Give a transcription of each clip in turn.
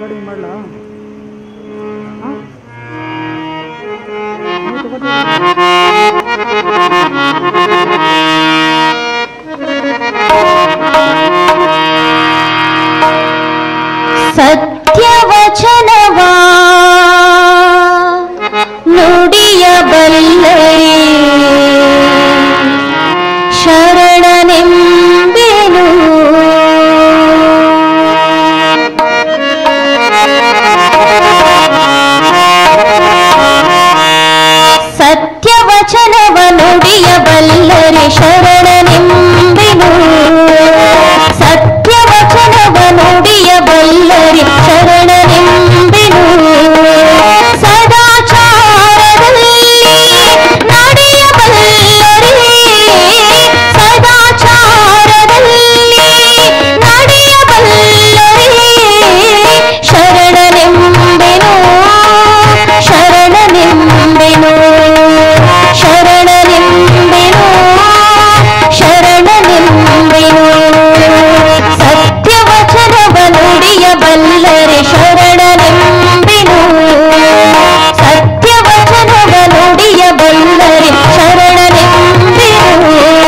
Recording ಮಾಡಲಾ ಹಾಂ ನೀವು ತಗೋತೀರಾ? ಸತ್ಯವಚನವಾ ನುಡಿಯಬಲ್ಲರೆ ಶರಣನೆಂಬೆನು ಸತ್ಯವಚನವ ನುಡಿಯಬಲ್ಲರೆ ಶರಣನೆಂಬೆನು ಸತ್ಯವಚನವ ನುಡಿಯಬಲ್ಲರೆ ಶರಣನೆಂಬೆನು ಸದಾಚಾರದಲ್ಲಿ ನಡೆಯಬಲ್ಲರೆ ಸದಾಚಾರದಲ್ಲಿ ನಡೆಯಬಲ್ಲರೆ ಶರಣನೆಂಬೆನು ಶರಣನೆಂಬೆನು ಶರಣನೆಂಬೆನು ಶರಣನೆಂಬೆನು ಸತ್ಯವಚನವ ನುಡಿಯಬಲ್ಲರೆ ಶರಣನೆಂಬೆನು ಸತ್ಯವಚನವ ನುಡಿಯಬಲ್ಲರೆ ಶರಣನೆಂಬೆನು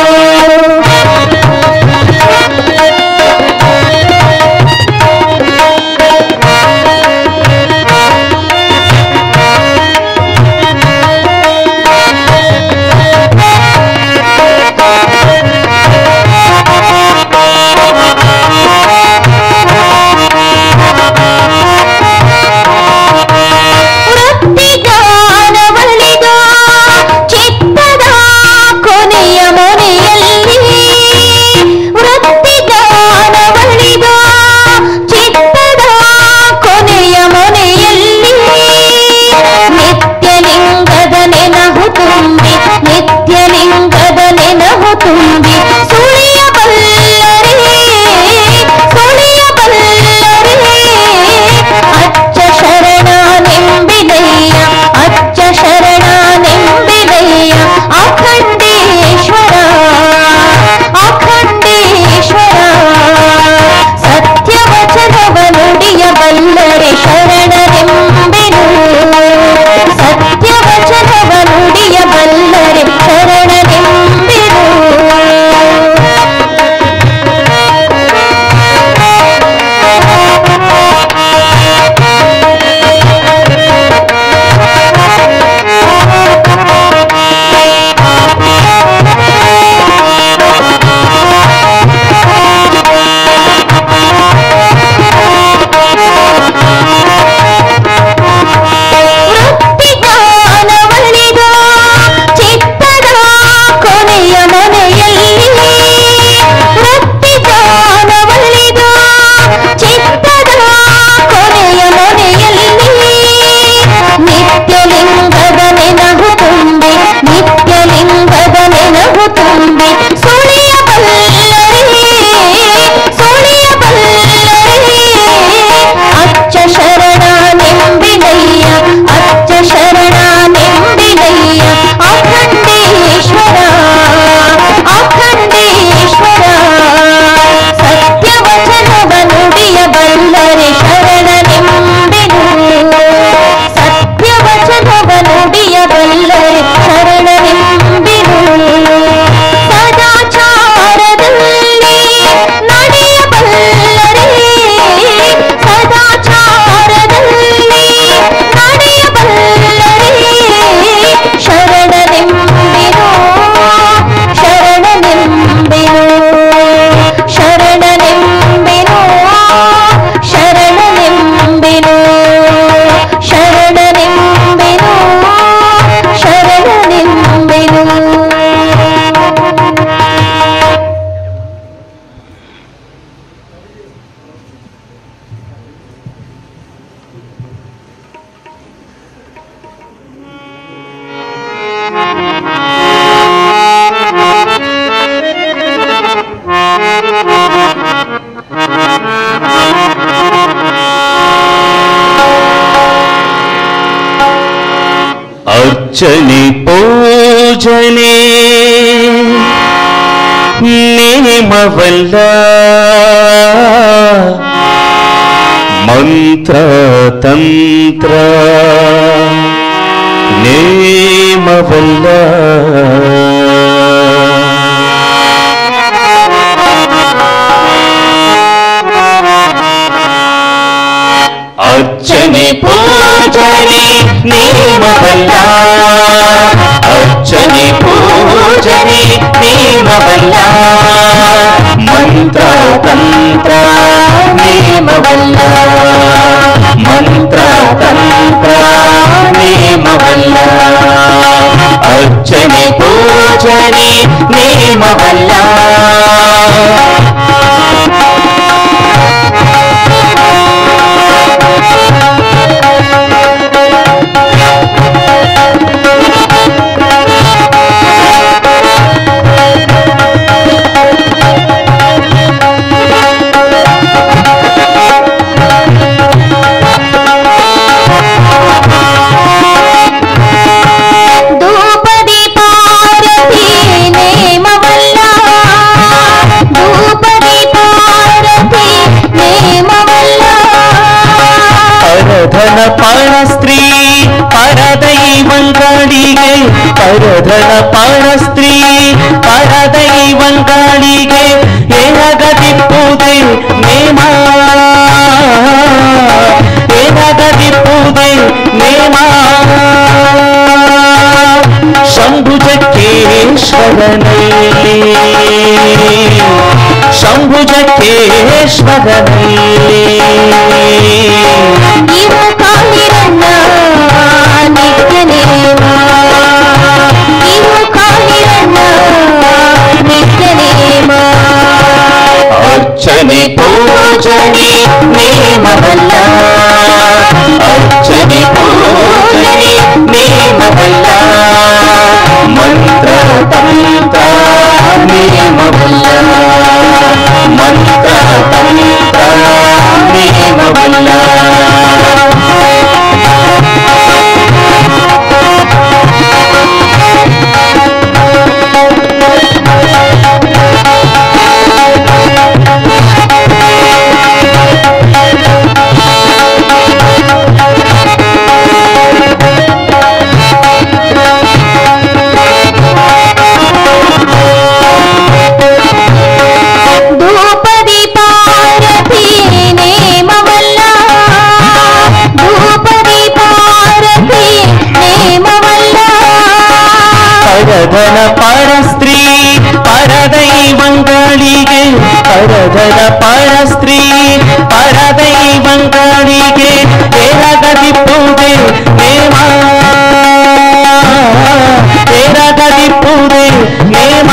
ವೃತ್ತಿಗಾನವಳಿದ ಚಿತ್ತದ ಕೊನೆಯ ಮೊನೆಯಲ್ಲಿ ವೃತ್ತಿಗಾನವಳಿದ ಚಿತ್ತದ ಕೊನೆಯ ಮೊನೆಯಲ್ಲಿ ನಿತ್ಯಲಿಂಗದ ನೆನಹು ತುಂಬಿ ನಿತ್ಯಲಿಂಗದ ನೆನಹು ತುಂಬಿ ಸುಳಿಯಬಲ್ಲರೆ ಸುಳಿಯಬಲ್ಲರೆ ಅಚ್ಚ ಶರಣನೆಂಬಿದಯ್ಯ ಅಚ್ಚ ಶರಣನೆಂಬಿದಯ್ಯ ಅಖಂಡೇಶ್ವರ ಅಖಂಡೇಶ್ವರ ಸತ್ಯವಚನವ ನುಡಿಯಬಲ್ಲರೆ ಶರಣನೆಂಬೆನು ಸತ್ಯವಚನವ ನುಡಿಯಬಲ್ಲರೆ ಶರಣನೆಂಬೆನು ವೃತ್ತಿಗಾನವಳಿದ ಚಿತ್ತದ ಕೊನೆಯ ಮನೆಯಲ್ಲಿ ವೃತ್ತಿಗಾನವಳಿದ ಚಿತ್ತದ ಕೊನೆಯ ಮನೆಯಲ್ಲಿ ನಿತ್ಯಲಿಂಗದ ನೆನಹು ತುಂಬಿ ನಿತ್ಯಲಿಂಗದ ನೆನಹು ತುಂಬಿ ಸುಳಿಯಬಲ್ಲರೆ ಸುಳಿಯಬಲ್ಲರೆ ಅಚ್ಚ ಶರಣನೆಂಬಿದಯ್ಯ ಅಚ್ಚ ಶರಣನೆಂಬಿದಯ್ಯ ಅಖಂಡೇಶ್ವರ ಅಖಂಡೇಶ್ವರ ಸತ್ಯವಚನವ ನುಡಿಯಬಲ್ಲರೆ ಶರಣನೆಂಬೆನು ಸತ್ಯವಚನವ ನುಡಿಯಬಲ್ಲರೆ ಶರಣನೆಂಬೆನು ಸದಾಚಾರದಲ್ಲಿ ನಡೆಯಬಲ್ಲರೆ ಸದಾಚಾರದಲ್ಲಿ ನಡೆಯಬಲ್ಲರೆ ಶರಣನೆಂಬೆನು ಶರಣನೆಂಬೆನು ಶರಣನೆಂಬೆನು ಶರಣನೆಂಬೆನು ಶರಣನೆಂಬೆನು ಶರಣನೆಂಬೆನು ಅರ್ಚನೆ ಪೂಜನೆ ನೇಮವಲ್ಲ ಮಂತ್ರ ತಂತ್ರ ನೇಮವಲ್ಲ ಅರ್ಚನೆ ಪೂಜನೆ ನೇಮವಲ್ಲ ಅರ್ಚನೆ ಪೂಜನೆ ನೇಮವಲ್ಲ ಮಂತ್ರ ತಂತ್ರ ನೇಮವಲ್ಲ ಮಂತ್ರ ತಂತ್ರ ನೇಮವಲ್ಲ ಅರ್ಚನೆ ಪೂಜನೆ ನೇಮವಲ್ಲ ಧೂಪದಿ ಪಾರತಿ ನೇಮವಲ್ಲ ಧೂಪದಿ ಪಾರತಿ ನೇಮವಲ್ಲ ಪರಧನ ಪರ ಸ್ತ್ರೀ ಪರದೈವಂಗಳಿಗೆ ಪರಧನ ಪರ ಸ್ತ್ರೀ ಪರದೈವಂಗಳಿಗೆ ಎನಗದಿಪ್ಪುದೆ ನೇಮ ಎನಗದಿಪ್ಪುದೆ ನೇಮ ಶಂಭುಜಕ್ಕೇಶ್ವರನಲ್ಲಿ ಶಂಭುಜಕ್ಕೇಶ್ವರನಲ್ಲಿ ಇವು ಕಾಲಿರಣ್ಣ ನಿತ್ಯ ನೇಮ ಇವು ಕಾಲಿರಣ್ಣ ನಿತ್ಯ ನೇಮ ಅರ್ಚನೆ ಪೂಜನೆ ನೇಮವಲ್ಲ ಅರ್ಚನೆ ಪೂಜನೆ ನೇಮವಲ್ಲ ಮಂತ್ರ ತಂತ್ರ ನೇಮವಲ್ಲ ಮಂತ್ರ ತಂತ್ರ ನೇಮವಲ್ಲ ಧೂಪದಿ ಪಾರತಿ ನೇಮವಲ್ಲ ಧೂಪದಿ ಪಾರತಿ ನೇಮವಲ್ಲ ಪರಧನ ಪರ ಸ್ತ್ರೀ ಪರದೈವಂಗಳಿಗೆ ಪರಧನ ಪರ ಸ್ತ್ರೀ ಪರದೈವಂಗಳಿಗೆ ಎರಗದಿಪ್ಪುದೆ ನೇಮ ಎರಗದಿಪ್ಪುದೆ ನೇಮ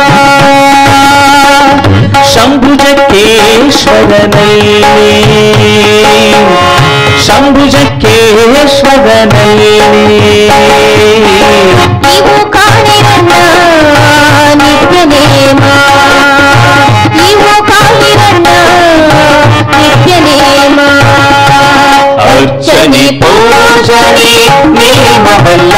ಶಂಭುಜಕ್ಕೇಶ್ವರನಲ್ಲಿ ಶಂಭುಜಕ್ಕೇಶ್ವರನಲ್ಲಿ ಇವು ಕಾಣಿರಣ್ಣ ನಿತ್ಯ ನೇಮ ಇವು ಕಾಣಿರಣ್ಣ ನಿತ್ಯ ನೇಮ ಅರ್ಚನೆ ಪೂಜನೆ ನೇಮವಲ್ಲ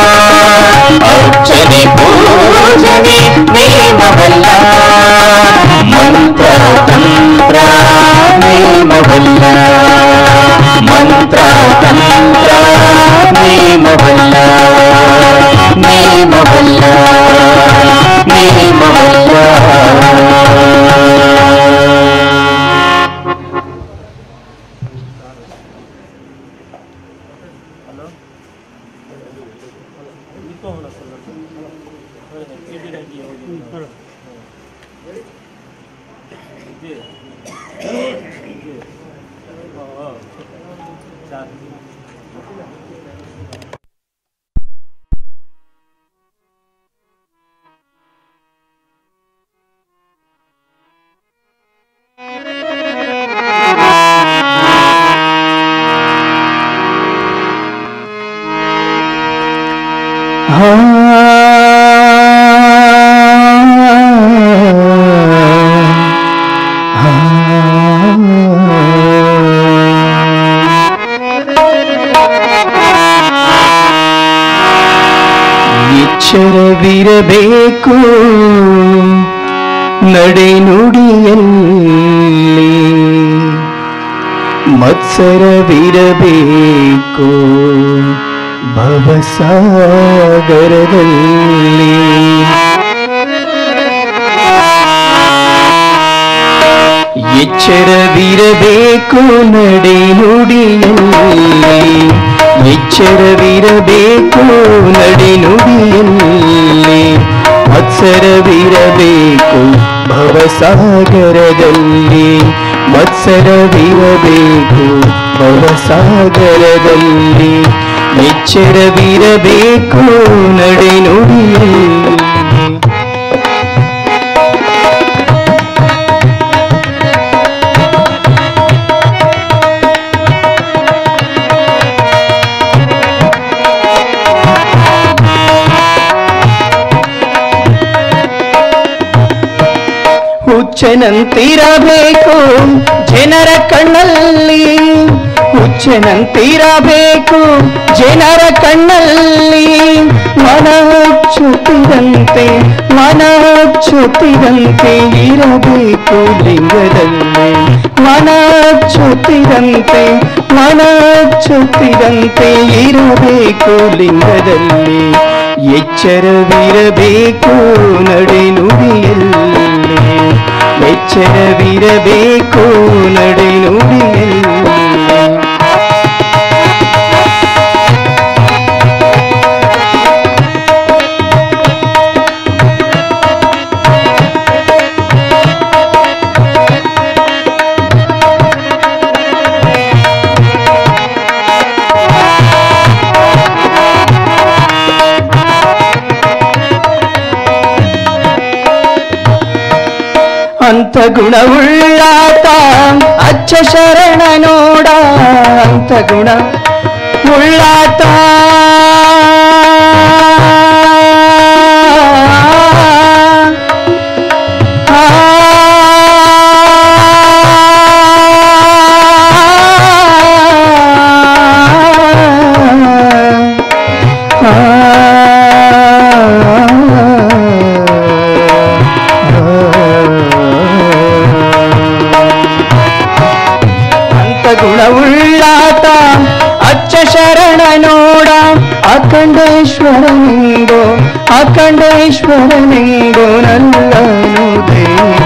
ಅರ್ಚನೆ ಪೂಜನೆ ನೇಮವಲ್ಲ ಮಂತ್ರ ತಂತ್ರ ನೇಮವಲ್ಲ ಮಂತ್ರ ತಂತ್ರ ನೇಮವಲ್ಲ ನೇಮವಲ್ಲ ನೇಮವಲ್ಲ ಎಚ್ಚರವಿರಬೇಕು ನಡೆನುಡಿಯಲ್ಲಿ ಮತ್ಸರವಿರಬೇಕು ಭವಸಾಗರದಲ್ಲಿ ಎಚ್ಚರವಿರಬೇಕು ನಡೆ ನುಡಿಯಲ್ಲಿ ಎಚ್ಚರವಿರಬೇಕು ನಡೆ ನುಡಿಯಲ್ಲಿ ಮತ್ಸರವಿರಬೇಕು ಭವಸಾಗರದಲ್ಲಿ ಮತ್ಸರವಿರಬೇಕು ಭವಸಾಗರದಲ್ಲಿ ಎಚ್ಚರವಿರಬೇಕು ನಡೆ ನುಡಿಯಲ್ಲಿ ಹುಚ್ಚನಂತಿರಬೇಕು ಜನರ ಕಣ್ಣಲ್ಲಿ ಹುಚ್ಚನಂತಿರಬೇಕು ಜನರ ಕಣ್ಣಲ್ಲಿ ಮನ ಹುಚ್ಚುತ್ತಿರಂತೆ ಮನ ಹುಚ್ಚುತ್ತಿರಂತೆ ಇರಬೇಕು ಲಿಂಗದಲ್ಲಿ ಮನ ಹುಚ್ಚುತ್ತಿರಂತೆ ಮನ ಹುಚ್ಚುತ್ತಿರಂತೆ ಇರಬೇಕು ಲಿಂಗದಲ್ಲಿ ಎಚ್ಚರವಿರಬೇಕು ನಡೆ ನುಡಿಯಲ್ಲಿ ಎಚ್ಚರವಿರಬೇಕು ನಡೆ ನುಡಿಯಲ್ಲಿ ಅಂತ ಗುಣವುಳ್ಳಾತ ಅಚ್ಚ ಶರಣ ನೋಡ ಅಂತ ಗುಣ ಉಳ್ಳಾತ ಅಂತ ಗುಣವುಳ್ಳಾತ ಅಚ್ಚ ಶರಣ ನೋಡ ಅಖಂಡೇಶ್ವರನಿಂಗೋ ಅಖಂಡೇಶ್ವರನಿಂಗೋ ನಲ್ಲನು ದೇವ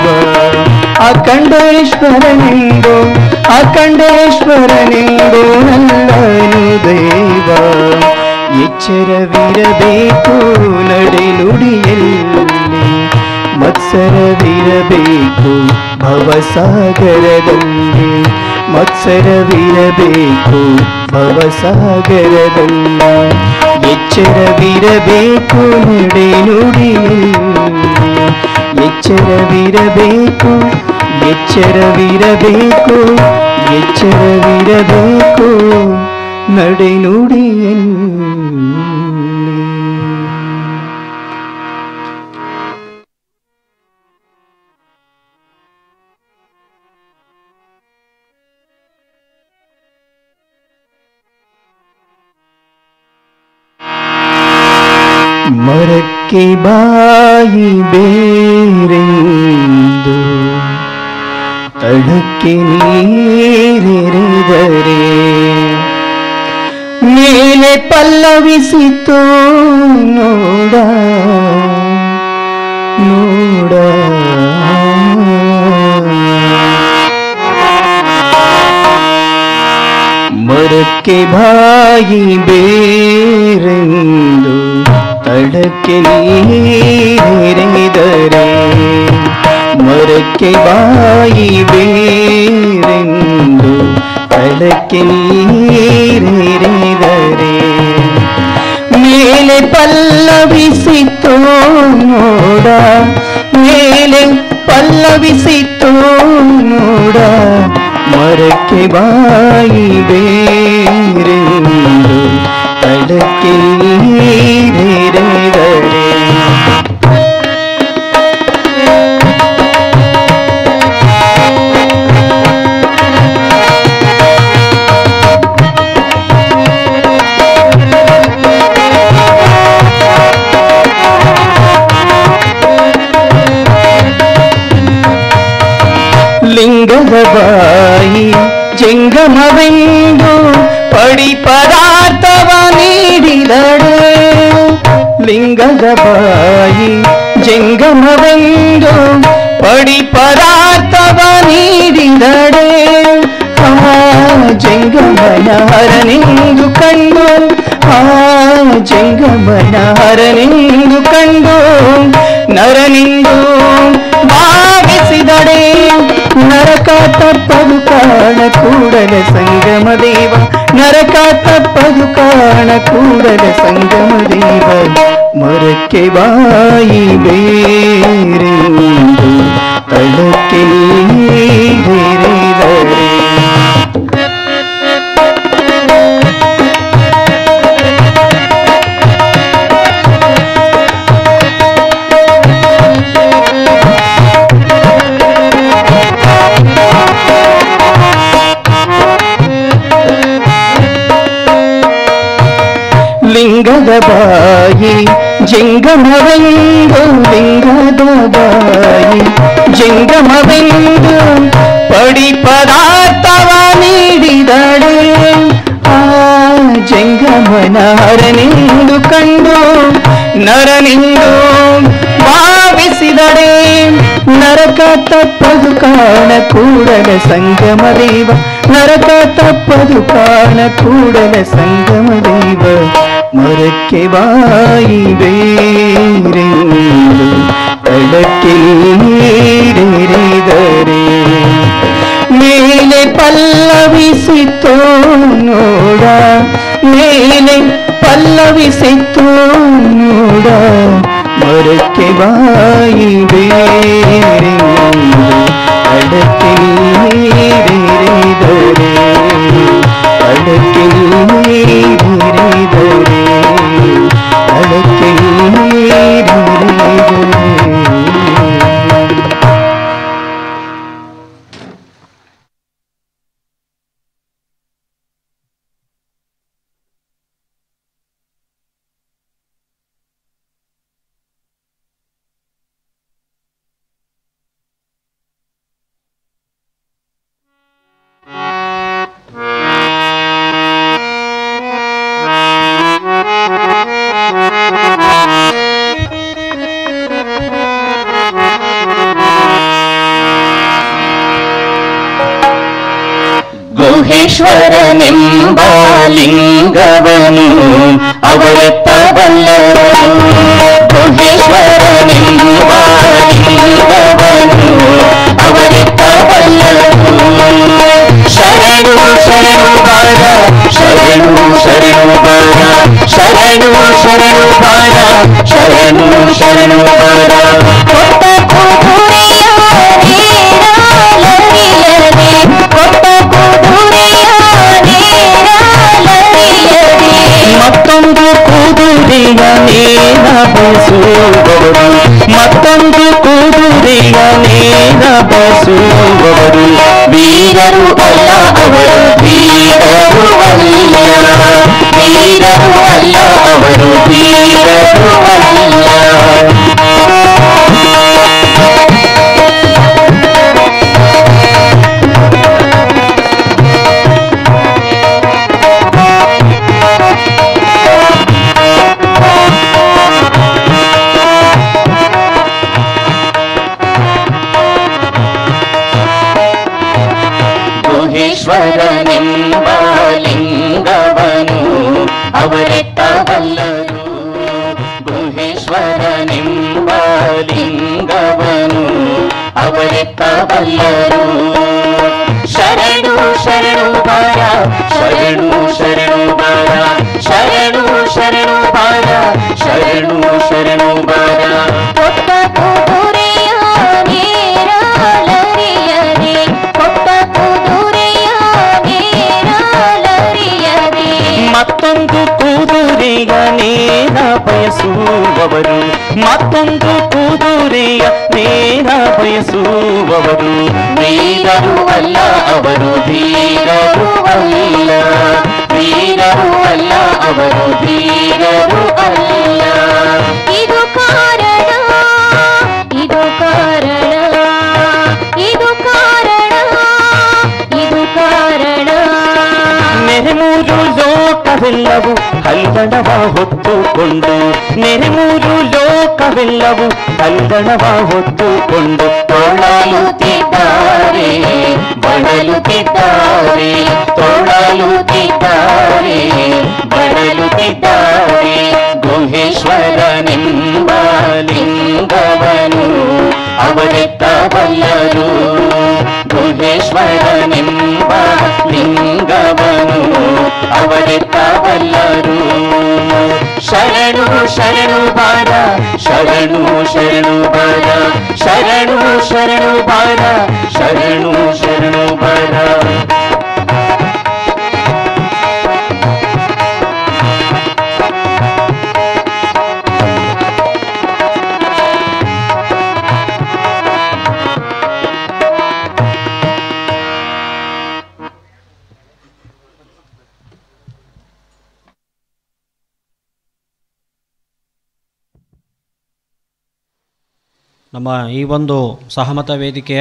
ಅಖಂಡೇಶ್ವರನಿಂಗೋ ಅಖಂಡೇಶ್ವರನಿಂಗೋ ನಲ್ಲನು ದೇವ ಎಚ್ಚರವಿರಬೇಕು ನಡೆ ನುಡಿಯಲ್ಲಿ ಮತ್ಸರವಿರಬೇಕು ಭವಸಾಗರದಲ್ಲಿ ಮತ್ಸರವಿರಬೇಕು ಭವಸಾಗರದಲ್ಲಿ ಎಚ್ಚರವಿರಬೇಕು ನಡೆ ನುಡಿಯಲ್ಲಿ ಎಚ್ಚರವಿರಬೇಕು ಎಚ್ಚರವಿರಬೇಕು ಎಚ್ಚರವಿರಬೇಕು ನಡೆ ನುಡಿಯಲ್ಲಿ ಮರಕ್ಕೆ ಬಾಯಿ ಬೇರೆಂದು ತಡಕ್ಕೆ ನೀರೆರೆದರೆ ಮೇಲೆ ಪಲ್ಲವಿಸಿತು ನೋಡ ನೋಡ ಮರಕ್ಕೆ ಬಾಯಿ ಬೇರೆಂದು ತಡಕ್ಕೆ ನೀರೆರೆದರೆ ಮರಕ್ಕೆ ಬಾಯಿ ಬೇರೆಂದು ತಡಕ್ಕೆ ನೀರೆರೆದರೆ ಮೇಲೆ ಪಲ್ಲವಿಸಿತು ನೋಡ ಮೇಲೆ ಪಲ್ಲವಿಸಿತು ನೋಡ ಮರಕ್ಕೆ ಬಾಯಿ ಬೇರೆಂದು ತಡಕ್ಕೆ ನೀರೆರೆದರೆ ಲಿಂಗದ ಬಾಯಿ ಜಂಗಮ ಲಿಂಗದ ಬಾಯಿ ಜಂಗಮವೆಂದು ಪಡಿ ಪದಾರ್ಥವ ನೀಡಿದಡೆ ಆ ಜಂಗಮನ ಹರನೆಂದು ಕಂಡು ಆ ಜಂಗಮನ ಹರನೆಂದು ಕಂಡು ನರನಿಂದು ಭಾವಿಸಿದಡೆ ನರಕ ತಪ್ಪದು ಕಾಣ ಕೂಡಲ ಸಂಗಮ ದೇವ ನರಕ ತಪ್ಪದು ಕಾಣ ಕೂಡಲ ಸಂಗಮ ದೇವ ಮರಕ್ಕೆ ಬಾಯಿ ಬೇರೆಂದು ತಳಕ್ಕೆ ನೀರಿದರೆ ಲಿಂಗದ ಬಾಯಿ ಜಂಗಮವೆಂದು ಲಿಂಗದ ಬಾಯಿ ಜಂಗಮವೆಂದು ಪಡಿ ಪದಾರ್ಥವ ನೀಡಿದಡೆ ಆ ಜಂಗಮನ ಹರನೆಂದು ಕಂಡು ನರನಿಂದು ಭಾವಿಸಿದಡೆ ನರಕ ತಪ್ಪದು ಕಾಣ ಕೂಡಲ ಸಂಗಮ ದೇವ ನರಕ ತಪ್ಪದು ಕಾಣ ಕೂಡಲ ಸಂಗಮ ದೇವ ಮರಕ್ಕೆ ಬಾಯಿ ಬೇರೆಂದು ತಳಕ್ಕೆ ನೀಡಿದರೆ ಮೇಲೆ ಪಲ್ಲವಿಸಿತು ನೋಡ ಮೇಲೆ ಪಲ್ಲವಿಸಿತು ನೋಡ ಮರಕ್ಕೆ ಬಾಯಿ ಬೇರೆಂದು ಅಡಕ್ಕೆ ನೀರಿದರೆ ಅಡಕ್ಕೆ ನೀರಿದರೆ ಅಡಕ್ಕೆ ನೀರಿದರೆ ಗುಹೇಶ್ವರನೆಂಬ ಲಿಂಗವನು ಅವರೆತ್ತ ಬಲ್ಲರು ಗುಹೇಶ್ವರನೆಂಬ ಲಿಂಗವನು ಅವರೆತ್ತ ಬಲ್ಲರು ಶರಣು ಶರಣು ಬಾರ ಶರಣು ಶರಣು ಬಾರ ಶರಣು ಶರಣು ಬಾರ ಶರಣು ಶರಣು ಬಾರ ಕೊಟ್ಟ ಕುದುರೆಯ ನೇರಾಲರಿಯದೆ ಕೊಟ್ಟ ಕುದುರೆಯ ನೇರಾಲರಿಯದೆ ಮತ್ತೊಂದು ಕುದುರೆಯ ನೇರ ಬಯಸುವವರು ಮತ್ತೊಂದು ಕುದುರೆಯ ನೇರ ಬಯಸುವವರು ವೀರರು ಅಲ್ಲ ಅವರು ವೀರರು ಅಲ್ಲ ವೀರರು ಅಲ್ಲ ಅವರು ವೀರರು ಅಲ್ಲ ಗುಹೇಶ್ವರನೆಂಬ ಲಿಂಗವನು ಅವರೆತ್ತ ಬಲ್ಲರು ಗುಹೇಶ್ವರನೆಂಬ ಲಿಂಗವನು ಅವರೆತ್ತ ಬಲ್ಲರು ಶರಣು ಶರಣು ಬಾರ ಶರಣು ಶರಣು ಬಾರ ಶರಣು ಶರಣು ಬಾರ ಶರಣು ಶರಣು ಬಾರ ಕೊಟ್ಟ ಕುದುರೆಯ ನೇರಾಲರಿಯದೆ ಕೊಟ್ಟ ಕುದುರೆಯ ನೇರಾಲರಿಯದೆ ಮತ್ತೊಂದು ಕುದುರೆಯ ನೇರ ಬಯಸುವವರು ಮತ್ತೊಂದು ಕುದುರೆಯ ನೇರ ಬಯಸುವವರು ವೀರರು ಅಲ್ಲ ಅವರು ಧೀರರು ಅಲ್ಲ ವೀರರು ಅಲ್ಲ ಅವರು ಧೀರರು ಅಲ್ಲ ಇದು ಕಾರಣ ಇದು ಕಾರಣ ಇದು ಕಾರಣ ಇದು ಕಾರಣ ನೆರೆಮೂರು ಲೋಕ ಲೋಕವೆಲ್ಲವೂ ಕಲ್ಗಣವ ಹೊತ್ತುಕೊಂಡು ನೆರೆಮೂರು ಲೋಕವೆಲ್ಲವೂ ಕಲ್ಗಣವ ಹೊತ್ತುಕೊಂಡು ತೊಳಲುತ್ತಿದ್ದಾರೆ ಬಳಲುತ್ತಿದ್ದಾರೆ ತೊಳಲುತ್ತಿದ್ದಾರೆ ಬಳಲುತ್ತಿದ್ದಾರೆ ಗುಹೇಶ್ವರನೆಂಬ ಲಿಂಗವನು ಅವರೆತ್ತಬಲ್ಲರು ಗುಹೇಶ್ವರನೆಂಬ ಲಿಂಗವನು ಅವರೆತ್ತಬಲ್ಲರು ಶರಣು ಶರಣು ಬಾರ ಶರಣು ಶರಣು ಬಾರ ಶರಣು ಶರಣು ಬಾರ ಶರಣು ಶರಣು ಬಾರ ನಮ್ಮ ಈ ಒಂದು ಸಹಮತ ವೇದಿಕೆಯ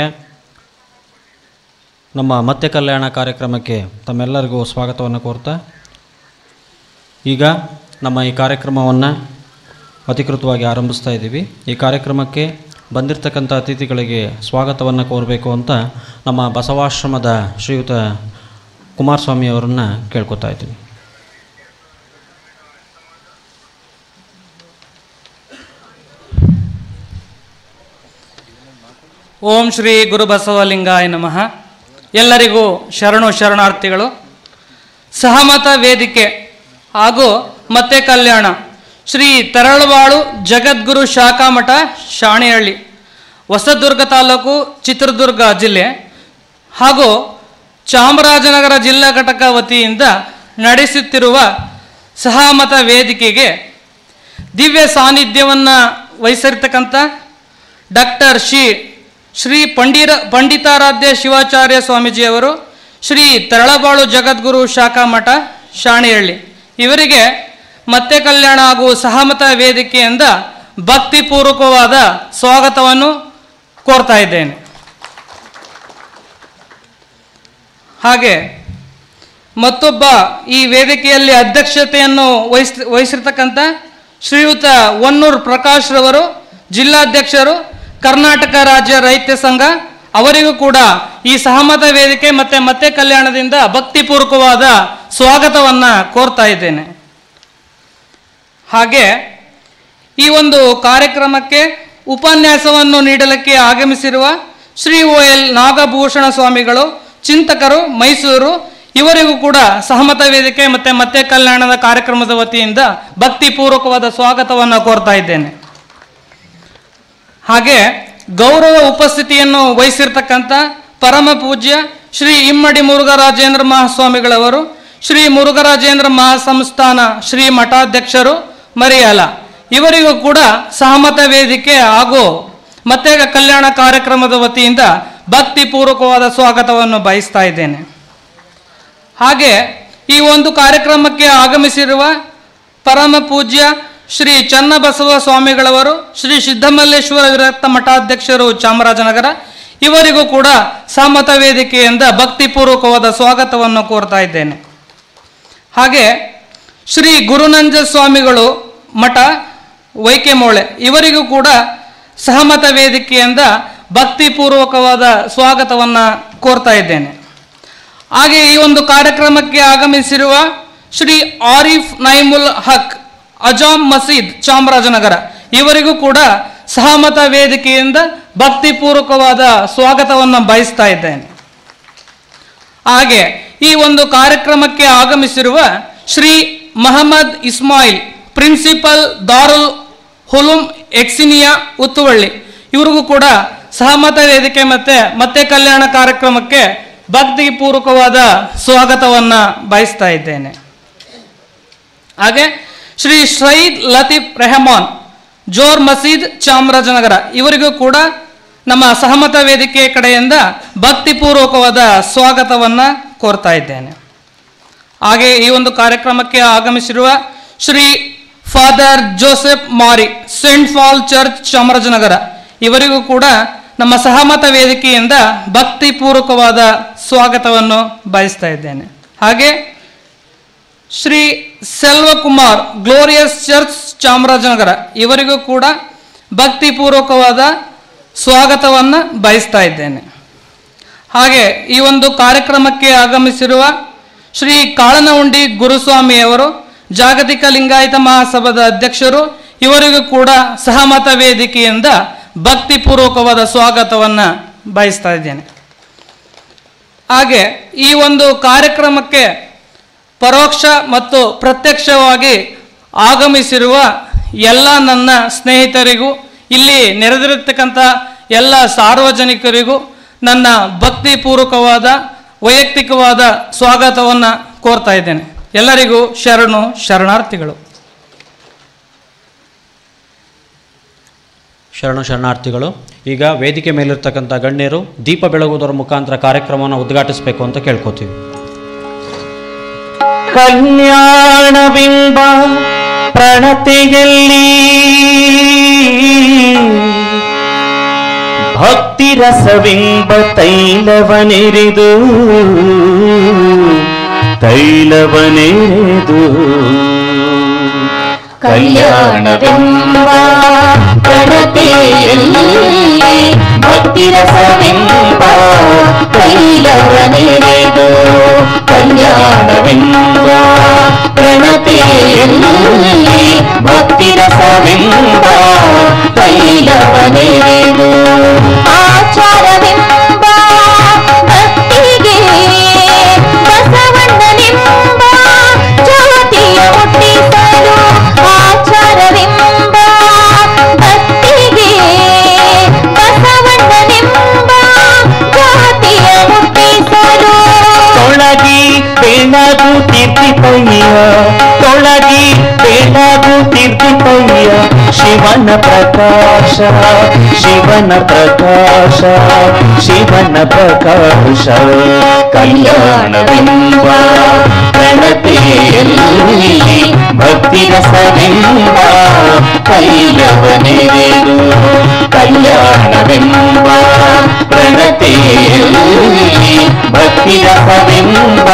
ನಮ್ಮ ಮತ್ತೆ ಕಲ್ಯಾಣ ಕಾರ್ಯಕ್ರಮಕ್ಕೆ ತಮ್ಮೆಲ್ಲರಿಗೂ ಸ್ವಾಗತವನ್ನು ಕೋರ್ತಾ ಈಗ ನಮ್ಮ ಈ ಕಾರ್ಯಕ್ರಮವನ್ನು ಅಧಿಕೃತವಾಗಿ ಆರಂಭಿಸ್ತಾ ಇದ್ದೀವಿ ಈ ಕಾರ್ಯಕ್ರಮಕ್ಕೆ ಬಂದಿರತಕ್ಕಂಥ ಅತಿಥಿಗಳಿಗೆ ಸ್ವಾಗತವನ್ನು ಕೋರಬೇಕು ಅಂತ ನಮ್ಮ ಬಸವಾಶ್ರಮದ ಶ್ರೀಯುತ ಕುಮಾರಸ್ವಾಮಿ ಅವರನ್ನು ಕೇಳ್ಕೊತಾ ಇದ್ದೀನಿ ಓಂ ಶ್ರೀ ಗುರು ಬಸವಲಿಂಗಾಯ ನಮಃ ಎಲ್ಲರಿಗೂ ಶರಣು ಶರಣಾರ್ಥಿಗಳು ಸಹಮತ ವೇದಿಕೆ ಹಾಗೂ ಮತ್ತೆ ಕಲ್ಯಾಣ ಶ್ರೀ ತರಳವಾಳು ಜಗದ್ಗುರು ಶಾಖಾಮಠ ಶಾಣಿಹಳ್ಳಿ ಹೊಸದುರ್ಗ ತಾಲೂಕು ಚಿತ್ರದುರ್ಗ ಜಿಲ್ಲೆ ಹಾಗೂ ಚಾಮರಾಜನಗರ ಜಿಲ್ಲಾ ಘಟಕ ವತಿಯಿಂದ ನಡೆಸುತ್ತಿರುವ ಸಹಮತ ವೇದಿಕೆಗೆ ದಿವ್ಯ ಸಾನ್ನಿಧ್ಯವನ್ನು ವಹಿಸಿರ್ತಕ್ಕಂಥ ಡಾಕ್ಟರ್ ಶ್ರೀ ಶ್ರೀ ಪಂಡಿರ ಪಂಡಿತಾರಾಧ್ಯ ಶಿವಾಚಾರ್ಯ ಸ್ವಾಮೀಜಿಯವರು ಶ್ರೀ ತರಳಬಾಳು ಜಗದ್ಗುರು ಶಾಖಾ ಮಠ ಶಾಣಿಹಳ್ಳಿ ಇವರಿಗೆ ಮತ್ತೆ ಕಲ್ಯಾಣ ಹಾಗೂ ಸಹಮತ ವೇದಿಕೆಯಿಂದ ಭಕ್ತಿಪೂರ್ವಕವಾದ ಸ್ವಾಗತವನ್ನು ಕೋರ್ತಾ ಇದ್ದೇನೆ ಹಾಗೆ ಮತ್ತೊಬ್ಬ ಈ ವೇದಿಕೆಯಲ್ಲಿ ಅಧ್ಯಕ್ಷತೆಯನ್ನು ವಹಿಸ್ ವಹಿಸಿರ್ತಕ್ಕಂಥ ಶ್ರೀಯುತ ಹೊನ್ನೂರು ಪ್ರಕಾಶ್ ರವರು ಜಿಲ್ಲಾಧ್ಯಕ್ಷರು ಕರ್ನಾಟಕ ರಾಜ್ಯ ರೈತ ಸಂಘ ಅವರಿಗೂ ಕೂಡ ಈ ಸಹಮತ ವೇದಿಕೆ ಮತ್ತೆ ಮತ್ತೆ ಕಲ್ಯಾಣದಿಂದ ಭಕ್ತಿಪೂರ್ವಕವಾದ ಸ್ವಾಗತವನ್ನು ಕೋರ್ತಾ ಇದ್ದೇನೆ ಹಾಗೆ ಈ ಒಂದು ಕಾರ್ಯಕ್ರಮಕ್ಕೆ ಉಪನ್ಯಾಸವನ್ನು ನೀಡಲಿಕ್ಕೆ ಆಗಮಿಸಿರುವ ಶ್ರೀ ಓ ಎಲ್ ನಾಗಭೂಷಣ ಸ್ವಾಮಿಗಳು ಚಿಂತಕರು ಮೈಸೂರು ಇವರಿಗೂ ಕೂಡ ಸಹಮತ ವೇದಿಕೆ ಮತ್ತೆ ಮತ್ತೆ ಕಲ್ಯಾಣದ ಕಾರ್ಯಕ್ರಮದ ವತಿಯಿಂದ ಭಕ್ತಿಪೂರ್ವಕವಾದ ಸ್ವಾಗತವನ್ನು ಕೋರ್ತಾ ಇದ್ದೇನೆ ಹಾಗೆ ಗೌರವ ಉಪಸ್ಥಿತಿಯನ್ನು ವಹಿಸಿರ್ತಕ್ಕಂಥ ಪರಮ ಪೂಜ್ಯ ಶ್ರೀ ಇಮ್ಮಡಿ ಮುರುಘರಾಜೇಂದ್ರ ಮಹಾಸ್ವಾಮಿಗಳವರು ಶ್ರೀ ಮುರುಘರಾಜೇಂದ್ರ ಮಹಾಸಂಸ್ಥಾನ ಶ್ರೀ ಮಠಾಧ್ಯಕ್ಷರು ಮರಿಯಾಲ ಇವರಿಗೂ ಕೂಡ ಸಹಮತ ವೇದಿಕೆ ಹಾಗೂ ಮತ್ತೆ ಕಲ್ಯಾಣ ಕಾರ್ಯಕ್ರಮದ ವತಿಯಿಂದ ಭಕ್ತಿಪೂರ್ವಕವಾದ ಸ್ವಾಗತವನ್ನು ಬಯಸ್ತಾ ಇದ್ದೇನೆ ಹಾಗೆ ಈ ಒಂದು ಕಾರ್ಯಕ್ರಮಕ್ಕೆ ಆಗಮಿಸಿರುವ ಪರಮ ಪೂಜ್ಯ ಶ್ರೀ ಚನ್ನಬಸವ ಸ್ವಾಮಿಗಳವರು ಶ್ರೀ ಸಿದ್ದಮಲ್ಲೇಶ್ವರ ವಿರಕ್ತ ಮಠಾಧ್ಯಕ್ಷರು ಚಾಮರಾಜನಗರ ಇವರಿಗೂ ಕೂಡ ಸಹಮತ ವೇದಿಕೆಯಿಂದ ಭಕ್ತಿಪೂರ್ವಕವಾದ ಸ್ವಾಗತವನ್ನು ಕೋರ್ತಾ ಇದ್ದೇನೆ ಹಾಗೆ ಶ್ರೀ ಗುರುನಂಜ ಸ್ವಾಮಿಗಳು ಮಠ ವೈಕೆಮೋಳೆ ಇವರಿಗೂ ಕೂಡ ಸಹಮತ ವೇದಿಕೆಯಿಂದ ಭಕ್ತಿಪೂರ್ವಕವಾದ ಸ್ವಾಗತವನ್ನು ಕೋರ್ತಾ ಇದ್ದೇನೆ ಹಾಗೆ ಈ ಒಂದು ಕಾರ್ಯಕ್ರಮಕ್ಕೆ ಆಗಮಿಸಿರುವ ಶ್ರೀ ಆರಿಫ್ ನೈಮುಲ್ ಹಕ್ ಅಜಾಮ್ ಮಸೀದ್ ಚಾಮರಾಜನಗರ ಇವರಿಗೂ ಕೂಡ ಸಹಮತ ವೇದಿಕೆಯಿಂದ ಭಕ್ತಿಪೂರ್ವಕವಾದ ಸ್ವಾಗತವನ್ನು ಬಯಸ್ತಾ ಇದ್ದೇನೆ ಹಾಗೆ ಈ ಒಂದು ಕಾರ್ಯಕ್ರಮಕ್ಕೆ ಆಗಮಿಸಿರುವ ಶ್ರೀ ಮಹಮ್ಮದ್ ಇಸ್ಮಾಯಿಲ್ ಪ್ರಿನ್ಸಿಪಲ್ ದಾರುಲ್ ಹುಲುಮ್ ಎಕ್ಸಿನಿಯಾ ಉತ್ತುವಳ್ಳಿ ಇವ್ರಿಗೂ ಕೂಡ ಸಹಮತ ವೇದಿಕೆ ಮತ್ತೆ ಮತ್ತೆ ಕಲ್ಯಾಣ ಕಾರ್ಯಕ್ರಮಕ್ಕೆ ಭಕ್ತಿಪೂರ್ವಕವಾದ ಸ್ವಾಗತವನ್ನು ಬಯಸ್ತಾ ಇದ್ದೇನೆ ಹಾಗೆ ಶ್ರೀ ಶಹೀದ್ ಲತೀಫ್ ರೆಹಮಾನ್ ಜೋರ್ ಮಸೀದ್ ಚಾಮರಾಜನಗರ ಇವರಿಗೂ ಕೂಡ ನಮ್ಮ ಸಹಮತ ವೇದಿಕೆ ಕಡೆಯಿಂದ ಭಕ್ತಿಪೂರ್ವಕವಾದ ಸ್ವಾಗತವನ್ನು ಕೋರ್ತಾ ಇದ್ದೇನೆ ಹಾಗೆ ಈ ಒಂದು ಕಾರ್ಯಕ್ರಮಕ್ಕೆ ಆಗಮಿಸಿರುವ Shri father Joseph Mari saint Paul church Chamarajanagar ಇವರಿಗೂ ಕೂಡ ನಮ್ಮ ಸಹಮತ ವೇದಿಕೆಯಿಂದ ಭಕ್ತಿಪೂರ್ವಕವಾದ ಸ್ವಾಗತವನ್ನು ಬಯಸ್ತಾ ಇದ್ದೇನೆ ಹಾಗೆ ಶ್ರೀ ಸೆಲ್ವಕುಮಾರ್ ಗ್ಲೋರಿಯಸ್ ಚರ್ಚ್ ಚಾಮರಾಜನಗರ ಇವರಿಗೂ ಕೂಡ ಭಕ್ತಿಪೂರ್ವಕವಾದ ಸ್ವಾಗತವನ್ನು ಬಯಸ್ತಾ ಇದ್ದೇನೆ ಹಾಗೆ ಈ ಒಂದು ಕಾರ್ಯಕ್ರಮಕ್ಕೆ ಆಗಮಿಸಿರುವ ಶ್ರೀ ಕಾಳನಹುಂಡಿ ಗುರುಸ್ವಾಮಿಯವರು ಜಾಗತಿಕ ಲಿಂಗಾಯತ ಮಹಾಸಭಾದ ಅಧ್ಯಕ್ಷರು ಇವರಿಗೂ ಕೂಡ ಸಹಮತ ವೇದಿಕೆಯಿಂದ ಭಕ್ತಿಪೂರ್ವಕವಾದ ಸ್ವಾಗತವನ್ನು ಬಯಸ್ತಾ ಇದ್ದೇನೆ ಹಾಗೆ ಈ ಒಂದು ಕಾರ್ಯಕ್ರಮಕ್ಕೆ ಪರೋಕ್ಷ ಮತ್ತು ಪ್ರತ್ಯಕ್ಷವಾಗಿ ಆಗಮಿಸಿರುವ ಎಲ್ಲ ನನ್ನ ಸ್ನೇಹಿತರಿಗೂ ಇಲ್ಲಿ ನೆರೆದಿರತಕ್ಕಂಥ ಎಲ್ಲ ಸಾರ್ವಜನಿಕರಿಗೂ ನನ್ನ ಭಕ್ತಿಪೂರ್ವಕವಾದ ವೈಯಕ್ತಿಕವಾದ ಸ್ವಾಗತವನ್ನು ಕೋರ್ತಾ ಇದ್ದೇನೆ ಎಲ್ಲರಿಗೂ ಶರಣು ಶರಣಾರ್ಥಿಗಳು ಶರಣು ಶರಣಾರ್ಥಿಗಳು ಈಗ ವೇದಿಕೆ ಮೇಲಿರ್ತಕ್ಕಂಥ ಗಣ್ಯರು ದೀಪ ಬೆಳಗುವುದರ ಮುಖಾಂತರ ಕಾರ್ಯಕ್ರಮವನ್ನು ಉದ್ಘಾಟಿಸಬೇಕು ಅಂತ ಕೇಳ್ಕೊತೀವಿ ಕಲ್ಯಾಣವೆಂಬ ಪ್ರಣತೆಯಲ್ಲಿ ಭಕ್ತಿ ರಸವೆಂಬ ತೈಲವನೆರೆದು ತೈಲವನೆರೆದು ಕಲ್ಯಾಣವೆಂಬ ಪ್ರಣತೆಯಲ್ಲಿ ಭಕ್ತಿರಸವೆಂಬ ತೈಲವನೆರೆದು ಕಲ್ಯಾಣವೆಂಬ ಪ್ರಣತೆಯಲ್ಲಿ ಭಕ್ತಿರಸವೆಂಬ ತೈಲವನೆರೆದು ಆಚಾರವೆಂಬ ಭಕ್ತಿಗೆ ಬಸವಣ್ಣನೆಂಬ ಜ್ಯೋತಿಯ ಮುಟ್ಟಿಸಲು ಆಚಾರವೆಂಬ ಭಕ್ತಿಗೆ ಬಸವಣ್ಣನೆಂಬ ಜ್ಯೋತಿಯ ಮುಟ್ಟಿಸಲು ತೊಳಗಿ ಬೆಳಗು ತೀರ್ಥಿಪಯ್ಯ ತೊಳಗಿ ಬೆಳಗು ತೀರ್ಥಿಪಯ್ಯ ಶಿವನ ಪ್ರಕಾಶ ಶಿವನ ಪ್ರಕಾಶ ಶಿವನ ಪ್ರಕಾಶ ಕಲ್ಯಾಣವೆಂಬ ಪ್ರಣತೆಯಲ್ಲಿ ಭಕ್ತಿ ರಸವೆಂಬ ಕೈಲವನೆರೆದು ಕಲ್ಯಾಣವೆಂಬ ಪ್ರಣತೆಯಲ್ಲಿ ಭಕ್ತಿ ರಸವೆಂಬ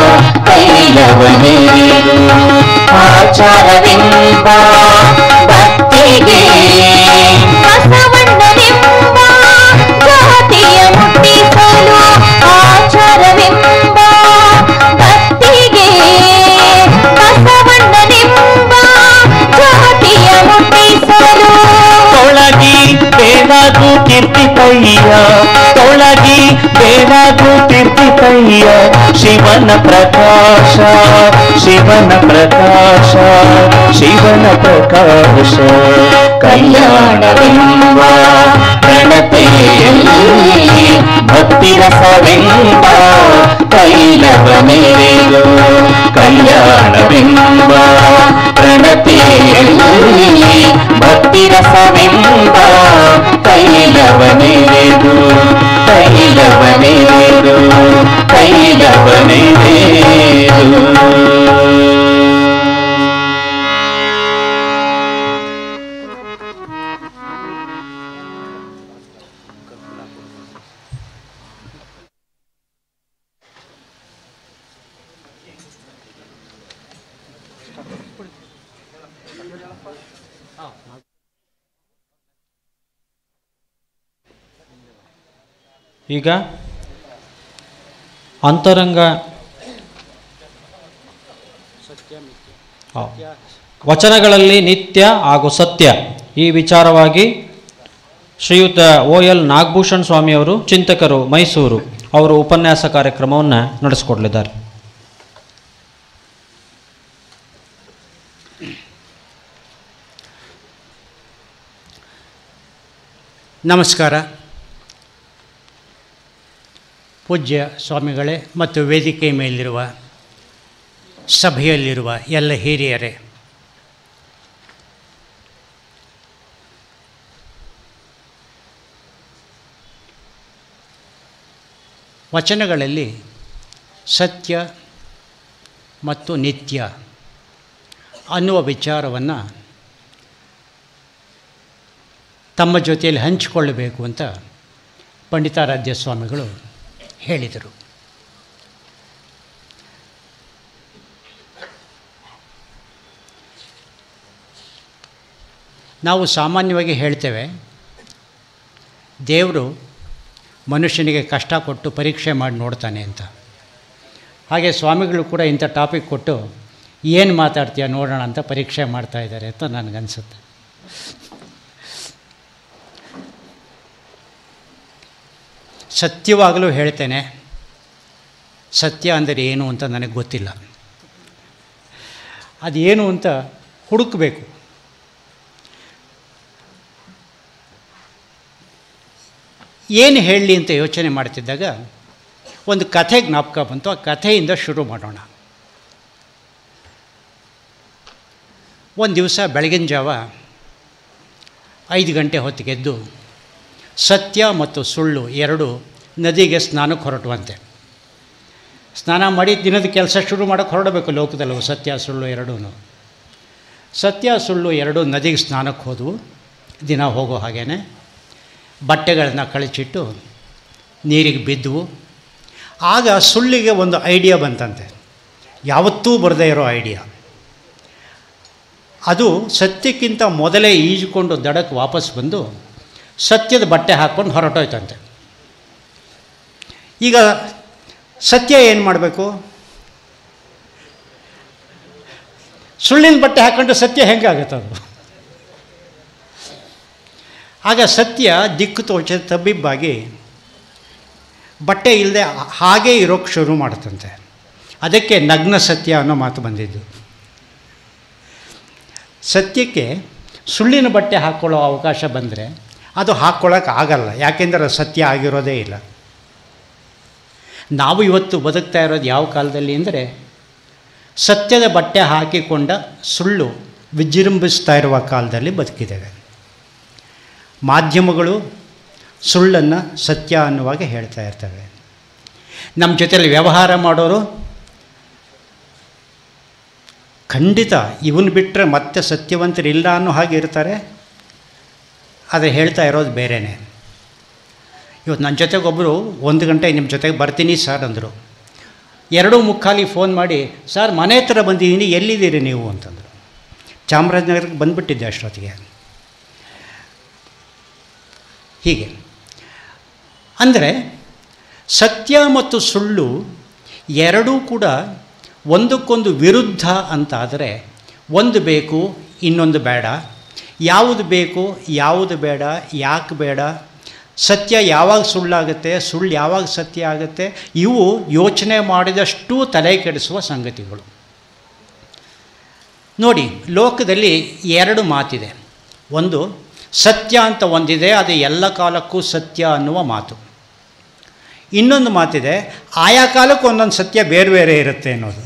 ಕೈಲವನೆರೆದು ಆಚಾರವೆಂಬ ಭಕ್ತಿಗೆ ಬಸವಣ್ಣನೆಂಬ ಜ್ಯೋತಿಯ ಮುಟ್ಟಿಸಲು ಆಚಾರವೆಂಬ ಭಕ್ತಿಗೆ ಬಸವಣ್ಣನೆಂಬ ಜ್ಯೋತಿಯ ಮುಟ್ಟಿಸಲು ತೊಳಗಿ ಬೆಳಗು ಕೀರ್ತಿತಯ್ಯ ತೊಳಗಿ ಬೆಳಗು ಕೀರ್ತಿತಯ್ಯ ಶಿವನ ಪ್ರಕಾಶ ಶಿವನ ಪ್ರಕಾಶ ಶಿವನ ಪ್ರಕಾಶ ಕಲ್ಯಾಣವೆಂಬ ಪ್ರಣತೆಯಲ್ಲಿ ಭಕ್ತಿ ರಸವೆಂಬ ಕೈಲವನೆರೆದು ಕಲ್ಯಾಣವೆಂಬ ಪ್ರಣತೆಯಲ್ಲಿ ಭಕ್ತಿ ರಸವೆಂಬ ಕೈಲವನೆರೆದು ಕೈಲವನೆರೆದು ಕೈಲವನೆರೆದು ಈಗ ಅಂತರಂಗ ಆ, ವಚನಗಳಲ್ಲಿ ನಿತ್ಯ ಹಾಗೂ ಸತ್ಯ ಈ ವಿಚಾರವಾಗಿ ಶ್ರೀಯುತ ಓ ಎಲ್ ನಾಗಭೂಷಣ್ ಸ್ವಾಮಿಯವರು ಚಿಂತಕರು ಮೈಸೂರು ಅವರು ಉಪನ್ಯಾಸ ಕಾರ್ಯಕ್ರಮವನ್ನು ನಡೆಸಿಕೊಡಲಿದ್ದಾರೆ ನಮಸ್ಕಾರ ಪೂಜ್ಯ ಸ್ವಾಮಿಗಳೇ ಮತ್ತು ವೇದಿಕೆ ಮೇಲಿರುವ ಸಭೆಯಲ್ಲಿರುವ ಎಲ್ಲ ಹಿರಿಯರೇ ವಚನಗಳಲ್ಲಿ ಸತ್ಯ ಮತ್ತು ನಿತ್ಯ ಅನ್ನುವ ವಿಚಾರವನ್ನು ತಮ್ಮ ಜೊತೆಯಲ್ಲಿ ಹಂಚಿಕೊಳ್ಳಬೇಕು ಅಂತ ಪಂಡಿತಾರಾಧ್ಯ ಸ್ವಾಮಿಗಳು ಹೇಳಿದರು ನಾವು ಸಾಮಾನ್ಯವಾಗಿ ಹೇಳ್ತೇವೆ ದೇವರು ಮನುಷ್ಯನಿಗೆ ಕಷ್ಟ ಕೊಟ್ಟು ಪರೀಕ್ಷೆ ಮಾಡಿ ನೋಡ್ತಾನೆ ಅಂತ ಹಾಗೆ ಸ್ವಾಮಿಗಳು ಕೂಡ ಇಂಥ ಟಾಪಿಕ್ ಕೊಟ್ಟು ಏನು ಮಾತಾಡ್ತೀಯ ನೋಡೋಣ ಅಂತ ಪರೀಕ್ಷೆ ಮಾಡ್ತಾ ಇದ್ದಾರೆ ಅಂತ ನನಗನ್ಸುತ್ತೆ ಸತ್ಯವಾಗಲೂ ಹೇಳ್ತೇನೆ ಸತ್ಯ ಅಂದರೆ ಏನು ಅಂತ ನನಗೆ ಗೊತ್ತಿಲ್ಲ ಅದೇನು ಅಂತ ಹುಡುಕಬೇಕು ಏನು ಹೇಳಲಿ ಅಂತ ಯೋಚನೆ ಮಾಡ್ತಿದ್ದಾಗ ಒಂದು ಕಥೆ ಜ್ಞಾಪಕ ಬಂತು ಆ ಕಥೆಯಿಂದ ಶುರು ಮಾಡೋಣ ಒಂದು ದಿವಸ ಬೆಳಗಿನ ಜಾವ ಐದು ಗಂಟೆ ಹೊತ್ತಿಗೆದ್ದು ಸತ್ಯ ಮತ್ತು ಸುಳ್ಳು ಎರಡು ನದಿಗೆ ಸ್ನಾನಕ್ಕೆ ಹೊರಟುವಂತೆ ಸ್ನಾನ ಮಾಡಿ ದಿನದ ಕೆಲಸ ಶುರು ಮಾಡೋಕ್ಕೆ ಹೊರಡಬೇಕು ಲೋಕದಲ್ಲೂ ಸತ್ಯ ಸುಳ್ಳು ಎರಡೂ ಸತ್ಯ ಸುಳ್ಳು ಎರಡು ನದಿಗೆ ಸ್ನಾನಕ್ಕೆ ಹೋದವು ದಿನ ಹೋಗೋ ಹಾಗೇ ಬಟ್ಟೆಗಳನ್ನ ಕಳಚಿಟ್ಟು ನೀರಿಗೆ ಬಿದ್ದವು ಆಗ ಸುಳ್ಳಿಗೆ ಒಂದು ಐಡಿಯಾ ಬಂತಂತೆ ಯಾವತ್ತೂ ಬರದೇ ಇರೋ ಐಡಿಯಾ ಅದು ಸತ್ಯಕ್ಕಿಂತ ಮೊದಲೇ ಈಜಿಕೊಂಡು ದಡಕ್ಕೆ ವಾಪಸ್ ಬಂದು ಸತ್ಯದ ಬಟ್ಟೆ ಹಾಕ್ಕೊಂಡು ಹೊರಟೋಯ್ತಂತೆ ಈಗ ಸತ್ಯ ಏನು ಮಾಡಬೇಕು ಸುಳ್ಳಿನ ಬಟ್ಟೆ ಹಾಕ್ಕೊಂಡು ಸತ್ಯ ಹೆಂಗಾಗುತ್ತೆ ಅದು ಆಗ ಸತ್ಯ ದಿಕ್ಕು ತೋಚ ತಬ್ಬಿಬ್ಬಾಗಿ ಬಟ್ಟೆ ಇಲ್ಲದೆ ಹಾಗೇ ಇರೋಕ್ಕೆ ಶುರು ಮಾಡುತ್ತಂತೆ ಅದಕ್ಕೆ ನಗ್ನ ಸತ್ಯ ಅನ್ನೋ ಮಾತು ಬಂದಿದ್ದು ಸತ್ಯಕ್ಕೆ ಸುಳ್ಳಿನ ಬಟ್ಟೆ ಹಾಕ್ಕೊಳ್ಳೋ ಅವಕಾಶ ಬಂದರೆ ಅದು ಹಾಕ್ಕೊಳ್ಳೋಕೆ ಆಗಲ್ಲ ಯಾಕೆಂದರೆ ಅದು ಸತ್ಯ ಆಗಿರೋದೇ ಇಲ್ಲ ನಾವು ಇವತ್ತು ಬದುಕ್ತಾ ಇರೋದು ಯಾವ ಕಾಲದಲ್ಲಿ ಅಂದರೆ ಸತ್ಯದ ಬಟ್ಟೆ ಹಾಕಿಕೊಂಡ ಸುಳ್ಳು ವಿಜೃಂಭಿಸ್ತಾ ಇರುವ ಕಾಲದಲ್ಲಿ ಬದುಕಿದ್ದೇವೆ ಮಾಧ್ಯಮಗಳು ಸುಳ್ಳನ್ನು ಸತ್ಯ ಅನ್ನುವಾಗ ಹೇಳ್ತಾ ಇರ್ತವೆ ನಮ್ಮ ಜೊತೆಯಲ್ಲಿ ವ್ಯವಹಾರ ಮಾಡೋರು ಖಂಡಿತ ಇವನು ಬಿಟ್ಟರೆ ಮತ್ತೆ ಸತ್ಯವಂತರಿಲ್ಲ ಅನ್ನೋ ಹಾಗೆ ಇರ್ತಾರೆ ಆದರೆ ಹೇಳ್ತಾ ಇರೋದು ಬೇರೆಯೇ ಇವತ್ತು ನನ್ನ ಜೊತೆಗೊಬ್ಬರು ಒಂದು ಗಂಟೆ ನಿಮ್ಮ ಜೊತೆಗೆ ಬರ್ತೀನಿ ಸರ್ ಅಂದರು ಎರಡೂ ಮುಕ್ಕಾಲಿ ಫೋನ್ ಮಾಡಿ ಸರ್ ಮನೆ ಹತ್ರ ಬಂದಿದ್ದೀನಿ ಎಲ್ಲಿದ್ದೀರಿ ನೀವು ಅಂತಂದರು ಚಾಮರಾಜನಗರಕ್ಕೆ ಬಂದುಬಿಟ್ಟಿದ್ದೆ ಅಷ್ಟೊತ್ತಿಗೆ ಹೀಗೆ ಅಂದರೆ ಸತ್ಯ ಮತ್ತು ಸುಳ್ಳು ಎರಡೂ ಕೂಡ ಒಂದಕ್ಕೊಂದು ವಿರುದ್ಧ ಅಂತಾದರೆ ಒಂದು ಬೇಕು ಇನ್ನೊಂದು ಬೇಡ ಯಾವುದು ಬೇಕು ಯಾವುದು ಬೇಡ ಯಾಕೆ ಬೇಡ ಸತ್ಯ ಯಾವಾಗ ಸುಳ್ಳಾಗುತ್ತೆ ಸುಳ್ಳು ಯಾವಾಗ ಸತ್ಯ ಆಗುತ್ತೆ ಇವು ಯೋಚನೆ ಮಾಡಿದಷ್ಟು ತಲೆ ಕೆಡಿಸುವ ಸಂಗತಿಗಳು ನೋಡಿ ಲೋಕದಲ್ಲಿ ಎರಡು ಮಾತಿದೆ ಒಂದು ಸತ್ಯ ಅಂತ ಒಂದಿದೆ ಅದು ಎಲ್ಲ ಕಾಲಕ್ಕೂ ಸತ್ಯ ಅನ್ನುವ ಮಾತು ಇನ್ನೊಂದು ಮಾತಿದೆ ಆಯಾ ಕಾಲಕ್ಕೂ ಒಂದೊಂದು ಸತ್ಯ ಬೇರೆ ಬೇರೆ ಇರುತ್ತೆ ಅನ್ನೋದು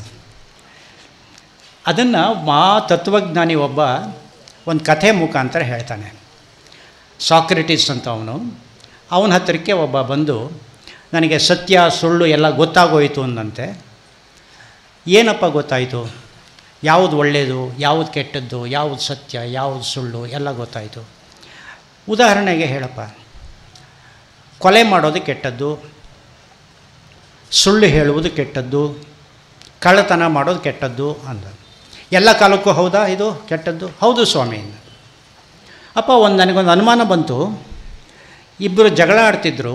ಅದನ್ನು ಮಾ ತತ್ವಜ್ಞಾನಿ ಒಬ್ಬ ಒಂದು ಕಥೆ ಮುಖಾಂತರ ಹೇಳ್ತಾನೆ ಸಾಕ್ರೆಟಿಸ್ ಅಂತ ಅವನು ಅವನ ಹತ್ತಿರಕ್ಕೆ ಒಬ್ಬ ಬಂದು ನನಗೆ ಸತ್ಯ ಸುಳ್ಳು ಎಲ್ಲ ಗೊತ್ತಾಗೋಯಿತು ಅಂದಂತೆ ಏನಪ್ಪ ಗೊತ್ತಾಯಿತು ಯಾವುದು ಒಳ್ಳೆಯದು ಯಾವುದು ಕೆಟ್ಟದ್ದು ಯಾವುದು ಸತ್ಯ ಯಾವುದು ಸುಳ್ಳು ಎಲ್ಲ ಗೊತ್ತಾಯಿತು ಉದಾಹರಣೆಗೆ ಹೇಳಪ್ಪ ಕೊಲೆ ಮಾಡೋದು ಕೆಟ್ಟದ್ದು ಸುಳ್ಳು ಹೇಳುವುದು ಕೆಟ್ಟದ್ದು ಕಳ್ಳತನ ಮಾಡೋದು ಕೆಟ್ಟದ್ದು ಅಂದ ಎಲ್ಲ ಕಾಲಕ್ಕೂ ಹೌದಾ ಇದು ಕೆಟ್ಟದ್ದು ಹೌದು ಸ್ವಾಮಿ ಅಂದ. ಅಪ್ಪ ಒಂದು ನನಗೊಂದು ಅನುಮಾನ ಬಂತು ಇಬ್ಬರು ಜಗಳ ಆಡ್ತಿದ್ರು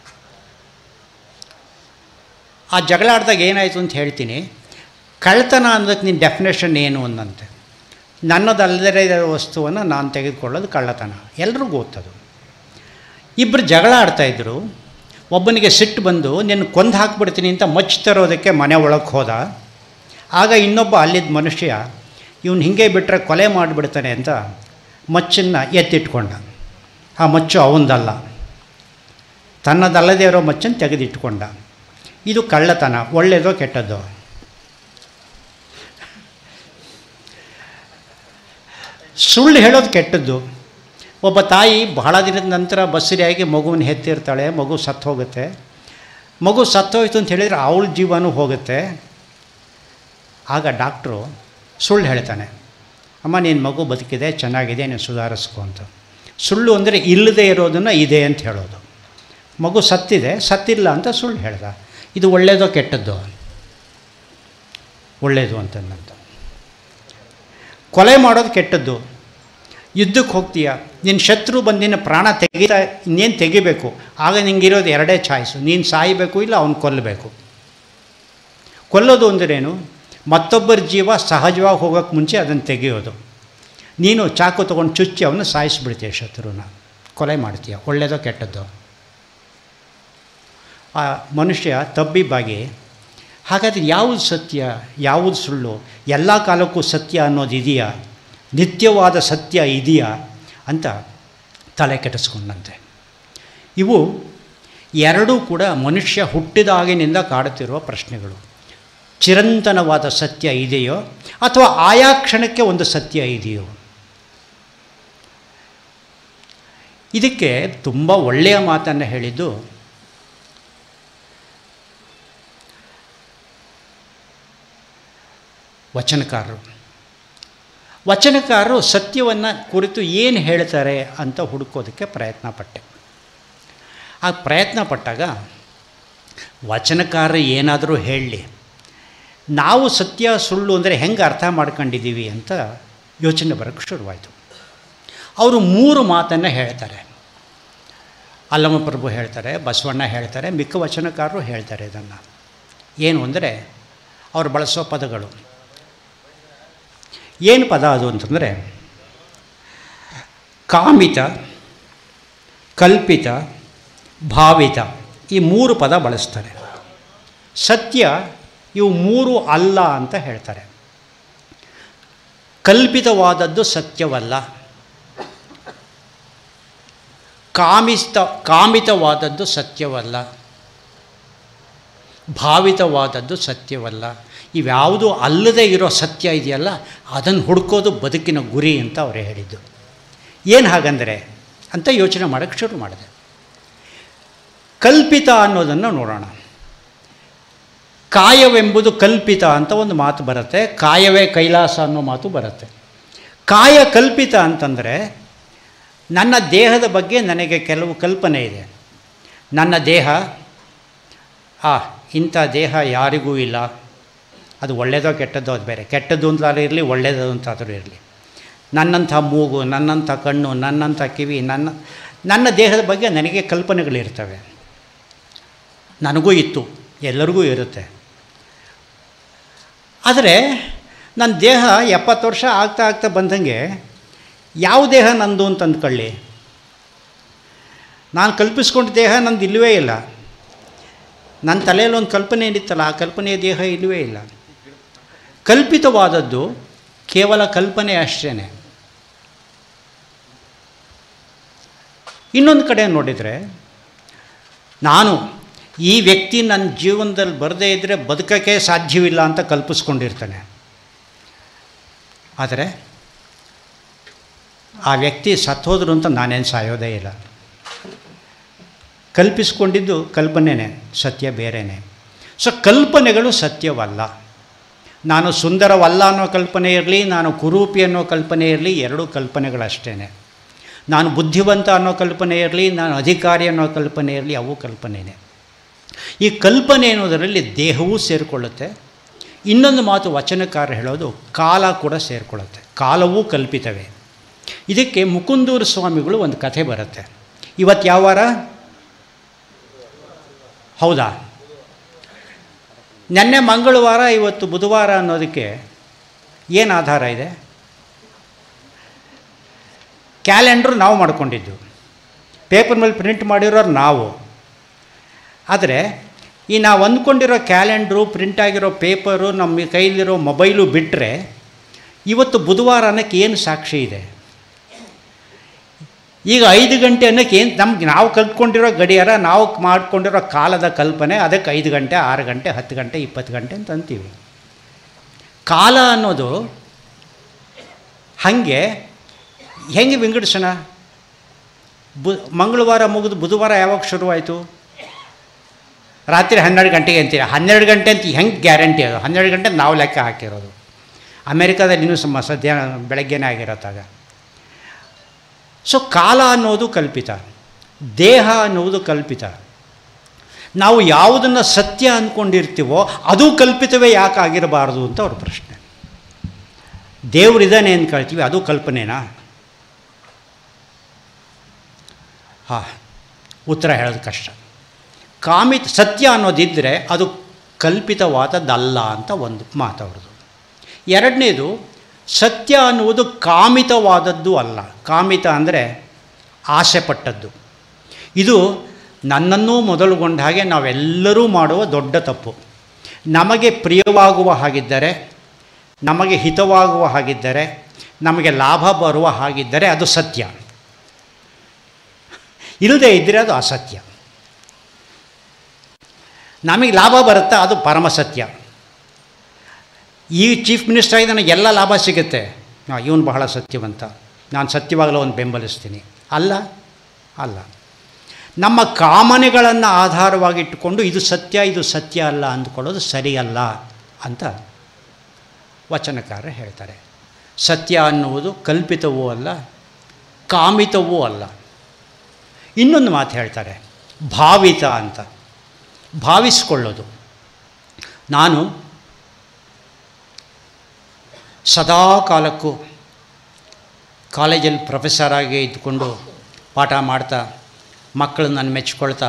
ಆ ಜಗಳ ಆಡಿದಾಗ ಏನಾಯಿತು ಅಂತ ಹೇಳ್ತೀನಿ ಕಳ್ತನ ಅನ್ನೋದಕ್ಕೆ ನಿನ್ನ ಡೆಫಿನೇಷನ್ ಏನು ಅಂದಂತೆ ನನ್ನದಲ್ಲದೇ ಇರೋ ವಸ್ತುವನ್ನು ನಾನು ತೆಗೆದುಕೊಳ್ಳೋದು ಕಳ್ಳತನ ಎಲ್ರಿಗೂ ಗೊತ್ತದು ಇಬ್ಬರು ಜಗಳ ಆಡ್ತಾಯಿದ್ರು ಒಬ್ಬನಿಗೆ ಸಿಟ್ಟು ಬಂದು ನಿನ್ನ ಕೊಂದು ಹಾಕ್ಬಿಡ್ತೀನಿ ಅಂತ ಮಚ್ಚು ತರೋದಕ್ಕೆ ಮನೆ ಒಳಗೆ ಹೋದ ಆಗ ಇನ್ನೊಬ್ಬ ಅಲ್ಲಿದ್ದ ಮನುಷ್ಯ ಇವನು ಹಿಂಗೆ ಬಿಟ್ಟರೆ ಕೊಲೆ ಮಾಡಿಬಿಡ್ತಾನೆ ಅಂತ ಮಚ್ಚನ್ನು ಎತ್ತಿಟ್ಕೊಂಡ ಆ ಮಚ್ಚು ಅವಂದಲ್ಲ ತನ್ನದಲ್ಲದೇ ಇರೋ ಮಚ್ಚನ್ನು ತೆಗೆದಿಟ್ಕೊಂಡ ಇದು ಕಳ್ಳತನ ಒಳ್ಳೆಯದೋ ಕೆಟ್ಟದ್ದೋ ಸುಳ್ಳು ಹೇಳೋದು ಕೆಟ್ಟದ್ದು ಒಬ್ಬ ತಾಯಿ ಬಹಳ ದಿನದ ನಂತರ ಬಸ್ರಿಯಾಗಿ ಮಗುವನ್ನು ಹೆತ್ತಿರ್ತಾಳೆ ಮಗು ಸತ್ತು ಹೋಗುತ್ತೆ ಮಗು ಸತ್ತೋಯ್ತು ಅಂತ ಹೇಳಿದರೆ ಅವಳ ಜೀವನೂ ಹೋಗುತ್ತೆ ಆಗ ಡಾಕ್ಟ್ರು ಸುಳ್ಳು ಹೇಳ್ತಾನೆ ಅಮ್ಮ ನಿನ್ನ ಮಗು ಬದುಕಿದೆ ಚೆನ್ನಾಗಿದೆ ನೀನು ಸುಧಾರಿಸ್ಕೊ ಅಂತ ಸುಳ್ಳು ಅಂದರೆ ಇಲ್ಲದೆ ಇರೋದನ್ನು ಇದೆ ಅಂತ ಹೇಳೋದು ಮಗು ಸತ್ತಿದೆ ಸತ್ತಿಲ್ಲ ಅಂತ ಸುಳ್ಳು ಹೇಳ್ದ ಇದು ಒಳ್ಳೆಯದೋ ಕೆಟ್ಟದ್ದೋ ಒಳ್ಳೆಯದು ಅಂತಂದಂತ ಕೊಲೆ ಮಾಡೋದು ಕೆಟ್ಟದ್ದು ಯುದ್ಧಕ್ಕೆ ಹೋಗ್ತೀಯ ನಿನ್ನ ಶತ್ರು ಬಂದು ನಿನ್ನ ಪ್ರಾಣ ತೆಗಿತಾ ಇನ್ನೇನು ತೆಗಿಬೇಕು ಆಗ ನಿಂಗಿರೋದು ಎರಡೇ ಚಾಯ್ಸು ನೀನು ಸಾಯಬೇಕು ಇಲ್ಲ ಅವನು ಕೊಲ್ಲಬೇಕು ಕೊಲ್ಲೋದು ಅಂದ್ರೇನು ಮತ್ತೊಬ್ಬರ ಜೀವ ಸಹಜವಾಗಿ ಹೋಗೋಕ್ಕೆ ಮುಂಚೆ ಅದನ್ನು ತೆಗೆಯೋದು ನೀನು ಚಾಕು ತೊಗೊಂಡು ಚುಚ್ಚಿ ಅವನು ಸಾಯಿಸಿಬಿಡ್ತೀಯ ಶತ್ರುನ ಕೊಲೆ ಮಾಡ್ತೀಯ ಒಳ್ಳೆಯದೋ ಕೆಟ್ಟದ್ದೋ ಆ ಮನುಷ್ಯ ತಬ್ಬಿಬ್ಬಾಗಿ ಹಾಗಾದರೆ ಯಾವುದು ಸತ್ಯ ಯಾವುದು ಸುಳ್ಳು ಎಲ್ಲ ಕಾಲಕ್ಕೂ ಸತ್ಯ ಅನ್ನೋದು ಇದೆಯಾ ನಿತ್ಯವಾದ ಸತ್ಯ ಇದೆಯಾ ಅಂತ ತಲೆ ಕೆಡಿಸ್ಕೊಂಡಂತೆ ಇವು ಎರಡೂ ಕೂಡ ಮನುಷ್ಯ ಹುಟ್ಟಿದಾಗಿನಿಂದ ಕಾಡುತ್ತಿರುವ ಪ್ರಶ್ನೆಗಳು ಚಿರಂತನವಾದ ಸತ್ಯ ಇದೆಯೋ ಅಥವಾ ಆಯಾ ಕ್ಷಣಕ್ಕೆ ಒಂದು ಸತ್ಯ ಇದೆಯೋ ಇದಕ್ಕೆ ತುಂಬ ಒಳ್ಳೆಯ ಮಾತನ್ನು ಹೇಳಿದ್ದು ವಚನಕಾರರು ವಚನಕಾರರು ಸತ್ಯವನ್ನು ಕುರಿತು ಏನು ಹೇಳ್ತಾರೆ ಅಂತ ಹುಡುಕೋದಕ್ಕೆ ಪ್ರಯತ್ನ ಪಟ್ಟೆ ಆ ಪ್ರಯತ್ನ ಪಟ್ಟಾಗ ವಚನಕಾರರು ಏನಾದರೂ ಹೇಳಲಿ ನಾವು ಸತ್ಯ ಸುಳ್ಳು ಅಂದರೆ ಹೆಂಗೆ ಅರ್ಥ ಮಾಡ್ಕೊಂಡಿದ್ದೀವಿ ಅಂತ ಯೋಚನೆ ಬರೋಕ್ಕೆ ಶುರುವಾಯಿತು ಅವರು ಮೂರು ಮಾತನ್ನು ಹೇಳ್ತಾರೆ ಅಲ್ಲಮಪ್ರಭು ಹೇಳ್ತಾರೆ ಬಸವಣ್ಣ ಹೇಳ್ತಾರೆ ಮಿಕ್ಕ ವಚನಕಾರರು ಹೇಳ್ತಾರೆ ಇದನ್ನು ಏನು ಅಂದರೆ ಅವರು ಬಳಸೋ ಪದಗಳು ಏನು ಪದ ಅದು ಅಂತಂದರೆ ಕಾಮಿತ ಕಲ್ಪಿತ ಭಾವಿತ ಈ ಮೂರು ಪದ ಬಳಸ್ತಾರೆ ಸತ್ಯ ಇವು ಮೂರು ಅಲ್ಲ ಅಂತ ಹೇಳ್ತಾರೆ ಕಲ್ಪಿತವಾದದ್ದು ಸತ್ಯವಲ್ಲ ಕಾಮಿಸ್ತ ಕಾಮಿತವಾದದ್ದು ಸತ್ಯವಲ್ಲ ಭಾವಿತವಾದದ್ದು ಸತ್ಯವಲ್ಲ ಇವ್ಯಾವುದು ಅಲ್ಲದೆ ಇರೋ ಸತ್ಯ ಇದೆಯಲ್ಲ ಅದನ್ನು ಹುಡ್ಕೋದು ಬದುಕಿನ ಗುರಿ ಅಂತ ಅವರು ಹೇಳಿದ್ದು ಏನು ಹಾಗಂದರೆ ಅಂತ ಯೋಚನೆ ಮಾಡೋಕ್ಕೆ ಶುರು ಮಾಡಿದೆ ಕಲ್ಪಿತ ಅನ್ನೋದನ್ನು ನೋಡೋಣ ಕಾಯವೆಂಬುದು ಕಲ್ಪಿತ ಅಂತ ಒಂದು ಮಾತು ಬರುತ್ತೆ ಕಾಯವೇ ಕೈಲಾಸ ಅನ್ನೋ ಮಾತು ಬರುತ್ತೆ ಕಾಯ ಕಲ್ಪಿತ ಅಂತಂದರೆ ನನ್ನ ದೇಹದ ಬಗ್ಗೆ ನನಗೆ ಕೆಲವು ಕಲ್ಪನೆ ಇದೆ ನನ್ನ ದೇಹ ಆ ಇಂಥ ದೇಹ ಯಾರಿಗೂ ಇಲ್ಲ ಅದು ಒಳ್ಳೆಯದೋ ಕೆಟ್ಟದ್ದೋ ಅದು ಬೇರೆ ಕೆಟ್ಟದ್ದು ಅಂತಲಾದ್ರೂ ಇರಲಿ ಒಳ್ಳೆಯದು ಅಂತಾದರೂ ಇರಲಿ ನನ್ನಂಥ ಮೂಗು ನನ್ನಂಥ ಕಣ್ಣು ನನ್ನಂಥ ಕಿವಿ ನನ್ನ ನನ್ನ ದೇಹದ ಬಗ್ಗೆ ನನಗೆ ಕಲ್ಪನೆಗಳಿರ್ತವೆ ನನಗೂ ಇತ್ತು ಎಲ್ಲರಿಗೂ ಇರುತ್ತೆ ಆದರೆ ನನ್ನ ದೇಹ ಎಪ್ಪತ್ತು ವರ್ಷ ಆಗ್ತಾ ಆಗ್ತಾ ಬಂದಂಗೆ ಯಾವ ದೇಹ ನಂದು ಅಂತ ಅಂದ್ಕೊಳ್ಳಿ ನಾನು ಕಲ್ಪಿಸ್ಕೊಂಡ ದೇಹ ನಂದು ಇಲ್ಲವೇ ಇಲ್ಲ ನನ್ನ ತಲೆಯಲ್ಲಿ ಒಂದು ಕಲ್ಪನೆ ಏನಿತ್ತಲ್ಲ ಆ ಕಲ್ಪನೆಯ ದೇಹ ಇಲ್ಲವೇ ಇಲ್ಲ ಕಲ್ಪಿತವಾದದ್ದು ಕೇವಲ ಕಲ್ಪನೆ ಅಷ್ಟೇ ಇನ್ನೊಂದು ಕಡೆ ನೋಡಿದರೆ ನಾನು ಈ ವ್ಯಕ್ತಿ ನನ್ನ ಜೀವನದಲ್ಲಿ ಬರದೇ ಇದ್ದರೆ ಬದುಕೋಕ್ಕೆ ಸಾಧ್ಯವಿಲ್ಲ ಅಂತ ಕಲ್ಪಿಸ್ಕೊಂಡಿರ್ತಾನೆ ಆದರೆ ಆ ವ್ಯಕ್ತಿ ಸತ್ತೋದ್ರು ಅಂತ ನಾನೇನು ಸಾಯೋದೇ ಇಲ್ಲ ಕಲ್ಪಿಸ್ಕೊಂಡಿದ್ದು ಕಲ್ಪನೆನೇ ಸತ್ಯ ಬೇರೆಯೇ ಸೊ ಕಲ್ಪನೆಗಳು ಸತ್ಯವಲ್ಲ ನಾನು ಸುಂದರವಲ್ಲ ಅನ್ನೋ ಕಲ್ಪನೆ ಇರಲಿ ನಾನು ಕುರೂಪಿ ಅನ್ನೋ ಕಲ್ಪನೆ ಇರಲಿ ಎರಡೂ ಕಲ್ಪನೆಗಳಷ್ಟೇ ನಾನು ಬುದ್ಧಿವಂತ ಅನ್ನೋ ಕಲ್ಪನೆ ಇರಲಿ ನಾನು ಅಧಿಕಾರಿ ಅನ್ನೋ ಕಲ್ಪನೆ ಇರಲಿ ಅವು ಕಲ್ಪನೆಯೇ ಈ ಕಲ್ಪನೆ ಅನ್ನೋದರಲ್ಲಿ ದೇಹವೂ ಸೇರಿಕೊಳ್ಳುತ್ತೆ ಇನ್ನೊಂದು ಮಾತು ವಚನಕಾರ ಹೇಳೋದು ಕಾಲ ಕೂಡ ಸೇರಿಕೊಳ್ಳುತ್ತೆ ಕಾಲವೂ ಕಲ್ಪಿತವೇ ಇದಕ್ಕೆ ಮುಕುಂದೂರು ಸ್ವಾಮಿಗಳು ಒಂದು ಕಥೆ ಬರುತ್ತೆ ಇವತ್ತು ಯಾವ ವಾರ ಹೌದಾ ನೆನ್ನೆ ಮಂಗಳವಾರ ಇವತ್ತು ಬುಧವಾರ ಅನ್ನೋದಕ್ಕೆ ಏನು ಆಧಾರ ಇದೆ ಕ್ಯಾಲೆಂಡ್ರು ನಾವು ಮಾಡ್ಕೊಂಡಿದ್ದು ಪೇಪರ್ ಮೇಲೆ ಪ್ರಿಂಟ್ ಮಾಡಿರೋರು ನಾವು ಆದರೆ ಈ ನಾವು ಅಂದ್ಕೊಂಡಿರೋ ಕ್ಯಾಲೆಂಡ್ರು ಪ್ರಿಂಟ್ ಆಗಿರೋ ಪೇಪರು ನಮ್ಮ ಕೈಲಿರೋ ಮೊಬೈಲು ಬಿಟ್ಟರೆ ಇವತ್ತು ಬುಧವಾರ ಅನ್ನೋಕ್ಕೆ ಏನು ಸಾಕ್ಷಿ ಇದೆ ಈಗ ಐದು ಗಂಟೆ ಅನ್ನೋಕ್ಕೆ ಏನು ನಮ್ಗೆ ನಾವು ಕಲ್ತ್ಕೊಂಡಿರೋ ಗಡಿಯಾರ ನಾವು ಮಾಡ್ಕೊಂಡಿರೋ ಕಾಲದ ಕಲ್ಪನೆ ಅದಕ್ಕೆ ಐದು ಗಂಟೆ ಆರು ಗಂಟೆ ಹತ್ತು ಗಂಟೆ ಇಪ್ಪತ್ತು ಗಂಟೆ ಅಂತ ಅಂತೀವಿ ಕಾಲ ಅನ್ನೋದು ಹಾಗೆ ಹೆಂಗೆ ವಿಂಗಡಿಸೋಣ ಬು ಮಂಗಳವಾರ ಮುಗಿದು ಬುಧವಾರ ಯಾವಾಗ ಶುರುವಾಯಿತು ರಾತ್ರಿ ಹನ್ನೆರಡು ಗಂಟೆಗೆ ಅಂತೀರ ಹನ್ನೆರಡು ಗಂಟೆ ಅಂತ ಹೆಂಗೆ ಗ್ಯಾರಂಟಿ ಅದು ಹನ್ನೆರಡು ಗಂಟೆ ನಾವು ಲೆಕ್ಕ ಹಾಕಿರೋದು ಅಮೇರಿಕಾದಲ್ಲಿ ಇನ್ನೂ ಸಮ ಸದ್ಯ ಬೆಳಗ್ಗೆನೇ ಆಗಿರತ್ತಾಗ ಸೊ ಕಾಲ ಅನ್ನೋದು ಕಲ್ಪಿತ ದೇಹ ಅನ್ನೋದು ಕಲ್ಪಿತ ನಾವು ಯಾವುದನ್ನು ಸತ್ಯ ಅಂದ್ಕೊಂಡಿರ್ತೀವೋ ಅದು ಕಲ್ಪಿತವೇ ಯಾಕೆ ಆಗಿರಬಾರ್ದು ಅಂತ ಅವ್ರ ಪ್ರಶ್ನೆ ದೇವರಿದ್ದಾನೆ ಅಂತ ಕೇಳ್ತೀವಿ ಅದು ಕಲ್ಪನೆನಾ ಹಾಂ ಉತ್ತರ ಹೇಳೋದು ಕಷ್ಟ ಕಾಮಿತ ಸತ್ಯ ಅನ್ನೋದಿದ್ದರೆ ಅದು ಕಲ್ಪಿತವಾದದ್ದಲ್ಲ ಅಂತ ಒಂದು ಮಾತು ಅವ್ರದ್ದು ಎರಡನೇದು ಸತ್ಯ ಅನ್ನುವುದು ಕಾಮಿತವಾದದ್ದು ಅಲ್ಲ ಕಾಮಿತ ಅಂದರೆ ಆಸೆ ಪಟ್ಟದ್ದು ಇದು ನನ್ನನ್ನೂ ಮೊದಲುಗೊಂಡ ಹಾಗೆ ನಾವೆಲ್ಲರೂ ಮಾಡುವ ದೊಡ್ಡ ತಪ್ಪು ನಮಗೆ ಪ್ರಿಯವಾಗುವ ಹಾಗಿದ್ದರೆ ನಮಗೆ ಹಿತವಾಗುವ ಹಾಗಿದ್ದರೆ ನಮಗೆ ಲಾಭ ಬರುವ ಹಾಗಿದ್ದರೆ ಅದು ಸತ್ಯ ಇಲ್ಲದೇ ಇದ್ದರೆ ಅದು ಅಸತ್ಯ ನಮಗೆ ಲಾಭ ಬರುತ್ತಾ ಅದು ಪರಮ ಸತ್ಯ ಈ ಚೀಫ್ ಮಿನಿಸ್ಟರ್ ಆಗಿ ನನಗೆ ಎಲ್ಲ ಲಾಭ ಸಿಗುತ್ತೆ ಹಾಂ ಇವನು ಬಹಳ ಸತ್ಯವಂತ ನಾನು ಸತ್ಯವಾಗಲೂ ಒಂದು ಬೆಂಬಲಿಸ್ತೀನಿ ಅಲ್ಲ ಅಲ್ಲ ನಮ್ಮ ಕಾಮನೆಗಳನ್ನು ಆಧಾರವಾಗಿಟ್ಟುಕೊಂಡು ಇದು ಸತ್ಯ ಇದು ಸತ್ಯ ಅಲ್ಲ ಅಂದ್ಕೊಳ್ಳೋದು ಸರಿಯಲ್ಲ ಅಂತ ವಚನಕಾರರು ಹೇಳ್ತಾರೆ ಸತ್ಯ ಅನ್ನುವುದು ಕಲ್ಪಿತವೂ ಅಲ್ಲ ಕಾಮಿತವೂ ಅಲ್ಲ ಇನ್ನೊಂದು ಮಾತು ಹೇಳ್ತಾರೆ ಭಾವಿತ ಅಂತ ಭಾವಿಸ್ಕೊಳ್ಳೋದು ನಾನು ಸದಾ ಕಾಲಕ್ಕೂ ಕಾಲೇಜಲ್ಲಿ ಪ್ರೊಫೆಸರ್ ಆಗಿ ಇದ್ಕೊಂಡು ಪಾಠ ಮಾಡ್ತಾ ಮಕ್ಕಳು ನಾನು ಮೆಚ್ಕೊಳ್ತಾ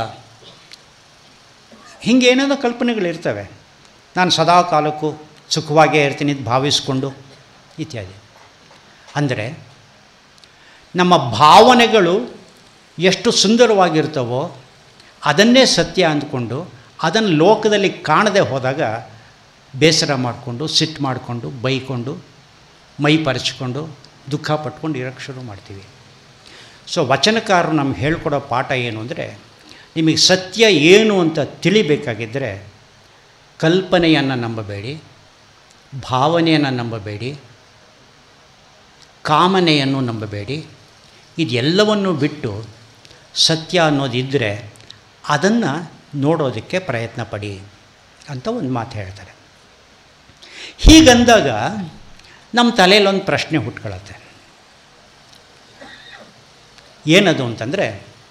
ಹಿಂಗೇನೇನೋ ಕಲ್ಪನೆಗಳಿರ್ತವೆ ನಾನು ಸದಾ ಕಾಲಕ್ಕೂ ಸುಖವಾಗೇ ಇರ್ತೀನಿ ಅಂತ ಭಾವಿಸ್ಕೊಂಡು ಇತ್ಯಾದಿ ಅಂದರೆ ನಮ್ಮ ಭಾವನೆಗಳು ಎಷ್ಟು ಸುಂದರವಾಗಿರ್ತವೋ ಅದನ್ನೇ ಸತ್ಯ ಅಂದ್ಕೊಂಡು ಅದನ್ನು ಲೋಕದಲ್ಲಿ ಕಾಣದೆ ಹೋದಾಗ ಬೇಸರ ಮಾಡಿಕೊಂಡು ಸಿಟ್ಟು ಮಾಡಿಕೊಂಡು ಬೈಕೊಂಡು ಮೈ ಪರಚ್ಕೊಂಡು ದುಃಖ ಪಟ್ಕೊಂಡು ಇರೋಕ್ಕೆ ಶುರು ಮಾಡ್ತೀವಿ ಸೊ ವಚನಕಾರರು ನಮ್ಗೆ ಹೇಳ್ಕೊಡೋ ಪಾಠ ಏನು ಅಂದರೆ ನಿಮಗೆ ಸತ್ಯ ಏನು ಅಂತ ತಿಳಿಬೇಕಾಗಿದ್ದರೆ ಕಲ್ಪನೆಯನ್ನು ನಂಬಬೇಡಿ ಭಾವನೆಯನ್ನು ನಂಬಬೇಡಿ ಕಾಮನೆಯನ್ನು ನಂಬಬೇಡಿ ಇದೆಲ್ಲವನ್ನು ಬಿಟ್ಟು ಸತ್ಯ ಅನ್ನೋದಿದ್ದರೆ ಅದನ್ನು ನೋಡೋದಕ್ಕೆ ಪ್ರಯತ್ನ ಪಡಿ ಅಂತ ಒಂದು ಮಾತು ಹೇಳ್ತಾರೆ ಹೀಗಂದಾಗ ನಮ್ಮ ತಲೆಯಲ್ಲಿ ಒಂದು ಪ್ರಶ್ನೆ ಹುಟ್ಕೊಳ್ಳುತ್ತೆ ಏನದು ಅಂತಂದರೆ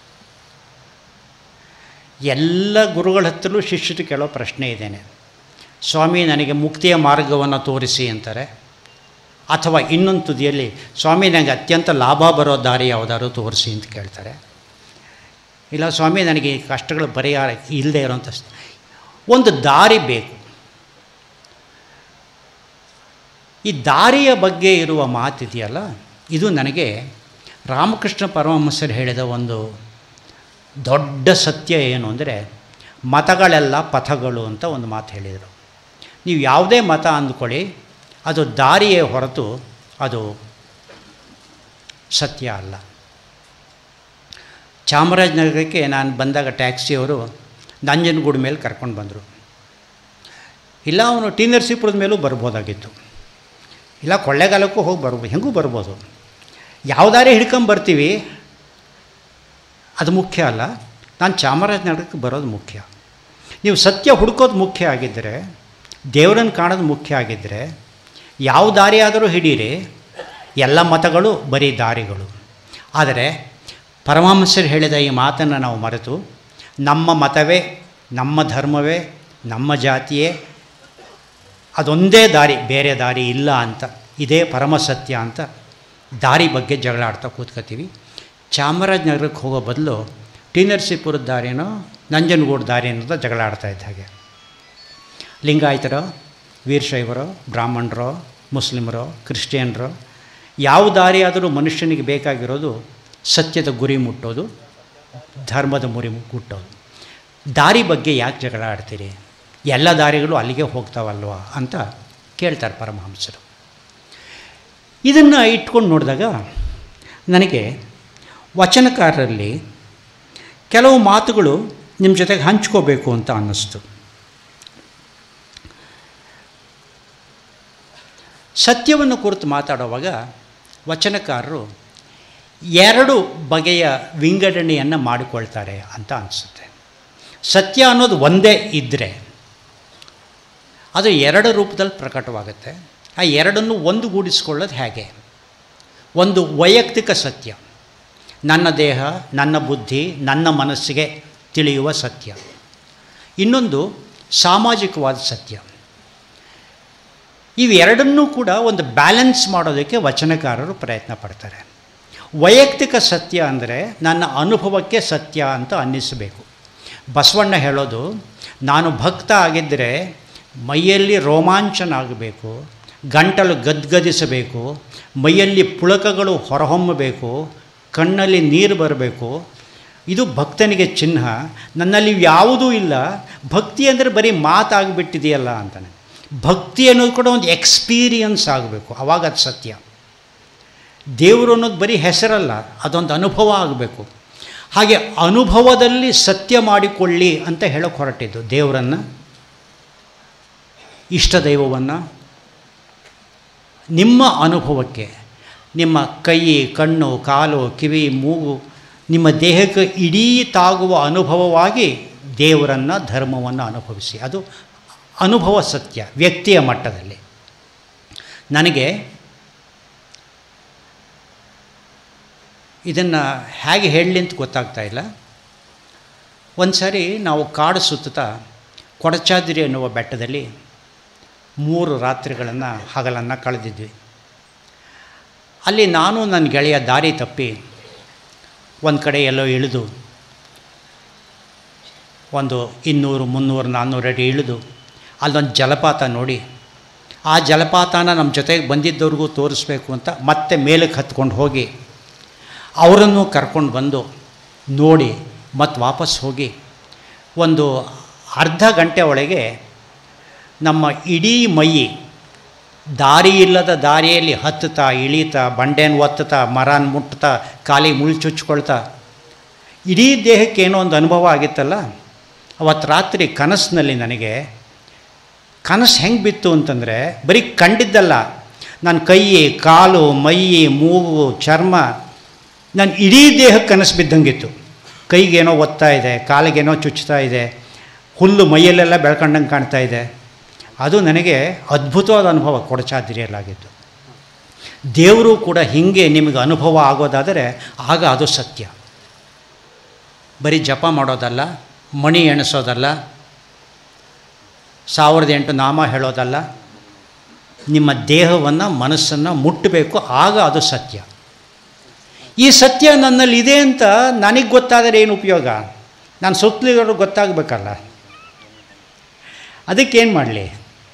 ಎಲ್ಲ ಗುರುಗಳ ಹತ್ರಲೂ ಶಿಷ್ಯರು ಕೇಳೋ ಪ್ರಶ್ನೆ ಇದ್ದೇನೆ ಸ್ವಾಮಿ ನನಗೆ ಮುಕ್ತಿಯ ಮಾರ್ಗವನ್ನು ತೋರಿಸಿ ಅಂತಾರೆ ಅಥವಾ ಇನ್ನೊಂದು ತುದಿಯಲ್ಲಿ ಸ್ವಾಮಿ ನನಗೆ ಅತ್ಯಂತ ಲಾಭ ಬರೋ ದಾರಿ ಯಾವುದಾದ್ರು ತೋರಿಸಿ ಅಂತ ಕೇಳ್ತಾರೆ ಇಲ್ಲ ಸ್ವಾಮಿ ನನಗೆ ಈ ಕಷ್ಟಗಳು ಪರಿಹಾರ ಇಲ್ಲದೆ ಇರೋಂಥ ಸ್- ಒಂದು ದಾರಿ ಬೇಕು ಈ ದಾರಿಯ ಬಗ್ಗೆ ಇರುವ ಮಾತಿದೆಯಲ್ಲ ಇದು ನನಗೆ ರಾಮಕೃಷ್ಣ ಪರಮಹಂಸರು ಹೇಳಿದ ಒಂದು ದೊಡ್ಡ ಸತ್ಯ ಏನು ಅಂದರೆ ಮತಗಳೆಲ್ಲ ಪಥಗಳು ಅಂತ ಒಂದು ಮಾತು ಹೇಳಿದರು ನೀವು ಯಾವುದೇ ಮತ ಅಂದ್ಕೊಳ್ಳಿ ಅದು ದಾರಿಯೇ ಹೊರತು ಅದು ಸತ್ಯ ಅಲ್ಲ ಚಾಮರಾಜನಗರಕ್ಕೆ ನಾನು ಬಂದಾಗ ಟ್ಯಾಕ್ಸಿಯವರು ನಂಜನಗೂಡು ಮೇಲೆ ಕರ್ಕೊಂಡು ಬಂದರು ಇಲ್ಲ ಅವನು ಟಿ ನರಸೀಪುರದ ಮೇಲೂ ಬರ್ಬೋದಾಗಿತ್ತು ಇಲ್ಲ ಕೊಳ್ಳೇಗಾಲಕ್ಕೂ ಹೋಗಿ ಬರ್ಬೋದು ಹೆಂಗೂ ಬರ್ಬೋದು ಯಾವ ದಾರಿ ಹಿಡ್ಕೊಂಡು ಬರ್ತೀವಿ ಅದು ಮುಖ್ಯ ಅಲ್ಲ ನಾನು ಚಾಮರಾಜನಗರಕ್ಕೆ ಬರೋದು ಮುಖ್ಯ ನೀವು ಸತ್ಯ ಹುಡುಕೋದು ಮುಖ್ಯ ಆಗಿದ್ದರೆ ದೇವರನ್ನು ಕಾಣೋದು ಮುಖ್ಯ ಆಗಿದ್ದರೆ ಯಾವ ದಾರಿ ಆದರೂ ಹಿಡೀರಿ ಎಲ್ಲ ಮತಗಳು ಬರೀ ದಾರಿಗಳು ಆದರೆ ಪರಮಹಂಸರು ಹೇಳಿದ ಈ ಮಾತನ್ನು ನಾವು ಮರೆತು ನಮ್ಮ ಮತವೇ ನಮ್ಮ ಧರ್ಮವೇ ನಮ್ಮ ಜಾತಿಯೇ ಅದೊಂದೇ ದಾರಿ ಬೇರೆ ದಾರಿ ಇಲ್ಲ ಅಂತ ಇದೇ ಪರಮ ಸತ್ಯ ಅಂತ ದಾರಿ ಬಗ್ಗೆ ಜಗಳ ಆಡ್ತಾ ಕೂತ್ಕೋತೀವಿ ಚಾಮರಾಜನಗರಕ್ಕೆ ಹೋಗೋ ಬದಲು ಟಿ ನರಸೀಪುರದ ದಾರಿನೋ ನಂಜನಗೂಡು ದಾರಿ ಅನ್ನೋದು ಜಗಳ ಆಡ್ತಾ ಇದ್ದ ಹಾಗೆ ಲಿಂಗಾಯತರೋ ವೀರಶೈವರೋ ಬ್ರಾಹ್ಮಣರೋ ಮುಸ್ಲಿಮರೋ ಕ್ರಿಶ್ಚಿಯನ್ರೋ ಯಾವ ದಾರಿ ಆದರೂ ಮನುಷ್ಯನಿಗೆ ಬೇಕಾಗಿರೋದು ಸತ್ಯದ ಗುರಿ ಮುಟ್ಟೋದು ಧರ್ಮದ ಮುರಿ ಮುಟ್ಟೋದು ದಾರಿ ಬಗ್ಗೆ ಯಾಕೆ ಜಗಳ ಆಡ್ತೀರಿ ಎಲ್ಲ ದಾರಿಗಳು ಅಲ್ಲಿಗೆ ಹೋಗ್ತಾವಲ್ವಾ ಅಂತ ಕೇಳ್ತಾರೆ ಪರಮಹಂಸರು ಇದನ್ನು ಇಟ್ಕೊಂಡು ನೋಡಿದಾಗ ನನಗೆ ವಚನಕಾರರಲ್ಲಿ ಕೆಲವು ಮಾತುಗಳು ನಿಮ್ಮ ಜೊತೆಗೆ ಹಂಚ್ಕೋಬೇಕು ಅಂತ ಅನ್ನಿಸ್ತು ಸತ್ಯವನ್ನು ಕುರಿತು ಮಾತಾಡುವಾಗ ವಚನಕಾರರು ಎರಡು ಬಗೆಯ ವಿಂಗಡಣೆಯನ್ನು ಮಾಡಿಕೊಳ್ತಾರೆ ಅಂತ ಅನಿಸುತ್ತೆ ಸತ್ಯ ಅನ್ನೋದು ಒಂದೇ ಇದ್ದರೆ ಅದು ಎರಡು ರೂಪದಲ್ಲಿ ಪ್ರಕಟವಾಗುತ್ತೆ ಆ ಎರಡನ್ನು ಒಂದುಗೂಡಿಸ್ಕೊಳ್ಳೋದು ಹೇಗೆ ಒಂದು ವೈಯಕ್ತಿಕ ಸತ್ಯ ನನ್ನ ದೇಹ ನನ್ನ ಬುದ್ಧಿ ನನ್ನ ಮನಸ್ಸಿಗೆ ತಿಳಿಯುವ ಸತ್ಯ ಇನ್ನೊಂದು ಸಾಮಾಜಿಕವಾದ ಸತ್ಯ ಇವೆರಡನ್ನೂ ಕೂಡ ಒಂದು ಬ್ಯಾಲೆನ್ಸ್ ಮಾಡೋದಕ್ಕೆ ವಚನಕಾರರು ಪ್ರಯತ್ನ ಪಡ್ತಾರೆ ವೈಯಕ್ತಿಕ ಸತ್ಯ ಅಂದರೆ ನನ್ನ ಅನುಭವಕ್ಕೆ ಸತ್ಯ ಅಂತ ಅನ್ನಿಸಬೇಕು ಬಸವಣ್ಣ ಹೇಳೋದು ನಾನು ಭಕ್ತ ಆಗಿದ್ದರೆ ಮೈಯಲ್ಲಿ ರೋಮಾಂಚನ ಆಗಬೇಕು ಗಂಟಲು ಗದ್ಗದಿಸಬೇಕು ಮೈಯಲ್ಲಿ ಪುಳಕಗಳು ಹೊರಹೊಮ್ಮಬೇಕು ಕಣ್ಣಲ್ಲಿ ನೀರು ಬರಬೇಕು ಇದು ಭಕ್ತನಿಗೆ ಚಿಹ್ನ ನನ್ನಲ್ಲಿ ಯಾವುದೂ ಇಲ್ಲ ಭಕ್ತಿ ಅಂದರೆ ಬರೀ ಮಾತಾಗಿಬಿಟ್ಟಿದೆಯಲ್ಲ ಅಂತಾನೆ ಭಕ್ತಿ ಅನ್ನೋದು ಕೂಡ ಒಂದು ಎಕ್ಸ್ಪೀರಿಯನ್ಸ್ ಆಗಬೇಕು ಆವಾಗ ಅದು ಸತ್ಯ ದೇವರು ಅನ್ನೋದು ಬರೀ ಹೆಸರಲ್ಲ ಅದೊಂದು ಅನುಭವ ಆಗಬೇಕು ಹಾಗೆ ಅನುಭವದಲ್ಲಿ ಸತ್ಯ ಮಾಡಿಕೊಳ್ಳಿ ಅಂತ ಹೇಳೋಕೆ ಹೊರಟಿದ್ದು ದೇವರನ್ನು ಇಷ್ಟ ದೈವವನ್ನು ನಿಮ್ಮ ಅನುಭವಕ್ಕೆ ನಿಮ್ಮ ಕೈ ಕಣ್ಣು ಕಾಲು ಕಿವಿ ಮೂಗು ನಿಮ್ಮ ದೇಹಕ್ಕೆ ಇಡೀ ತಾಗುವ ಅನುಭವವಾಗಿ ದೇವರನ್ನು ಧರ್ಮವನ್ನು ಅನುಭವಿಸಿ ಅದು ಅನುಭವ ಸತ್ಯ ವ್ಯಕ್ತಿಯ ಮಟ್ಟದಲ್ಲಿ ನನಗೆ ಇದನ್ನು ಹೇಗೆ ಹೇಳಲಿ ಅಂತ ಗೊತ್ತಾಗ್ತಾ ಇಲ್ಲ ಒಂದು ಸಾರಿ ನಾವು ಕಾಡು ಸುತ್ತುತ್ತಾ ಕೊಡಚಾದ್ರಿ ಅನ್ನುವ ಬೆಟ್ಟದಲ್ಲಿ ಮೂರು ರಾತ್ರಿಗಳನ್ನು ಹಗಲನ್ನು ಕಳೆದಿದ್ವಿ ಅಲ್ಲಿ ನಾನು ನನ್ನ ಗೆಳೆಯ ದಾರಿ ತಪ್ಪಿ ಒಂದು ಕಡೆ ಎಲ್ಲೋ ಇಳಿದು ಒಂದು ಇನ್ನೂರು ಮುನ್ನೂರು ನಾನ್ನೂರು ಅಡಿ ಇಳಿದು ಅಲ್ಲೊಂದು ಜಲಪಾತ ನೋಡಿ ಆ ಜಲಪಾತನ ನಮ್ಮ ಜೊತೆಗೆ ಬಂದಿದ್ದವ್ರಿಗೂ ತೋರಿಸ್ಬೇಕು ಅಂತ ಮತ್ತೆ ಮೇಲಕ್ಕೆ ಹತ್ಕೊಂಡು ಹೋಗಿ ಅವರನ್ನು ಕರ್ಕೊಂಡು ಬಂದು ನೋಡಿ ಮತ್ತು ವಾಪಸ್ ಹೋಗಿ ಒಂದು ಅರ್ಧ ಗಂಟೆ ಒಳಗೆ ನಮ್ಮ ಇಡೀ ಮೈ ದಾರಿ ಇಲ್ಲದ ದಾರಿಯಲ್ಲಿ ಹತ್ತುತ್ತಾ ಇಳೀತಾ ಬಂಡೆನ ಒತ್ತುತ್ತಾ ಮರನ ಮುಟ್ತಾ ಕಾಲಿಗೆ ಮುಳ್ಳು ಚುಚ್ಕೊಳ್ತಾ ಇಡೀ ದೇಹಕ್ಕೆ ಏನೋ ಒಂದು ಅನುಭವ ಆಗಿತ್ತಲ್ಲ ಅವತ್ತು ರಾತ್ರಿ ಕನಸಿನಲ್ಲಿ ನನಗೆ ಕನಸು ಹೆಂಗೆ ಬಿತ್ತು ಅಂತಂದರೆ ಬರೀ ಕಂಡಿದ್ದಲ್ಲ ನನ್ನ ಕೈ ಕಾಲು ಮೈ ಮೂಗು ಚರ್ಮ ನನ್ನ ಇಡೀ ದೇಹಕ್ಕೆ ಕನಸು ಬಿದ್ದಂಗಿತ್ತು ಕೈಗೇನೋ ಒತ್ತಾ ಇದೆ ಕಾಲಿಗೇನೋ ಚುಚ್ತಾ ಇದೆ ಹುಲ್ಲು ಮೈಯಲ್ಲೆಲ್ಲ ಬೆಳ್ಕೊಂಡಂಗೆ ಕಾಣ್ತಾ ಇದೆ ಅದು ನನಗೆ ಅದ್ಭುತವಾದ ಅನುಭವ ಕೊಡಚಾದ್ರಿಯಲ್ಲಾಗಿತ್ತು ದೇವರು ಕೂಡ ಹೀಗೆ ನಿಮಗೆ ಅನುಭವ ಆಗೋದಾದರೆ ಆಗ ಅದು ಸತ್ಯ ಬರೀ ಜಪ ಮಾಡೋದಲ್ಲ ಮಣಿ ಎಣಿಸೋದಲ್ಲ ಸಾವಿರದ ಎಂಟು ನಾಮ ಹೇಳೋದಲ್ಲ ನಿಮ್ಮ ದೇಹವನ್ನು ಮನಸ್ಸನ್ನು ಮುಟ್ಟಬೇಕು ಆಗ ಅದು ಸತ್ಯ ಈ ಸತ್ಯ ನನ್ನಲ್ಲಿ ಇದೆ ಅಂತ ನನಗೆ ಗೊತ್ತಾದರೆ ಏನು ಉಪಯೋಗ ನಾನು ಸುತ್ತಲಿರೋರು ಗೊತ್ತಾಗಬೇಕಲ್ಲ ಅದಕ್ಕೇನು ಮಾಡಲಿ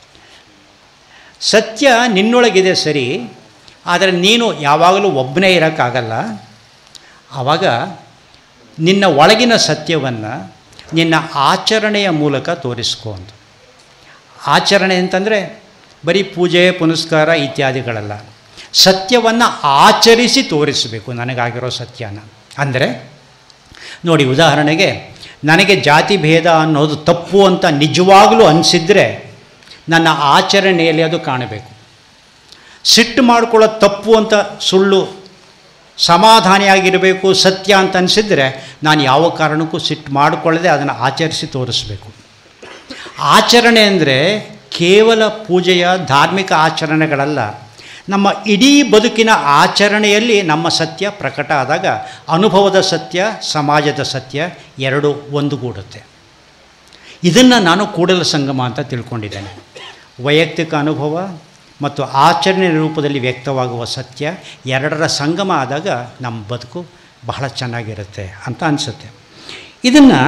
ಸತ್ಯ ನಿನ್ನೊಳಗಿದೆ ಸರಿ ಆದರೆ ನೀನು ಯಾವಾಗಲೂ ಒಬ್ಬನೇ ಇರೋಕ್ಕಾಗಲ್ಲ ಆವಾಗ ನಿನ್ನ ಒಳಗಿನ ಸತ್ಯವನ್ನು ನಿನ್ನ ಆಚರಣೆಯ ಮೂಲಕ ತೋರಿಸ್ಕೊ ಅಂತ ಆಚರಣೆ ಅಂತಂದರೆ ಬರೀ ಪೂಜೆ ಪುನಸ್ಕಾರ ಇತ್ಯಾದಿಗಳಲ್ಲ ಸತ್ಯವನ್ನು ಆಚರಿಸಿ ತೋರಿಸಬೇಕು ನನಗಾಗಿರೋ ಸತ್ಯನ ಅಂದರೆ ನೋಡಿ ಉದಾಹರಣೆಗೆ ನನಗೆ ಜಾತಿ ಭೇದ ಅನ್ನೋದು ತಪ್ಪು ಅಂತ ನಿಜವಾಗಲೂ ಅನಿಸಿದರೆ ನನ್ನ ಆಚರಣೆಯಲ್ಲಿ ಅದು ಕಾಣಬೇಕು ಸಿಟ್ಟು ಮಾಡ್ಕೊಳ್ಳೋದು ತಪ್ಪು ಅಂತ ಸುಳ್ಳು ಸಮಾಧಾನಿಯಾಗಿರಬೇಕು ಸತ್ಯ ಅಂತ ಅನಿಸಿದರೆ ನಾನು ಯಾವ ಕಾರಣಕ್ಕೂ ಸಿಟ್ಟು ಮಾಡಿಕೊಳ್ಳದೆ ಅದನ್ನು ಆಚರಿಸಿ ತೋರಿಸಬೇಕು ಆಚರಣೆ ಅಂದರೆ ಕೇವಲ ಪೂಜೆಯ ಧಾರ್ಮಿಕ ಆಚರಣೆಗಳಲ್ಲ ನಮ್ಮ ಇಡೀ ಬದುಕಿನ ಆಚರಣೆಯಲ್ಲಿ ನಮ್ಮ ಸತ್ಯ ಪ್ರಕಟ ಆದಾಗ ಅನುಭವದ ಸತ್ಯ ಸಮಾಜದ ಸತ್ಯ ಎರಡು ಒಂದುಗೂಡುತ್ತೆ ಇದನ್ನು ನಾನು ಕೂಡಲ ಸಂಗಮ ಅಂತ ತಿಳ್ಕೊಂಡಿದ್ದೇನೆ ವೈಯಕ್ತಿಕ ಅನುಭವ ಮತ್ತು ಆಚರಣೆ ರೂಪದಲ್ಲಿ ವ್ಯಕ್ತವಾಗುವ ಸತ್ಯ ಎರಡರ ಸಂಗಮ ಆದಾಗ ನಮ್ಮ ಬದುಕು ಬಹಳ ಚೆನ್ನಾಗಿರುತ್ತೆ ಅಂತ ಅನಿಸುತ್ತೆ ಇದನ್ನು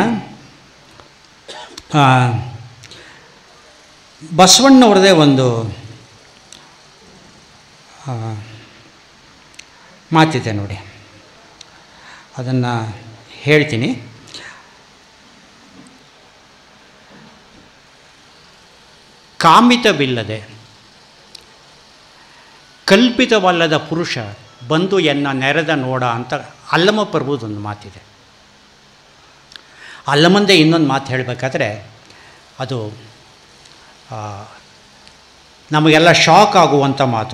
ಬಸವಣ್ಣವ್ರದೇ ಒಂದು ಆ, ಮಾತಿದೆ ನೋಡಿ ಅದನ್ನು ಹೇಳ್ತೀನಿ ಕಾಮಿತವಿಲ್ಲದೆ ಕಲ್ಪಿತವಲ್ಲದ ಪುರುಷ ಬಂದು ಎನ್ನ ನೆರೆದ ನೋಡ ಅಂತ ಅಲ್ಲಮ ಪ್ರಭುದೊಂದು ಮಾತಿದೆ ಅಲ್ಲಮಂದೆ ಇನ್ನೊಂದು ಮಾತು ಹೇಳಬೇಕಾದ್ರೆ ಅದು ಆ, ನಮಗೆಲ್ಲ ಶಾಕ್ ಆಗುವಂಥ ಮಾತು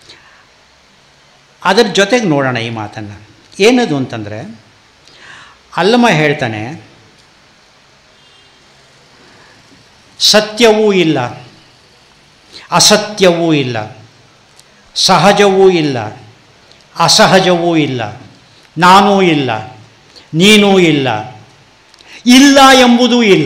ಅದರ ಜೊತೆಗೆ ನೋಡೋಣ ಈ ಮಾತನ್ನು ಏನದು ಅಂತಂದರೆ ಅಲ್ಲಮ ಹೇಳ್ತಾನೆ ಸತ್ಯವೂ ಇಲ್ಲ ಅಸತ್ಯವೂ ಇಲ್ಲ ಸಹಜವೂ ಇಲ್ಲ ಅಸಹಜವೂ ಇಲ್ಲ ನಾನೂ ಇಲ್ಲ ನೀನೂ ಇಲ್ಲ ಇಲ್ಲ ಎಂಬುದೂ ಇಲ್ಲ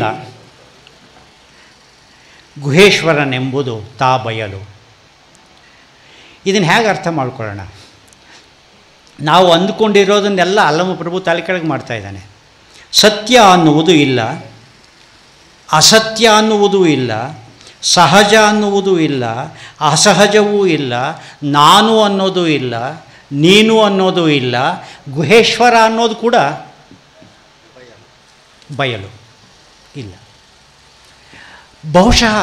ಗುಹೇಶ್ವರನೆಂಬುದು ತಾ ಬಯಲು ಇದನ್ನು ಹೇಗೆ ಅರ್ಥ ಮಾಡ್ಕೊಳ್ಳೋಣ ನಾವು ಅಂದ್ಕೊಂಡಿರೋದನ್ನೆಲ್ಲ ಅಲ್ಲಮ ಪ್ರಭು ತಲೆ ಕೆಳಗೆ ಮಾಡ್ತಾ ಇದ್ದಾನೆ ಸತ್ಯ ಅನ್ನುವುದು ಇಲ್ಲ ಅಸತ್ಯ ಅನ್ನುವುದೂ ಇಲ್ಲ ಸಹಜ ಅನ್ನುವುದೂ ಇಲ್ಲ ಅಸಹಜವೂ ಇಲ್ಲ ನಾನು ಅನ್ನೋದು ಇಲ್ಲ ನೀನು ಅನ್ನೋದು ಇಲ್ಲ ಗುಹೇಶ್ವರ ಅನ್ನೋದು ಕೂಡ ಬಯಲು ಇಲ್ಲ ಬಹುಶಃ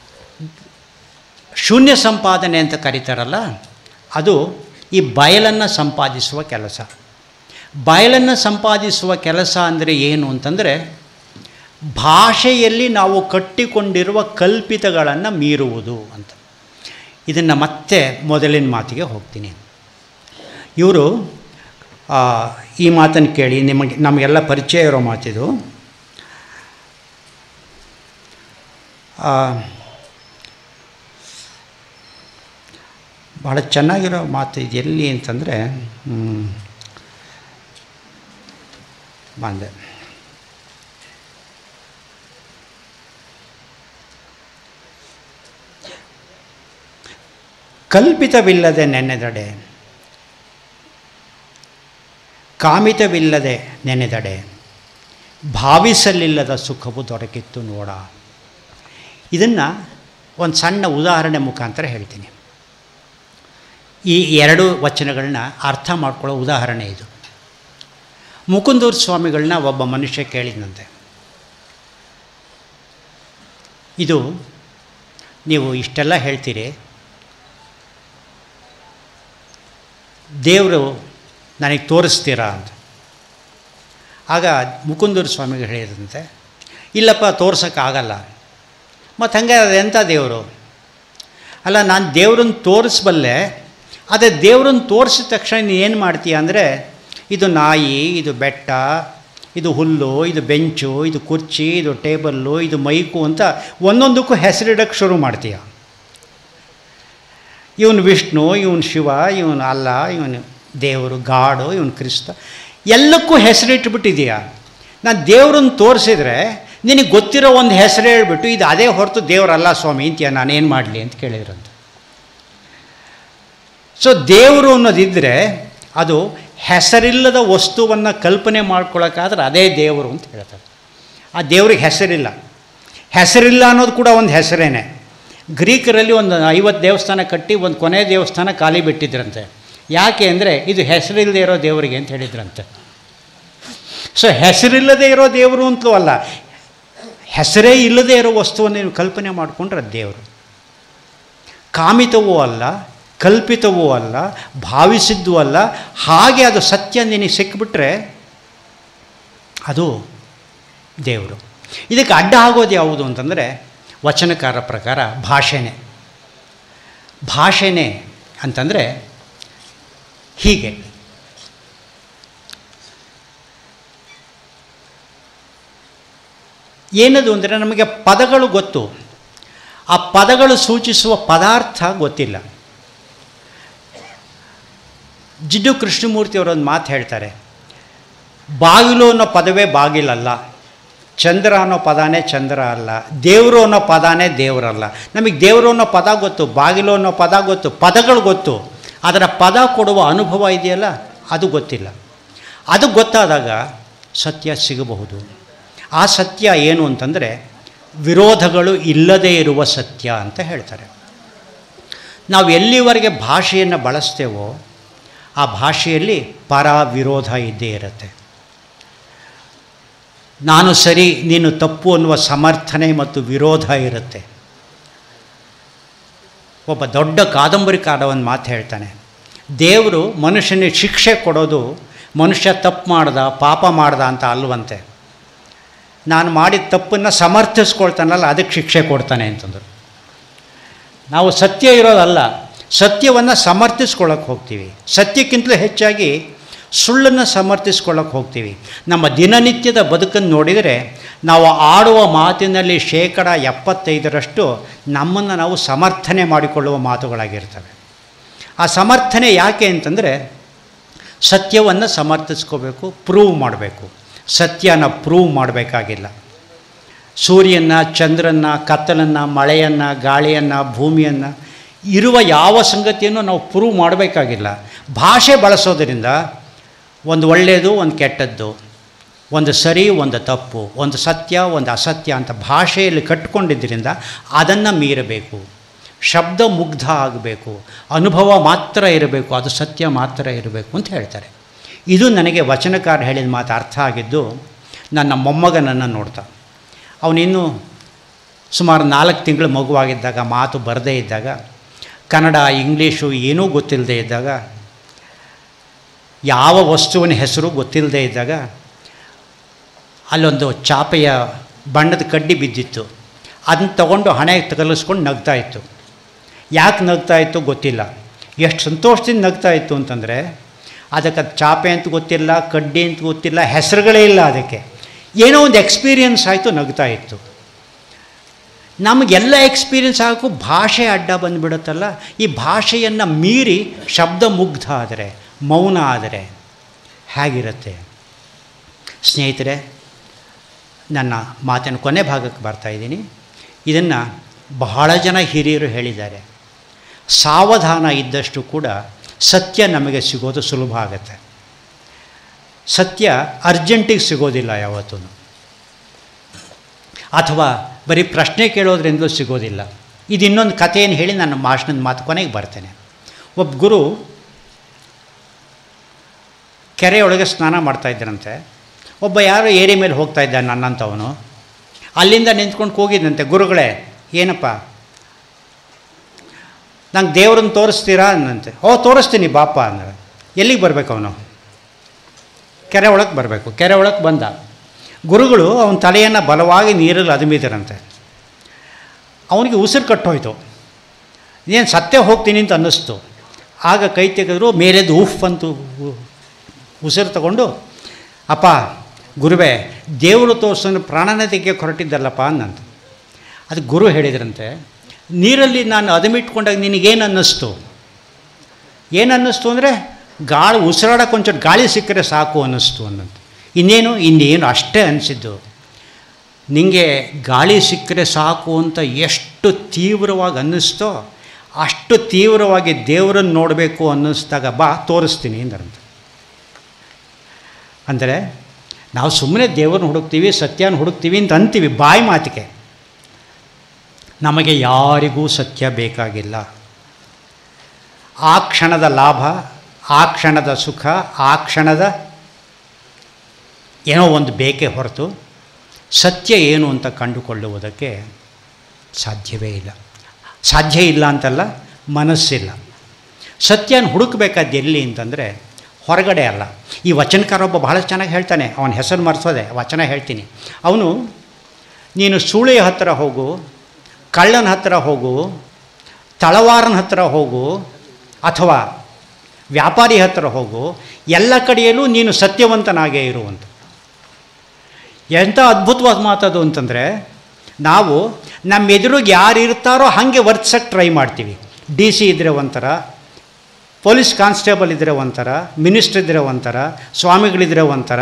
ಶೂನ್ಯ ಸಂಪಾದನೆ ಅಂತ ಕರೀತಾರಲ್ಲ ಅದು ಈ ಬಯಲನ್ನು ಸಂಪಾದಿಸುವ ಕೆಲಸ ಬಯಲನ್ನು ಸಂಪಾದಿಸುವ ಕೆಲಸ ಅಂದರೆ ಏನು ಅಂತಂದರೆ ಭಾಷೆಯಲ್ಲಿ ನಾವು ಕಟ್ಟಿಕೊಂಡಿರುವ ಕಲ್ಪಿತಗಳನ್ನು ಮೀರುವುದು ಅಂತ ಇದನ್ನು ಮತ್ತೆ ಮೊದಲಿನ ಮಾತಿಗೆ ಹೋಗ್ತೀನಿ ಇವರು ಈ ಮಾತನ್ನು ಕೇಳಿ ನಿಮಗೆ ನಮಗೆಲ್ಲ ಪರಿಚಯ ಇರೋ ಮಾತಿದು ಆ, ಭಾಳ ಚೆನ್ನಾಗಿರೋ ಮಾತು ಇದು ಎಲ್ಲಿ ಅಂತಂದರೆ ಬಂದೆ ಕಲ್ಪಿತವಿಲ್ಲದೆ ನೆನೆದಡೆ ಕಾಮಿತವಿಲ್ಲದೆ ನೆನೆದಡೆ ಭಾವಿಸಲಿಲ್ಲದ ಸುಖವು ದೊರಕಿತ್ತು ನೋಡ ಇದನ್ನು ಒಂದು ಸಣ್ಣ ಉದಾಹರಣೆ ಮುಖಾಂತರ ಹೇಳ್ತೀನಿ ಈ ಎರಡು ವಚನಗಳನ್ನ ಅರ್ಥ ಮಾಡ್ಕೊಳ್ಳೋ ಉದಾಹರಣೆ ಇದು ಮುಕುಂದೂರು ಸ್ವಾಮಿಗಳನ್ನ ಒಬ್ಬ ಮನುಷ್ಯ ಕೇಳಿದಂತೆ ಇದು ನೀವು ಇಷ್ಟೆಲ್ಲ ಹೇಳ್ತೀರಿ ದೇವರು ನನಗೆ ತೋರಿಸ್ತೀರಾ ಅಂತ ಆಗ ಮುಕುಂದೂರು ಸ್ವಾಮಿಗಳು ಹೇಳಿದಂತೆ ಇಲ್ಲಪ್ಪ ತೋರ್ಸೋಕ್ಕಾಗಲ್ಲ ಮತ್ತು ಹಂಗೆ ಅದೆಂಥ ದೇವರು ಅಲ್ಲ ನಾನು ದೇವ್ರನ್ನ ತೋರಿಸ್ಬಲ್ಲೆ ಅದೇ ದೇವ್ರನ್ನ ತೋರಿಸಿದ ತಕ್ಷಣ ನೀನು ಏನು ಮಾಡ್ತೀಯ ಅಂದರೆ ಇದು ನಾಯಿ ಇದು ಬೆಟ್ಟ ಇದು ಹುಲ್ಲು ಇದು ಬೆಂಚು ಇದು ಕುರ್ಚಿ ಇದು ಟೇಬಲ್ಲು ಇದು ಮೈಕು ಅಂತ ಒಂದೊಂದಕ್ಕೂ ಹೆಸರಿಡಕ್ಕೆ ಶುರು ಮಾಡ್ತೀಯ ಇವನು ವಿಷ್ಣು ಇವನು ಶಿವ ಇವನು ಅಲ್ಲ ಇವನು ದೇವರು ಗಾಡು ಇವನು ಕ್ರಿಸ್ತ ಎಲ್ಲಕ್ಕೂ ಹೆಸರಿಟ್ಬಿಟ್ಟಿದೆಯಾ ನಾನು ದೇವ್ರನ್ನ ತೋರಿಸಿದ್ರೆ ನಿನಗೆ ಗೊತ್ತಿರೋ ಒಂದು ಹೆಸರು ಹೇಳ್ಬಿಟ್ಟು ಇದು ಅದೇ ಹೊರತು ದೇವರಲ್ಲ ಸ್ವಾಮಿ ಅಂತೀಯ ನಾನೇನು ಮಾಡಲಿ ಅಂತ ಕೇಳಿದ್ರಂತೆ ಸೊ ದೇವರು ಅನ್ನೋದಿದ್ದರೆ ಅದು ಹೆಸರಿಲ್ಲದ ವಸ್ತುವನ್ನು ಕಲ್ಪನೆ ಮಾಡ್ಕೊಳ್ಳೋಕ್ಕಾದ್ರೆ ಅದೇ ದೇವರು ಅಂತ ಹೇಳ್ತಾರೆ ಆ ದೇವ್ರಿಗೆ ಹೆಸರಿಲ್ಲ ಹೆಸರಿಲ್ಲ ಅನ್ನೋದು ಕೂಡ ಒಂದು ಹೆಸರೇನೆ ಗ್ರೀಕರಲ್ಲಿ ಒಂದು ಐವತ್ತು ದೇವಸ್ಥಾನ ಕಟ್ಟಿ ಒಂದು ಕೊನೆ ದೇವಸ್ಥಾನ ಖಾಲಿ ಬಿಟ್ಟಿದ್ರಂತೆ ಯಾಕೆ ಅಂದರೆ ಇದು ಹೆಸರಿಲ್ಲದೆ ಇರೋ ದೇವರಿಗೆ ಅಂತ ಹೇಳಿದ್ರಂತೆ ಸೊ ಹೆಸರಿಲ್ಲದೆ ಇರೋ ದೇವರು ಅಂತಲೂ ಅಲ್ಲ ಹೆಸರೇ ಇಲ್ಲದೆ ಇರೋ ವಸ್ತುವನ್ನು ನೀವು ಕಲ್ಪನೆ ಮಾಡಿಕೊಂಡ್ರೆ ಅದು ದೇವರು ಕಾಮಿತವೂ ಅಲ್ಲ ಕಲ್ಪಿತವೂ ಅಲ್ಲ ಭಾವಿಸಿದ್ದೂ ಅಲ್ಲ ಹಾಗೆ ಅದು ಸತ್ಯ ನಿನಗೆ ಸಿಕ್ಕಿಬಿಟ್ರೆ ಅದು ದೇವರು ಇದಕ್ಕೆ ಅಡ್ಡ ಆಗೋದು ಯಾವುದು ಅಂತಂದರೆ ವಚನಕಾರ ಪ್ರಕಾರ ಭಾಷೆನೇ ಭಾಷೆನೇ ಅಂತಂದರೆ ಹೀಗೆ ಏನದು ಅಂದರೆ ನಮಗೆ ಪದಗಳು ಗೊತ್ತು ಆ ಪದಗಳು ಸೂಚಿಸುವ ಪದಾರ್ಥ ಗೊತ್ತಿಲ್ಲ ಜಿಡ್ಡು ಕೃಷ್ಣಮೂರ್ತಿ ಅವರೊಂದು ಮಾತು ಹೇಳ್ತಾರೆ ಬಾಗಿಲು ಅನ್ನೋ ಪದವೇ ಬಾಗಿಲಲ್ಲ ಚಂದ್ರ ಅನ್ನೋ ಪದಾನೇ ಚಂದ್ರ ಅಲ್ಲ ದೇವರು ಅನ್ನೋ ಪದಾನೇ ದೇವರಲ್ಲ ನಮಗೆ ದೇವರು ಅನ್ನೋ ಪದ ಗೊತ್ತು ಬಾಗಿಲು ಅನ್ನೋ ಪದ ಗೊತ್ತು ಪದಗಳು ಗೊತ್ತು ಅದರ ಪದ ಕೊಡುವ ಅನುಭವ ಇದೆಯಲ್ಲ ಅದು ಗೊತ್ತಿಲ್ಲ ಅದು ಗೊತ್ತಾದಾಗ ಸತ್ಯ ಸಿಗಬಹುದು ಆ ಸತ್ಯ ಏನು ಅಂತಂದರೆ ವಿರೋಧಗಳು ಇಲ್ಲದೇ ಇರುವ ಸತ್ಯ ಅಂತ ಹೇಳ್ತಾರೆ ನಾವು ಎಲ್ಲಿವರೆಗೆ ಭಾಷೆಯನ್ನು ಬಳಸ್ತೇವೋ ಆ ಭಾಷೆಯಲ್ಲಿ ಪರ ವಿರೋಧ ಇದ್ದೇ ಇರುತ್ತೆ ನಾನು ಸರಿ ನೀನು ತಪ್ಪು ಅನ್ನುವ ಸಮರ್ಥನೆ ಮತ್ತು ವಿರೋಧ ಇರುತ್ತೆ ಒಬ್ಬ ದೊಡ್ಡ ಕಾದಂಬರಿಕಾರ ಒಂದು ಮಾತು ಹೇಳ್ತಾನೆ ದೇವರು ಮನುಷ್ಯನಿಗೆ ಶಿಕ್ಷೆ ಕೊಡೋದು ಮನುಷ್ಯ ತಪ್ಪು ಮಾಡ್ದ ಪಾಪ ಮಾಡ್ದ ಅಂತ ಅಲ್ವಂತೆ ನಾನು ಮಾಡಿದ ತಪ್ಪನ್ನು ಸಮರ್ಥಿಸ್ಕೊಳ್ತಾನಲ್ಲ ಅದಕ್ಕೆ ಶಿಕ್ಷೆ ಕೊಡ್ತಾನೆ ಅಂತಂದರು ನಾವು ಸತ್ಯ ಇರೋದಲ್ಲ ಸತ್ಯವನ್ನು ಸಮರ್ಥಿಸ್ಕೊಳ್ಳೋಕೆ ಹೋಗ್ತೀವಿ ಸತ್ಯಕ್ಕಿಂತಲೂ ಹೆಚ್ಚಾಗಿ ಸುಳ್ಳನ್ನು ಸಮರ್ಥಿಸ್ಕೊಳ್ಳೋಕೆ ಹೋಗ್ತೀವಿ ನಮ್ಮ ದಿನನಿತ್ಯದ ಬದುಕನ್ನು ನೋಡಿದರೆ ನಾವು ಆಡುವ ಮಾತಿನಲ್ಲಿ ಶೇಕಡ ಎಪ್ಪತ್ತೈದರಷ್ಟು ನಮ್ಮನ್ನು ನಾವು ಸಮರ್ಥನೆ ಮಾಡಿಕೊಳ್ಳುವ ಮಾತುಗಳಾಗಿರ್ತವೆ ಆ ಸಮರ್ಥನೆ ಯಾಕೆ ಅಂತಂದರೆ ಸತ್ಯವನ್ನು ಸಮರ್ಥಿಸ್ಕೋಬೇಕು ಪ್ರೂವ್ ಮಾಡಬೇಕು ಸತ್ಯನ ಪ್ರೂವ್ ಮಾಡಬೇಕಾಗಿಲ್ಲ ಸೂರ್ಯನ ಚಂದ್ರನ ಕತ್ತಲನ್ನು ಮಳೆಯನ್ನು ಗಾಳಿಯನ್ನು ಭೂಮಿಯನ್ನು ಇರುವ ಯಾವ ಸಂಗತಿಯನ್ನು ನಾವು ಪ್ರೂವ್ ಮಾಡಬೇಕಾಗಿಲ್ಲ ಭಾಷೆ ಬಳಸೋದರಿಂದ ಒಂದು ಒಳ್ಳೆಯದು ಒಂದು ಕೆಟ್ಟದ್ದು ಒಂದು ಸರಿ ಒಂದು ತಪ್ಪು ಒಂದು ಸತ್ಯ ಒಂದು ಅಸತ್ಯ ಅಂತ ಭಾಷೆಯಲ್ಲಿ ಕಟ್ಟಿಕೊಂಡಿದ್ದರಿಂದ ಅದನ್ನು ಮೀರಬೇಕು ಶಬ್ದ ಮುಗ್ಧ ಆಗಬೇಕು ಅನುಭವ ಮಾತ್ರ ಇರಬೇಕು ಅದು ಸತ್ಯ ಮಾತ್ರ ಇರಬೇಕು ಅಂತ ಹೇಳ್ತಾರೆ ಇದು ನನಗೆ ವಚನಕಾರ ಹೇಳಿದ ಮಾತು ಅರ್ಥ ಆಗಿದ್ದು ನನ್ನ ಮೊಮ್ಮಗನನ್ನು ನೋಡ್ತಾ ಅವನಿನ್ನೂ ಸುಮಾರು ನಾಲ್ಕು ತಿಂಗಳು ಮಗುವಾಗಿದ್ದಾಗ ಮಾತು ಬರದೇ ಇದ್ದಾಗ ಕನ್ನಡ ಇಂಗ್ಲೀಷು ಏನೂ ಗೊತ್ತಿಲ್ಲದೆ ಇದ್ದಾಗ ಯಾವ ವಸ್ತುವಿನ ಹೆಸರು ಗೊತ್ತಿಲ್ಲದೆ ಇದ್ದಾಗ ಅಲ್ಲೊಂದು ಚಾಪೆಯ ಬಣ್ಣದ ಕಡ್ಡಿ ಬಿದ್ದಿತ್ತು ಅದನ್ನ ತಗೊಂಡು ಹಣೆಗೆ ತಗಲಿಸ್ಕೊಂಡು ನಗ್ತಾ ಇತ್ತು ಯಾಕೆ ನಗ್ತಾ ಇತ್ತು ಗೊತ್ತಿಲ್ಲ ಎಷ್ಟು ಸಂತೋಷದಿಂದ ನಗ್ತಾ ಇತ್ತು ಅಂತಂದರೆ ಅದಕ್ಕೆ ಅದು ಚಾಪೆ ಅಂತ ಗೊತ್ತಿಲ್ಲ ಕಡ್ಡಿ ಅಂತ ಗೊತ್ತಿಲ್ಲ ಹೆಸರುಗಳೇ ಇಲ್ಲ ಅದಕ್ಕೆ ಏನೋ ಒಂದು ಎಕ್ಸ್ಪೀರಿಯನ್ಸ್ ಆಯಿತು ನಗ್ತಾ ಇತ್ತು ನಮಗೆಲ್ಲ ಎಕ್ಸ್ಪೀರಿಯನ್ಸ್ ಆಗಕ್ಕೂ ಭಾಷೆ ಅಡ್ಡ ಬಂದುಬಿಡುತ್ತಲ್ಲ ಈ ಭಾಷೆಯನ್ನು ಮೀರಿ ಶಬ್ದ ಮುಗ್ಧ ಆದರೆ ಮೌನ ಆದರೆ ಹೇಗಿರುತ್ತೆ ಸ್ನೇಹಿತರೆ ನನ್ನ ಮಾತಿನ ಕೊನೆ ಭಾಗಕ್ಕೆ ಬರ್ತಾಯಿದ್ದೀನಿ ಇದನ್ನು ಬಹಳ ಜನ ಹಿರಿಯರು ಹೇಳಿದ್ದಾರೆ ಸಾವಧಾನ ಇದ್ದಷ್ಟು ಕೂಡ ಸತ್ಯ ನಮಗೆ ಸಿಗೋದು ಸುಲಭ ಆಗುತ್ತೆ ಸತ್ಯ ಅರ್ಜೆಂಟಿಗೆ ಸಿಗೋದಿಲ್ಲ ಯಾವತ್ತೂ ಅಥವಾ ಬರೀ ಪ್ರಶ್ನೆ ಕೇಳೋದ್ರಿಂದಲೂ ಸಿಗೋದಿಲ್ಲ ಇದು ಇನ್ನೊಂದು ಕಥೆಯನ್ನು ಹೇಳಿ ನಾನು ಭಾಷಣದ ಮಾತು ಕೊನೆಗೆ ಬರ್ತೇನೆ ಒಬ್ಬ ಗುರು ಕೆರೆಯೊಳಗೆ ಸ್ನಾನ ಮಾಡ್ತಾ ಇದ್ದರಂತೆ ಒಬ್ಬ ಯಾರೋ ಏರಿ ಮೇಲೆ ಹೋಗ್ತಾ ಇದ್ದ ನನ್ನಂಥವನು ಅಲ್ಲಿಂದ ನಿಂತ್ಕೊಂಡು ಹೋಗಿದ್ದಂತೆ ಗುರುಗಳೇ ಏನಪ್ಪ ನಂಗೆ ದೇವ್ರನ್ನ ತೋರಿಸ್ತೀರಾ ಅನ್ನಂತೆ ಓ ತೋರಿಸ್ತೀನಿ ಬಾಪ ಅಂದ್ರೆ ಎಲ್ಲಿಗೆ ಬರಬೇಕು ಅವನು ಕೆರೆ ಒಳಗೆ ಬರಬೇಕು ಕೆರೆ ಒಳಗೆ ಬಂದ ಗುರುಗಳು ಅವನ ತಲೆಯನ್ನು ಬಲವಾಗಿ ನೀರಲ್ಲಿ ಅದುಮಿದರಂತೆ ಅವನಿಗೆ ಉಸಿರು ಕಟ್ಟೋಯ್ತು ಏನು ಸತ್ಯ ಹೋಗ್ತೀನಿ ಅಂತ ಅನ್ನಿಸ್ತು ಆಗ ಕೈ ತೆಗೆದ್ರು ಮೇಲೆದ್ದು ಉಫ್ ಅಂತು ಉ- ಉಸಿರು ತಗೊಂಡು ಅಪ್ಪ ಗುರುವೇ ದೇವರು ತೋರಿಸೋನು ಪ್ರಾಣನ ತೆಗೆಯೋಕೆ ಹೊರಟಿದ್ದಲ್ಲಪ್ಪ ಅನ್ನಂತ ಅದು ಗುರು ಹೇಳಿದ್ರಂತೆ ನೀರಲ್ಲಿ ನಾನು ಅದಮಿಟ್ಕೊಂಡಾಗ ನಿನಗೇನು ಅನ್ನಿಸ್ತು ಏನು ಅನ್ನಿಸ್ತು ಅಂದರೆ ಗಾಳಿ ಉಸಿರಾಡಕ್ಕೆ ಒಂಚೂರು ಗಾಳಿ ಸಿಕ್ಕರೆ ಸಾಕು ಅನ್ನಿಸ್ತು ಅನ್ನಂತ ಇನ್ನೇನು ಇನ್ನೇನು ಅಷ್ಟೇ ಅನಿಸಿದ್ದು ನಿಮಗೆ ಗಾಳಿ ಸಿಕ್ಕರೆ ಸಾಕು ಅಂತ ಎಷ್ಟು ತೀವ್ರವಾಗಿ ಅನ್ನಿಸ್ತೋ ಅಷ್ಟು ತೀವ್ರವಾಗಿ ದೇವರನ್ನು ನೋಡಬೇಕು ಅನ್ನಿಸ್ದಾಗ ಬಾ ತೋರಿಸ್ತೀನಿ ಅಂದ್ರಂತೆ ಅಂದರೆ ನಾವು ಸುಮ್ಮನೆ ದೇವ್ರನ್ನ ಹುಡುಕ್ತೀವಿ ಸತ್ಯನ ಹುಡುಕ್ತೀವಿ ಅಂತ ಅಂತೀವಿ ಬಾಯಿ ಮಾತಿಗೆ ನಮಗೆ ಯಾರಿಗೂ ಸತ್ಯ ಬೇಕಾಗಿಲ್ಲ ಆ ಕ್ಷಣದ ಲಾಭ ಆ ಕ್ಷಣದ ಸುಖ ಆ ಕ್ಷಣದ ಏನೋ ಒಂದು ಬೇಕೇ ಹೊರತು ಸತ್ಯ ಏನು ಅಂತ ಕಂಡುಕೊಳ್ಳುವುದಕ್ಕೆ ಸಾಧ್ಯವೇ ಇಲ್ಲ ಸಾಧ್ಯ ಇಲ್ಲ ಅಂತಲ್ಲ ಮನಸ್ಸಿಲ್ಲ ಸತ್ಯನ ಹುಡುಕಬೇಕಾದ್ದು ಎಲ್ಲಿ ಅಂತಂದರೆ ಹೊರಗಡೆ ಅಲ್ಲ ಈ ವಚನಕಾರ ಒಬ್ಬ ಬಹಳ ಚೆನ್ನಾಗಿ ಹೇಳ್ತಾನೆ ಅವನ ಹೆಸರು ಮರೆಸೋದೆ ವಚನ ಹೇಳ್ತೀನಿ ಅವನು ನೀನು ಸೂಳೆಯ ಹತ್ತಿರ ಹೋಗು ಕಳ್ಳನ ಹತ್ತಿರ ಹೋಗು ತಳವಾರನ ಹತ್ತಿರ ಹೋಗು ಅಥವಾ ವ್ಯಾಪಾರಿ ಹತ್ತಿರ ಹೋಗು ಎಲ್ಲ ಕಡೆಯಲ್ಲೂ ನೀನು ಸತ್ಯವಂತನಾಗೇ ಇರುವಂತ ಎಂಥ ಅದ್ಭುತವಾದ ಮಾತದು ಅಂತಂದರೆ ನಾವು ನಮ್ಮ ಎದುರಿಗೆ ಯಾರು ಇರ್ತಾರೋ ಹಾಗೆ ವರ್ತಿಸೋಕ್ಕೆ ಟ್ರೈ ಮಾಡ್ತೀವಿ ಡಿ ಸಿ ಇದ್ದರೆ ಒಂಥರ ಪೊಲೀಸ್ ಕಾನ್ಸ್ಟೇಬಲ್ ಇದ್ದರೆ ಒಂಥರ ಮಿನಿಸ್ಟ್ರ್ ಇದ್ದರೆ ಒಂಥರ ಸ್ವಾಮಿಗಳಿದ್ರೆ ಒಂಥರ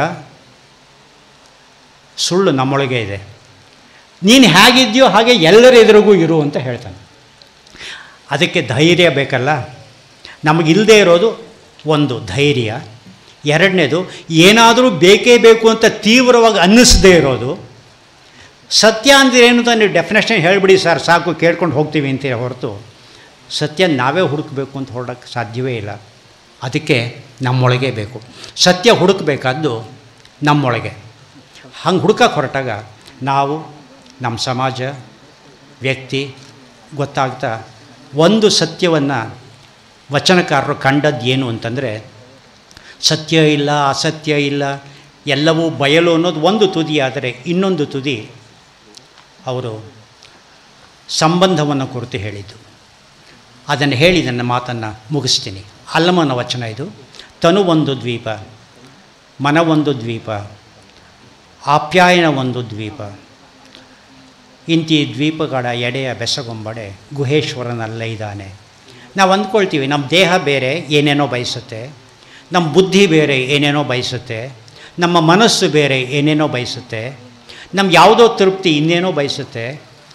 ಸುಳ್ಳು ನಮ್ಮೊಳಗೆ ಇದೆ ನೀನು ಹೇಗಿದೆಯೋ ಹಾಗೆ ಎಲ್ಲರ ಎದುರಿಗೂ ಇರು ಅಂತ ಹೇಳ್ತಾನೆ ಅದಕ್ಕೆ ಧೈರ್ಯ ಬೇಕಲ್ಲ ನಮಗಿಲ್ಲದೆ ಇರೋದು ಒಂದು ಧೈರ್ಯ ಎರಡನೇದು ಏನಾದರೂ ಬೇಕೇ ಬೇಕು ಅಂತ ತೀವ್ರವಾಗಿ ಅನ್ನಿಸದೇ ಇರೋದು ಸತ್ಯ ಅಂದರೆ ಏನು ಅಂತ ನೀವು ಡೆಫಿನೇಷನ್ ಹೇಳಿಬಿಡಿ ಸರ್ ಸಾಕು ಕೇಳ್ಕೊಂಡು ಹೋಗ್ತೀವಿ ಅಂತ ಹೊರತು ಸತ್ಯ ನಾವೇ ಹುಡುಕಬೇಕು ಅಂತ ಹೊರಡೋಕ್ಕೆ ಸಾಧ್ಯವೇ ಇಲ್ಲ ಅದಕ್ಕೆ ನಮ್ಮೊಳಗೆ ಬೇಕು ಸತ್ಯ ಹುಡುಕಬೇಕಾದ್ದು ನಮ್ಮೊಳಗೆ ಹಂಗೆ ಹುಡುಕಕ್ಕೆ ಹೊರಟಾಗ ನಾವು ನಮ್ಮ ಸಮಾಜ ವ್ಯಕ್ತಿ ಗೊತ್ತಾಗ್ತಾ ಒಂದು ಸತ್ಯವನ್ನು ವಚನಕಾರರು ಕಂಡದ್ದು ಏನು ಅಂತಂದರೆ ಸತ್ಯ ಇಲ್ಲ ಅಸತ್ಯ ಇಲ್ಲ ಎಲ್ಲವೂ ಬಯಲು ಅನ್ನೋದು ಒಂದು ತುದಿ ಆದರೆ ಇನ್ನೊಂದು ತುದಿ ಅವರು ಸಂಬಂಧವನ್ನು ಕುರಿತು ಹೇಳಿದ್ದು ಅದನ್ನು ಹೇಳಿ ನನ್ನ ಮಾತನ್ನು ಮುಗಿಸ್ತೀನಿ ಅಲ್ಲಮನ ವಚನ ಇದು ತನು ಒಂದು ದ್ವೀಪ ಮನ ಒಂದು ದ್ವೀಪ ಆಪ್ಯಾಯನ ಒಂದು ದ್ವೀಪ ಇಂತಿ ದ್ವೀಪಗಳ ಎಡೆಯ ಬೆಸಗೊಂಬಡೆ ಗುಹೇಶ್ವರನಲ್ಲೇ ಇದ್ದಾನೆ ನಾವು ಅಂದ್ಕೊಳ್ತೀವಿ ನಮ್ಮ ದೇಹ ಬೇರೆ ಏನೇನೋ ಬಯಸುತ್ತೆ ನಮ್ಮ ಬುದ್ಧಿ ಬೇರೆ ಏನೇನೋ ಬಯಸುತ್ತೆ ನಮ್ಮ ಮನಸ್ಸು ಬೇರೆ ಏನೇನೋ ಬಯಸುತ್ತೆ ನಮ್ಮ ಯಾವುದೋ ತೃಪ್ತಿ ಇನ್ನೇನೋ ಬಯಸುತ್ತೆ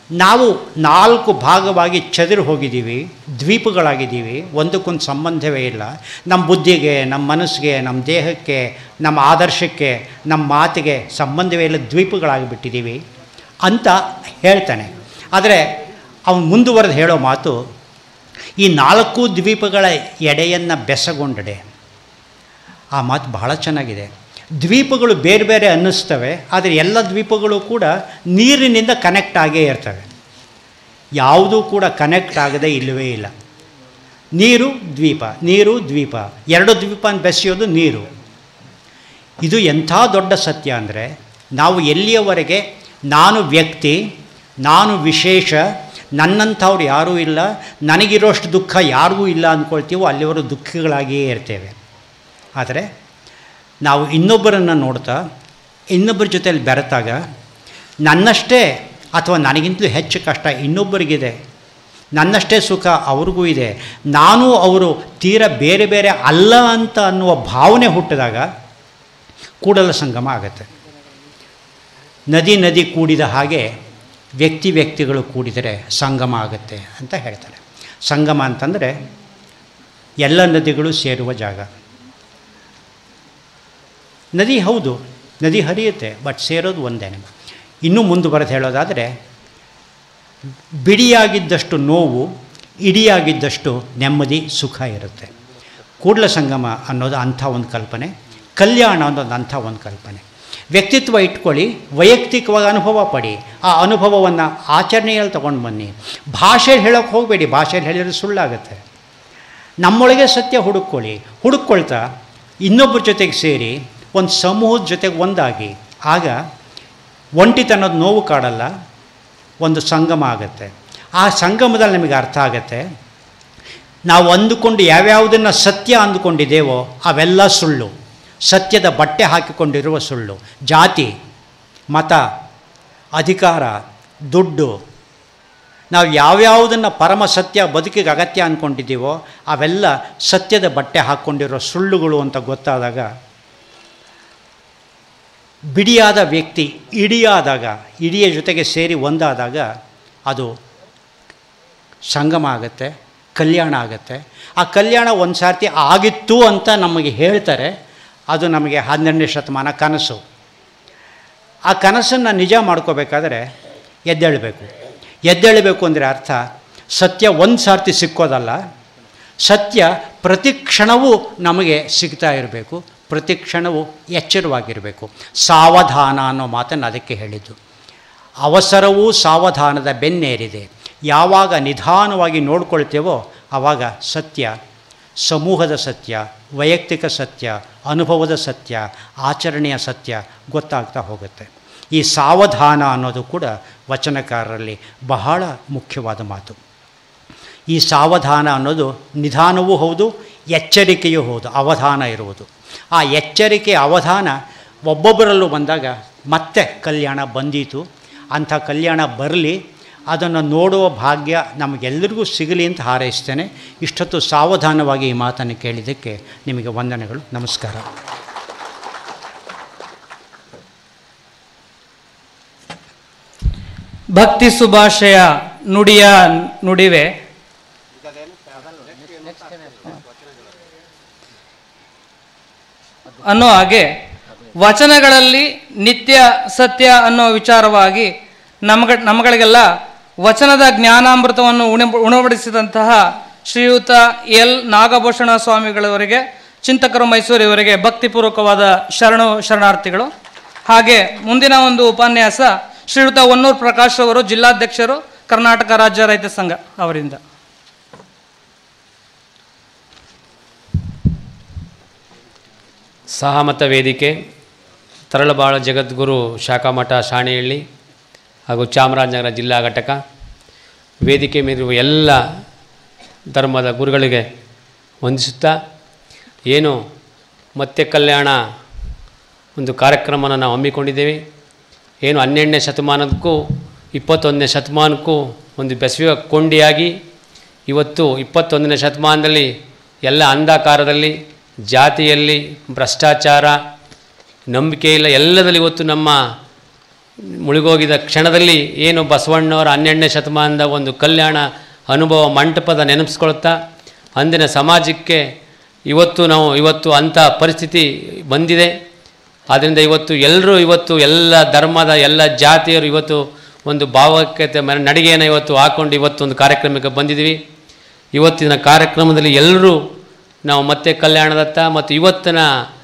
ನಾವು ನಾಲ್ಕು ಭಾಗವಾಗಿ ಚದುರು ಹೋಗಿದ್ದೀವಿ ದ್ವೀಪಗಳಾಗಿದ್ದೀವಿ ಒಂದಕ್ಕೊಂದು ಸಂಬಂಧವೇ ಇಲ್ಲ ನಮ್ಮ ಬುದ್ಧಿಗೆ ನಮ್ಮ ಮನಸ್ಸಿಗೆ ನಮ್ಮ ದೇಹಕ್ಕೆ ನಮ್ಮ ಆದರ್ಶಕ್ಕೆ ನಮ್ಮ ಮಾತಿಗೆ ಸಂಬಂಧವೇ ಇಲ್ಲ ದ್ವೀಪಗಳಾಗಿಬಿಟ್ಟಿದ್ದೀವಿ ಅಂತ ಹೇಳ್ತಾನೆ ಆದರೆ ಅವನು ಮುಂದುವರೆದು ಹೇಳೋ ಮಾತು ಈ ನಾಲ್ಕು ದ್ವೀಪಗಳ ಎಡೆಯನ್ನು ಬೆಸಗೊಂಡಡೆ ಆ ಮಾತು ಬಹಳ ಚೆನ್ನಾಗಿದೆ ದ್ವೀಪಗಳು ಬೇರೆ ಬೇರೆ ಅನ್ನಿಸ್ತವೆ ಆದರೆ ಎಲ್ಲ ದ್ವೀಪಗಳು ಕೂಡ ನೀರಿನಿಂದ ಕನೆಕ್ಟ್ ಆಗೇ ಇರ್ತವೆ ಯಾವುದೂ ಕೂಡ ಕನೆಕ್ಟ್ ಆಗದೇ ಇಲ್ಲವೇ ಇಲ್ಲ ನೀರು ದ್ವೀಪ ನೀರು ದ್ವೀಪ ಎರಡು ದ್ವೀಪ ಬೆಸೆಯೋದು ನೀರು ಇದು ಎಂಥ ದೊಡ್ಡ ಸತ್ಯ ಅಂದರೆ ನಾವು ಎಲ್ಲಿಯವರೆಗೆ ನಾನು ವ್ಯಕ್ತಿ ನಾನು ವಿಶೇಷ ನನ್ನಂಥವ್ರು ಯಾರೂ ಇಲ್ಲ ನನಗಿರೋಷ್ಟು ದುಃಖ ಯಾರಿಗೂ ಇಲ್ಲ ಅಂದ್ಕೊಳ್ತೀವೋ ಅಲ್ಲಿವರು ದುಃಖಿಗಳಾಗಿಯೇ ಇರ್ತೇವೆ ಆದರೆ ನಾವು ಇನ್ನೊಬ್ಬರನ್ನು ನೋಡ್ತಾ ಇನ್ನೊಬ್ಬರ ಜೊತೆಯಲ್ಲಿ ಬೆರೆತಾಗ ನನ್ನಷ್ಟೇ ಅಥವಾ ನನಗಿಂತಲೂ ಹೆಚ್ಚು ಕಷ್ಟ ಇನ್ನೊಬ್ಬರಿಗಿದೆ ನನ್ನಷ್ಟೇ ಸುಖ ಅವ್ರಿಗೂ ಇದೆ ನಾನು ಅವರು ತೀರ ಬೇರೆ ಬೇರೆ ಅಲ್ಲ ಅಂತ ಅನ್ನುವ ಭಾವನೆ ಹುಟ್ಟಿದಾಗ ಕೂಡಲ ಸಂಗಮ ಆಗುತ್ತೆ ನದಿ ನದಿ ಕೂಡಿದ ಹಾಗೆ ವ್ಯಕ್ತಿ ವ್ಯಕ್ತಿಗಳು ಕೂಡಿದರೆ ಸಂಗಮ ಆಗುತ್ತೆ ಅಂತ ಹೇಳ್ತಾರೆ ಸಂಗಮ ಅಂತಂದರೆ ಎಲ್ಲ ನದಿಗಳು ಸೇರುವ ಜಾಗ ನದಿ ಹೌದು ನದಿ ಹರಿಯುತ್ತೆ ಬಟ್ ಸೇರೋದು ಒಂದೇ ಇನ್ನೂ ಮುಂದುವರೆದು ಹೇಳೋದಾದರೆ ಬಿಡಿಯಾಗಿದ್ದಷ್ಟು ನೋವು ಇಡಿಯಾಗಿದ್ದಷ್ಟು ನೆಮ್ಮದಿ ಸುಖ ಇರುತ್ತೆ ಕೂಡಲ ಸಂಗಮ ಅನ್ನೋದು ಅಂಥ ಒಂದು ಕಲ್ಪನೆ ಕಲ್ಯಾಣ ಅನ್ನೋದು ಅಂಥ ಒಂದು ಕಲ್ಪನೆ ವ್ಯಕ್ತಿತ್ವ ಇಟ್ಕೊಳ್ಳಿ ವೈಯಕ್ತಿಕವಾಗಿ ಅನುಭವ ಪಡಿ ಆ ಅನುಭವವನ್ನು ಆಚರಣೆಯಲ್ಲಿ ತೊಗೊಂಡು ಬನ್ನಿ ಭಾಷೆಯಲ್ಲಿ ಹೇಳೋಕ್ಕೆ ಹೋಗಬೇಡಿ ಭಾಷೆಯಲ್ಲಿ ಹೇಳಿದ್ರೆ ಸುಳ್ಳಾಗುತ್ತೆ ನಮ್ಮೊಳಗೆ ಸತ್ಯ ಹುಡುಕೊಳ್ಳಿ ಹುಡುಕೊಳ್ತಾ ಇನ್ನೊಬ್ಬರ ಜೊತೆಗೆ ಸೇರಿ ಒಂದು ಸಮೂಹದ ಜೊತೆಗೆ ಒಂದಾಗಿ ಆಗ ಒಂಟಿತನದ ನೋವು ಕಾಡಲ್ಲ ಒಂದು ಸಂಗಮ ಆಗುತ್ತೆ ಆ ಸಂಗಮದಲ್ಲಿ ನಮಗೆ ಅರ್ಥ ಆಗುತ್ತೆ ನಾವು ಅಂದುಕೊಂಡು ಯಾವ್ಯಾವುದನ್ನು ಸತ್ಯ ಅಂದುಕೊಂಡಿದ್ದೇವೋ ಅವೆಲ್ಲ ಸುಳ್ಳು ಸತ್ಯದ ಬಟ್ಟೆ ಹಾಕಿಕೊಂಡಿರುವ ಸುಳ್ಳು ಜಾತಿ ಮತ ಅಧಿಕಾರ ದುಡ್ಡು ನಾವು ಯಾವ್ಯಾವುದನ್ನು ಪರಮ ಸತ್ಯ ಬದುಕಿಗೆ ಅಗತ್ಯ ಅಂದ್ಕೊಂಡಿದ್ದೀವೋ ಅವೆಲ್ಲ ಸತ್ಯದ ಬಟ್ಟೆ ಹಾಕ್ಕೊಂಡಿರೋ ಸುಳ್ಳುಗಳು ಅಂತ ಗೊತ್ತಾದಾಗ ಬಿಡಿಯಾದ ವ್ಯಕ್ತಿ ಇಡಿಯಾದಾಗ ಇಡಿಯ ಜೊತೆಗೆ ಸೇರಿ ಒಂದಾದಾಗ ಅದು ಸಂಗಮ ಆಗುತ್ತೆ ಕಲ್ಯಾಣ ಆಗುತ್ತೆ ಆ ಕಲ್ಯಾಣ ಒಂದು ಸಾರ್ತಿ ಆಗಿತ್ತು ಅಂತ ನಮಗೆ ಹೇಳ್ತಾರೆ ಅದು ನಮಗೆ ಹನ್ನೆರಡನೇ ಶತಮಾನ ಕನಸು ಆ ಕನಸನ್ನು ನಿಜ ಮಾಡ್ಕೋಬೇಕಾದ್ರೆ ಎದ್ದೇಳಬೇಕು ಎದ್ದೇಳಬೇಕು ಅಂದರೆ ಅರ್ಥ ಸತ್ಯ ಒಂದು ಸಾರ್ತಿ ಸಿಕ್ಕೋದಲ್ಲ ಸತ್ಯ ಪ್ರತಿ ಕ್ಷಣವೂ ನಮಗೆ ಸಿಗ್ತಾ ಇರಬೇಕು ಪ್ರತಿ ಕ್ಷಣವೂ ಎಚ್ಚರವಾಗಿರಬೇಕು ಸಾವಧಾನ ಅನ್ನೋ ಮಾತನ್ನು ಅದಕ್ಕೆ ಹೇಳಿದ್ದು ಅವಸರವೂ ಸಾವಧಾನದ ಬೆನ್ನೇರಿದೆ ಯಾವಾಗ ನಿಧಾನವಾಗಿ ನೋಡ್ಕೊಳ್ತೇವೋ ಆವಾಗ ಸತ್ಯ ಸಮೂಹದ ಸತ್ಯ ವೈಯಕ್ತಿಕ ಸತ್ಯ ಅನುಭವದ ಸತ್ಯ ಆಚರಣೆಯ ಸತ್ಯ ಗೊತ್ತಾಗ್ತಾ ಹೋಗುತ್ತೆ ಈ ಸಾವಧಾನ ಅನ್ನೋದು ಕೂಡ ವಚನಕಾರರಲ್ಲಿ ಬಹಳ ಮುಖ್ಯವಾದ ಮಾತು ಈ ಸಾವಧಾನ ಅನ್ನೋದು ನಿಧಾನವೂ ಹೌದು ಎಚ್ಚರಿಕೆಯೂ ಹೌದು ಅವಧಾನ ಇರುವುದು ಆ ಎಚ್ಚರಿಕೆ ಅವಧಾನ ಒಬ್ಬೊಬ್ಬರಲ್ಲೂ ಬಂದಾಗ ಮತ್ತೆ ಕಲ್ಯಾಣ ಬಂದೀತು ಅಂಥ ಕಲ್ಯಾಣ ಬರಲಿ ಅದನ್ನು ನೋಡುವ ಭಾಗ್ಯ ನಮಗೆಲ್ಲರಿಗೂ ಸಿಗಲಿ ಅಂತ ಹಾರೈಸ್ತೇನೆ ಇಷ್ಟೊತ್ತು ಸಾವಧಾನವಾಗಿ ಈ ಮಾತನ್ನು ಕೇಳಿದ್ದಕ್ಕೆ ನಿಮಗೆ ವಂದನೆಗಳು ನಮಸ್ಕಾರ ಭಕ್ತಿ ಸುಭಾಷೆಯ ನುಡಿಯ ನುಡಿವೆ ಅನ್ನೋ ಹಾಗೆ ವಚನಗಳಲ್ಲಿ ನಿತ್ಯ ಸತ್ಯ ಅನ್ನೋ ವಿಚಾರವಾಗಿ ನಮಗ ನಮಗಳಿಗೆಲ್ಲ ವಚನದ ಜ್ಞಾನಾಮೃತವನ್ನು ಉಣ ಉಣಬಡಿಸಿದಂತಹ ಶ್ರೀಯುತ ಎಲ್ ನಾಗಭೂಷಣ ಸ್ವಾಮಿಗಳವರಿಗೆ ಚಿಂತಕರು ಮೈಸೂರು ಇವರಿಗೆ ಭಕ್ತಿಪೂರ್ವಕವಾದ ಶರಣು ಶರಣಾರ್ಥಿಗಳು ಹಾಗೆ ಮುಂದಿನ ಒಂದು ಉಪನ್ಯಾಸ ಶ್ರೀಯುತ ಹೊನ್ನೂರು ಪ್ರಕಾಶ್ ಅವರು ಜಿಲ್ಲಾಧ್ಯಕ್ಷರು ಕರ್ನಾಟಕ ರಾಜ್ಯ ರೈತ ಸಂಘ ಅವರಿಂದ ಸಹಮತ ವೇದಿಕೆ ತರಳಬಾಳ ಜಗದ್ಗುರು ಶಾಖಾಮಠ ಶಾಣೆಹಳ್ಳಿ ಹಾಗೂ ಚಾಮರಾಜನಗರ ಜಿಲ್ಲಾ ಘಟಕ ವೇದಿಕೆ ಮೇಲಿರುವ ಎಲ್ಲ ಧರ್ಮದ ಗುರುಗಳಿಗೆ ವಂದಿಸುತ್ತಾ ಏನು ಮತ್ತೆ ಕಲ್ಯಾಣ ಒಂದು ಕಾರ್ಯಕ್ರಮನ ನಾವು ಹಮ್ಮಿಕೊಂಡಿದ್ದೇವೆ ಏನು ಹನ್ನೆರಡನೇ ಶತಮಾನಕ್ಕೂ ಇಪ್ಪತ್ತೊಂದನೇ ಶತಮಾನಕ್ಕೂ ಒಂದು ಬೆಸೆಯುವ ಕೊಂಡಿಯಾಗಿ ಇವತ್ತು ಇಪ್ಪತ್ತೊಂದನೇ ಶತಮಾನದಲ್ಲಿ ಎಲ್ಲ ಅಂಧಕಾರದಲ್ಲಿ ಜಾತಿಯಲ್ಲಿ ಭ್ರಷ್ಟಾಚಾರ ನಂಬಿಕೆ ಇಲ್ಲ ಎಲ್ಲದಲ್ಲಿ ಇವತ್ತು ನಮ್ಮ ಮುಳುಗೋಗಿದ ಕ್ಷಣದಲ್ಲಿ ಏನು ಬಸವಣ್ಣವರ ಹನ್ನೆರಡನೇ ಶತಮಾನದ ಒಂದು ಕಲ್ಯಾಣ ಅನುಭವ ಮಂಟಪದ ನೆನಪಿಸ್ಕೊಳ್ತಾ ಅಂದಿನ ಸಮಾಜಕ್ಕೆ ಇವತ್ತು ನಾವು ಇವತ್ತು ಅಂಥ ಪರಿಸ್ಥಿತಿ ಬಂದಿದೆ ಆದ್ದರಿಂದ ಇವತ್ತು ಎಲ್ಲರೂ ಇವತ್ತು ಎಲ್ಲ ಧರ್ಮದ ಎಲ್ಲ ಜಾತಿಯರು ಇವತ್ತು ಒಂದು ಭಾವೈಕ್ಯತೆ ಮ ನಡಿಗೆಯನ್ನು ಇವತ್ತು ಹಾಕ್ಕೊಂಡು ಇವತ್ತು ಒಂದು ಕಾರ್ಯಕ್ರಮಕ್ಕೆ ಬಂದಿದ್ದೀವಿ ಇವತ್ತಿನ ಕಾರ್ಯಕ್ರಮದಲ್ಲಿ ಎಲ್ಲರೂ ನಾವು ಮತ್ತೆ ಕಲ್ಯಾಣದತ್ತ ಮತ್ತು ಇವತ್ತಿನ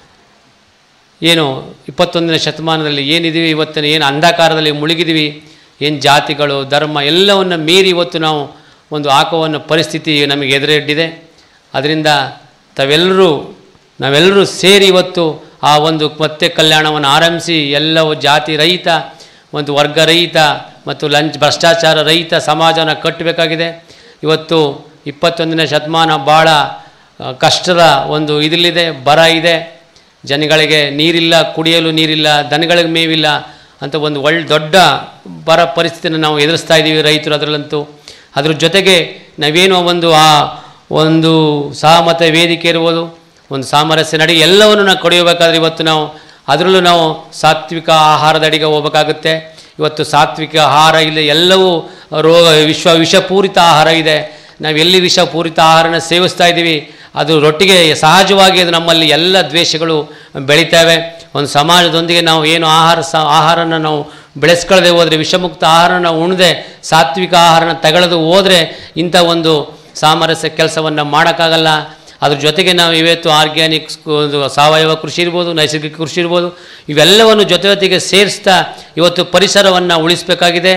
ಏನು ಇಪ್ಪತ್ತೊಂದನೇ ಶತಮಾನದಲ್ಲಿ ಏನಿದ್ದೀವಿ ಇವತ್ತಿನ ಏನು ಅಂಧಕಾರದಲ್ಲಿ ಮುಳುಗಿದ್ದೀವಿ ಏನು ಜಾತಿಗಳು ಧರ್ಮ ಎಲ್ಲವನ್ನು ಮೀರಿ ಇವತ್ತು ನಾವು ಒಂದು ಹಾಕುವ ಪರಿಸ್ಥಿತಿ ನಮಗೆ ಎದುರಿಡ್ಡಿದೆ ಅದರಿಂದ ತಾವೆಲ್ಲರೂ ನಾವೆಲ್ಲರೂ ಸೇರಿ ಇವತ್ತು ಆ ಒಂದು ಮತ್ತೆ ಕಲ್ಯಾಣವನ್ನು ಆರಂಭಿಸಿ ಎಲ್ಲವೂ ಜಾತಿ ರಹಿತ ಒಂದು ವರ್ಗ ರಹಿತ ಮತ್ತು ಲಂಚ್ ಭ್ರಷ್ಟಾಚಾರ ರಹಿತ ಸಮಾಜವನ್ನು ಕಟ್ಟಬೇಕಾಗಿದೆ ಇವತ್ತು ಇಪ್ಪತ್ತೊಂದನೇ ಶತಮಾನ ಭಾಳ ಆ, ಕಷ್ಟದ ಒಂದು ಇದರಲ್ಲಿದೆ ಬರ ಇದೆ ಜನಗಳಿಗೆ ನೀರಿಲ್ಲ ಕುಡಿಯಲು ನೀರಿಲ್ಲ ದನಗಳಿಗೆ ಮೇವಿಲ್ಲ ಅಂತ ಒಂದು ಒಳ್ಳೆ ದೊಡ್ಡ ಬರ ಪರಿಸ್ಥಿತಿಯನ್ನು ನಾವು ಎದುರಿಸ್ತಾ ಇದ್ದೀವಿ ರೈತರು ಅದರಲ್ಲಂತೂ ಅದ್ರ ಜೊತೆಗೆ ನಾವೇನೋ ಒಂದು ಆ ಒಂದು ಸಹಮತ ವೇದಿಕೆ ಇರ್ಬೋದು ಒಂದು ಸಾಮರಸ್ಯ ನಡಿ ಎಲ್ಲವನ್ನು ನಾವು ಕಡಿಯಬೇಕಾದ್ರೆ ಇವತ್ತು ನಾವು ಅದರಲ್ಲೂ ನಾವು ಸಾತ್ವಿಕ ಆಹಾರದ ಅಡಿಗೆ ಹೋಗಬೇಕಾಗುತ್ತೆ ಇವತ್ತು ಸಾತ್ವಿಕ ಆಹಾರ ಇಲ್ಲ ಎಲ್ಲವೂ ರೋಗ ವಿಶ್ವ ವಿಷಪೂರಿತ ಆಹಾರ ಇದೆ ನಾವು ಎಲ್ಲಿ ವಿಷಪೂರಿತ ಆಹಾರನ ಸೇವಿಸ್ತಾ ಇದ್ದೀವಿ ಅದು ರೊಟ್ಟಿಗೆ ಸಹಜವಾಗಿ ಅದು ನಮ್ಮಲ್ಲಿ ಎಲ್ಲ ದ್ವೇಷಗಳು ಬೆಳಿತವೆ ಒಂದು ಸಮಾಜದೊಂದಿಗೆ ನಾವು ಏನು ಆಹಾರ ಸ ಆಹಾರನ ನಾವು ಬೆಳೆಸ್ಕೊಳ್ಳದೆ ಹೋದರೆ ವಿಷಮುಕ್ತ ಆಹಾರನ ನಾವು ಉಣದೆ ಸಾತ್ವಿಕ ಆಹಾರನ ತಗೊಳ್ಳೋದು ಹೋದರೆ ಇಂಥ ಒಂದು ಸಾಮರಸ್ಯ ಕೆಲಸವನ್ನು ಮಾಡೋಕ್ಕಾಗಲ್ಲ ಅದ್ರ ಜೊತೆಗೆ ನಾವು ಇವತ್ತು ಆರ್ಗ್ಯಾನಿಕ್ ಒಂದು ಸಾವಯವ ಕೃಷಿ ಇರ್ಬೋದು ನೈಸರ್ಗಿಕ ಕೃಷಿ ಇರ್ಬೋದು ಇವೆಲ್ಲವನ್ನು ಜೊತೆ ಜೊತೆಗೆ ಸೇರಿಸ್ತಾ ಇವತ್ತು ಪರಿಸರವನ್ನು ಉಳಿಸಬೇಕಾಗಿದೆ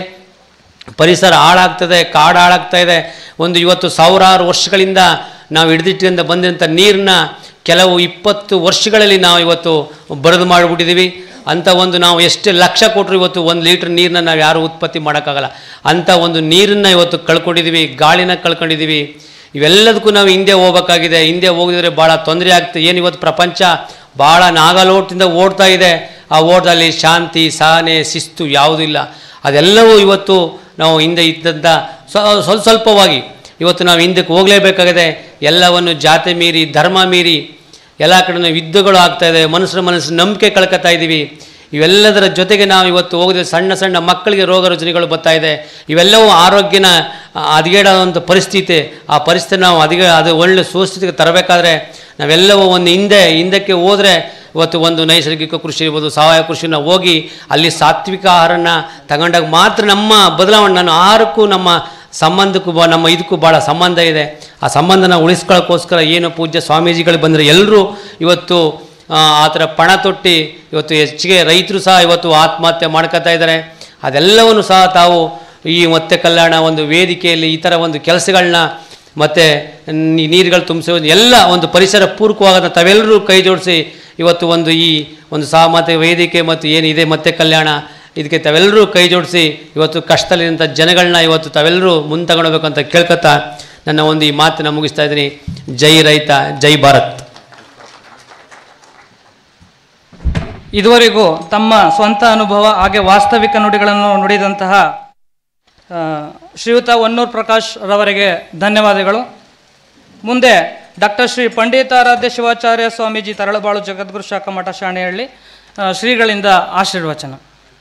ಪರಿಸರ ಹಾಳಾಗ್ತದೆ ಕಾಡು ಹಾಳಾಗ್ತಾ ಇದೆ ಒಂದು ಇವತ್ತು ಸಾವಿರಾರು ವರ್ಷಗಳಿಂದ ನಾವು ಹಿಡಿದಿಟ್ಟಿಂದ ಬಂದಂಥ ನೀರನ್ನ ಕೆಲವು ಇಪ್ಪತ್ತು ವರ್ಷಗಳಲ್ಲಿ ನಾವು ಇವತ್ತು ಬರೆದು ಮಾಡಿಬಿಟ್ಟಿದ್ದೀವಿ ಅಂಥ ಒಂದು ನಾವು ಎಷ್ಟು ಲಕ್ಷ ಕೊಟ್ಟರು ಇವತ್ತು ಒಂದು ಲೀಟ್ರ್ ನೀರನ್ನ ನಾವು ಯಾರೂ ಉತ್ಪತ್ತಿ ಮಾಡೋಕ್ಕಾಗಲ್ಲ ಅಂಥ ಒಂದು ನೀರನ್ನು ಇವತ್ತು ಕಳ್ಕೊಂಡಿದ್ದೀವಿ ಗಾಳಿನ ಕಳ್ಕೊಂಡಿದ್ದೀವಿ ಇವೆಲ್ಲದಕ್ಕೂ ನಾವು ಹಿಂದೆ ಹೋಗ್ಬೇಕಾಗಿದೆ ಹಿಂದೆ ಹೋಗಿದ್ರೆ ಭಾಳ ತೊಂದರೆ ಆಗ್ತದೆ ಏನು ಇವತ್ತು ಪ್ರಪಂಚ ಭಾಳ ನಾಗಲೋಟದಿಂದ ಓಡ್ತಾ ಇದೆ ಆ ಓಟದಲ್ಲಿ ಶಾಂತಿ ಸಹನೆ ಶಿಸ್ತು ಯಾವುದೂ ಇಲ್ಲ ಅದೆಲ್ಲವೂ ಇವತ್ತು ನಾವು ಹಿಂದೆ ಇದ್ದಂಥ ಸ್ವ- ಸ್ವಲ್ಪ ಸ್ವಲ್ಪವಾಗಿ ಇವತ್ತು ನಾವು ಹಿಂದಕ್ಕೆ ಹೋಗಲೇಬೇಕಾಗಿದೆ ಎಲ್ಲವನ್ನು ಜಾತಿ ಮೀರಿ ಧರ್ಮ ಮೀರಿ ಎಲ್ಲ ಕಡೆ ಯುದ್ಧಗಳು ಆಗ್ತಾ ಇದೆ ಮನುಷ್ಯರ ಮನಸ್ಸು ನಂಬಿಕೆ ಕಳ್ಕೊತಾ ಇದ್ದೀವಿ ಇವೆಲ್ಲದರ ಜೊತೆಗೆ ನಾವು ಇವತ್ತು ಹೋಗಿದ್ರೆ ಸಣ್ಣ ಸಣ್ಣ ಮಕ್ಕಳಿಗೆ ರೋಗ ರುಜಿನಗಳು ಬರ್ತಾ ಇದೆ ಇವೆಲ್ಲವೂ ಆರೋಗ್ಯನ ಹದಗೆಡೋವಂಥ ಪರಿಸ್ಥಿತಿ ಆ ಪರಿಸ್ಥಿತಿ ನಾವು ಅದಿಗೆ ಅದು ಒಳ್ಳೆ ಸುಸ್ಥಿತಿಗೆ ತರಬೇಕಾದ್ರೆ ನಾವೆಲ್ಲವೂ ಒಂದು ಹಿಂದೆ ಹಿಂದಕ್ಕೆ ಹೋದರೆ ಇವತ್ತು ಒಂದು ನೈಸರ್ಗಿಕ ಕೃಷಿ ಇರ್ಬೋದು ಸಾವಯವ ಕೃಷಿನ ಹೋಗಿ ಅಲ್ಲಿ ಸಾತ್ವಿಕ ಆಹಾರನ ತಗೊಂಡಾಗ ಮಾತ್ರ ನಮ್ಮ ಬದಲಾವಣೆ ನಾನು ಆಹಾರಕ್ಕೂ ನಮ್ಮ ಸಂಬಂಧಕ್ಕೂ ಬಾ ನಮ್ಮ ಇದಕ್ಕೂ ಭಾಳ ಸಂಬಂಧ ಇದೆ ಆ ಸಂಬಂಧನ ಉಳಿಸ್ಕೊಳ್ಳೋಕ್ಕೋಸ್ಕರ ಏನು ಪೂಜ್ಯ ಸ್ವಾಮೀಜಿಗಳು ಬಂದರೆ ಎಲ್ಲರೂ ಇವತ್ತು ಆ, ಆ ಥರ ಪಣ ತೊಟ್ಟಿ ಇವತ್ತು ಹೆಚ್ಚಿಗೆ ರೈತರು ಸಹ ಇವತ್ತು ಆತ್ಮಹತ್ಯೆ ಮಾಡ್ಕೊತಾ ಇದ್ದಾರೆ ಅದೆಲ್ಲವನ್ನು ಸಹ ತಾವು ಈ ಮತ್ತೆ ಕಲ್ಯಾಣ ಒಂದು ವೇದಿಕೆಯಲ್ಲಿ ಈ ಥರ ಒಂದು ಕೆಲಸಗಳನ್ನ ಮತ್ತು ನೀರುಗಳು ತುಂಬಿಸೋದು ಎಲ್ಲ ಒಂದು ಪರಿಸರ ಪೂರಕವಾದ ತಾವೆಲ್ಲರೂ ಕೈ ಜೋಡಿಸಿ ಇವತ್ತು ಒಂದು ಈ ಒಂದು ಸಹಮತ ವೇದಿಕೆ ಮತ್ತು ಏನಿದೆ ಮತ್ತೆ ಕಲ್ಯಾಣ ಇದಕ್ಕೆ ತಾವೆಲ್ಲರೂ ಕೈ ಜೋಡಿಸಿ ಇವತ್ತು ಕಷ್ಟದಲ್ಲಿರುವಂಥ ಜನಗಳನ್ನ ಇವತ್ತು ತಾವೆಲ್ಲರೂ ಮುಂತಗೊಳ್ಬೇಕು ಅಂತ ಕೇಳ್ಕೊತಾ ನನ್ನ ಒಂದು ಈ ಮಾತನ್ನು ಮುಗಿಸ್ತಾ ಇದ್ದೀನಿ ಜೈ ರೈತ ಜೈ ಭಾರತ್ ಇದುವರೆಗೂ ತಮ್ಮ ಸ್ವಂತ ಅನುಭವ ಹಾಗೆ ವಾಸ್ತವಿಕ ನುಡಿಗಳನ್ನು ನುಡಿದಂತಹ ಆ, ಶ್ರೀಯುತ ಹೊನ್ನೂರು ಪ್ರಕಾಶ್ ರವರಿಗೆ ಧನ್ಯವಾದಗಳು ಮುಂದೆ ಡಾಕ್ಟರ್ ಶ್ರೀ ಪಂಡಿತಾರಾಧ್ಯ ಶಿವಾಚಾರ್ಯ ಸ್ವಾಮೀಜಿ ತರಳಬಾಳು ಜಗದ್ಗುರು ಶಾಖಾ ಮಠ ಶಾಣೆಹಳ್ಳಿ ಆ, ಶ್ರೀಗಳಿಂದ ಆಶೀರ್ವಚನ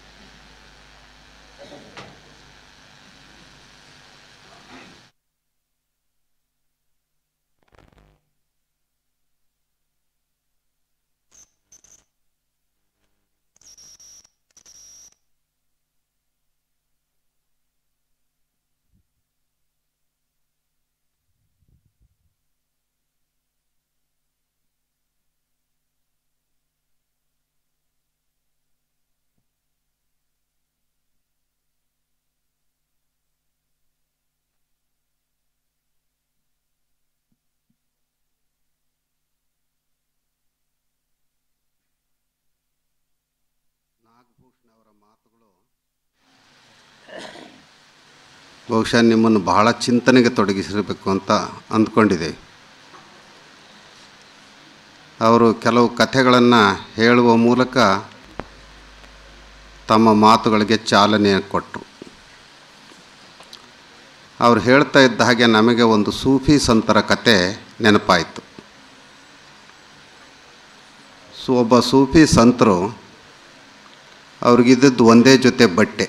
ಬಹುಶಃ ನಿಮ್ಮನ್ನು ಬಹಳ ಚಿಂತನೆಗೆ ತೊಡಗಿಸಿರಬೇಕು ಅಂತ ಅಂದ್ಕೊಂಡಿದೆ ಅವರು ಕೆಲವು ಕಥೆಗಳನ್ನು ಹೇಳುವ ಮೂಲಕ ತಮ್ಮ ಮಾತುಗಳಿಗೆ ಚಾಲನೆ ಕೊಟ್ಟರು ಅವ್ರು ಹೇಳ್ತಾ ಇದ್ದ ಹಾಗೆ ನಮಗೆ ಒಂದು ಸೂಫಿ ಸಂತರ ಕತೆ ನೆನಪಾಯಿತು ಸೊ ಒಬ್ಬ ಸೂಫಿ ಸಂತರು ಅವ್ರಿಗಿದ್ದದ್ದು ಒಂದೇ ಜೊತೆ ಬಟ್ಟೆ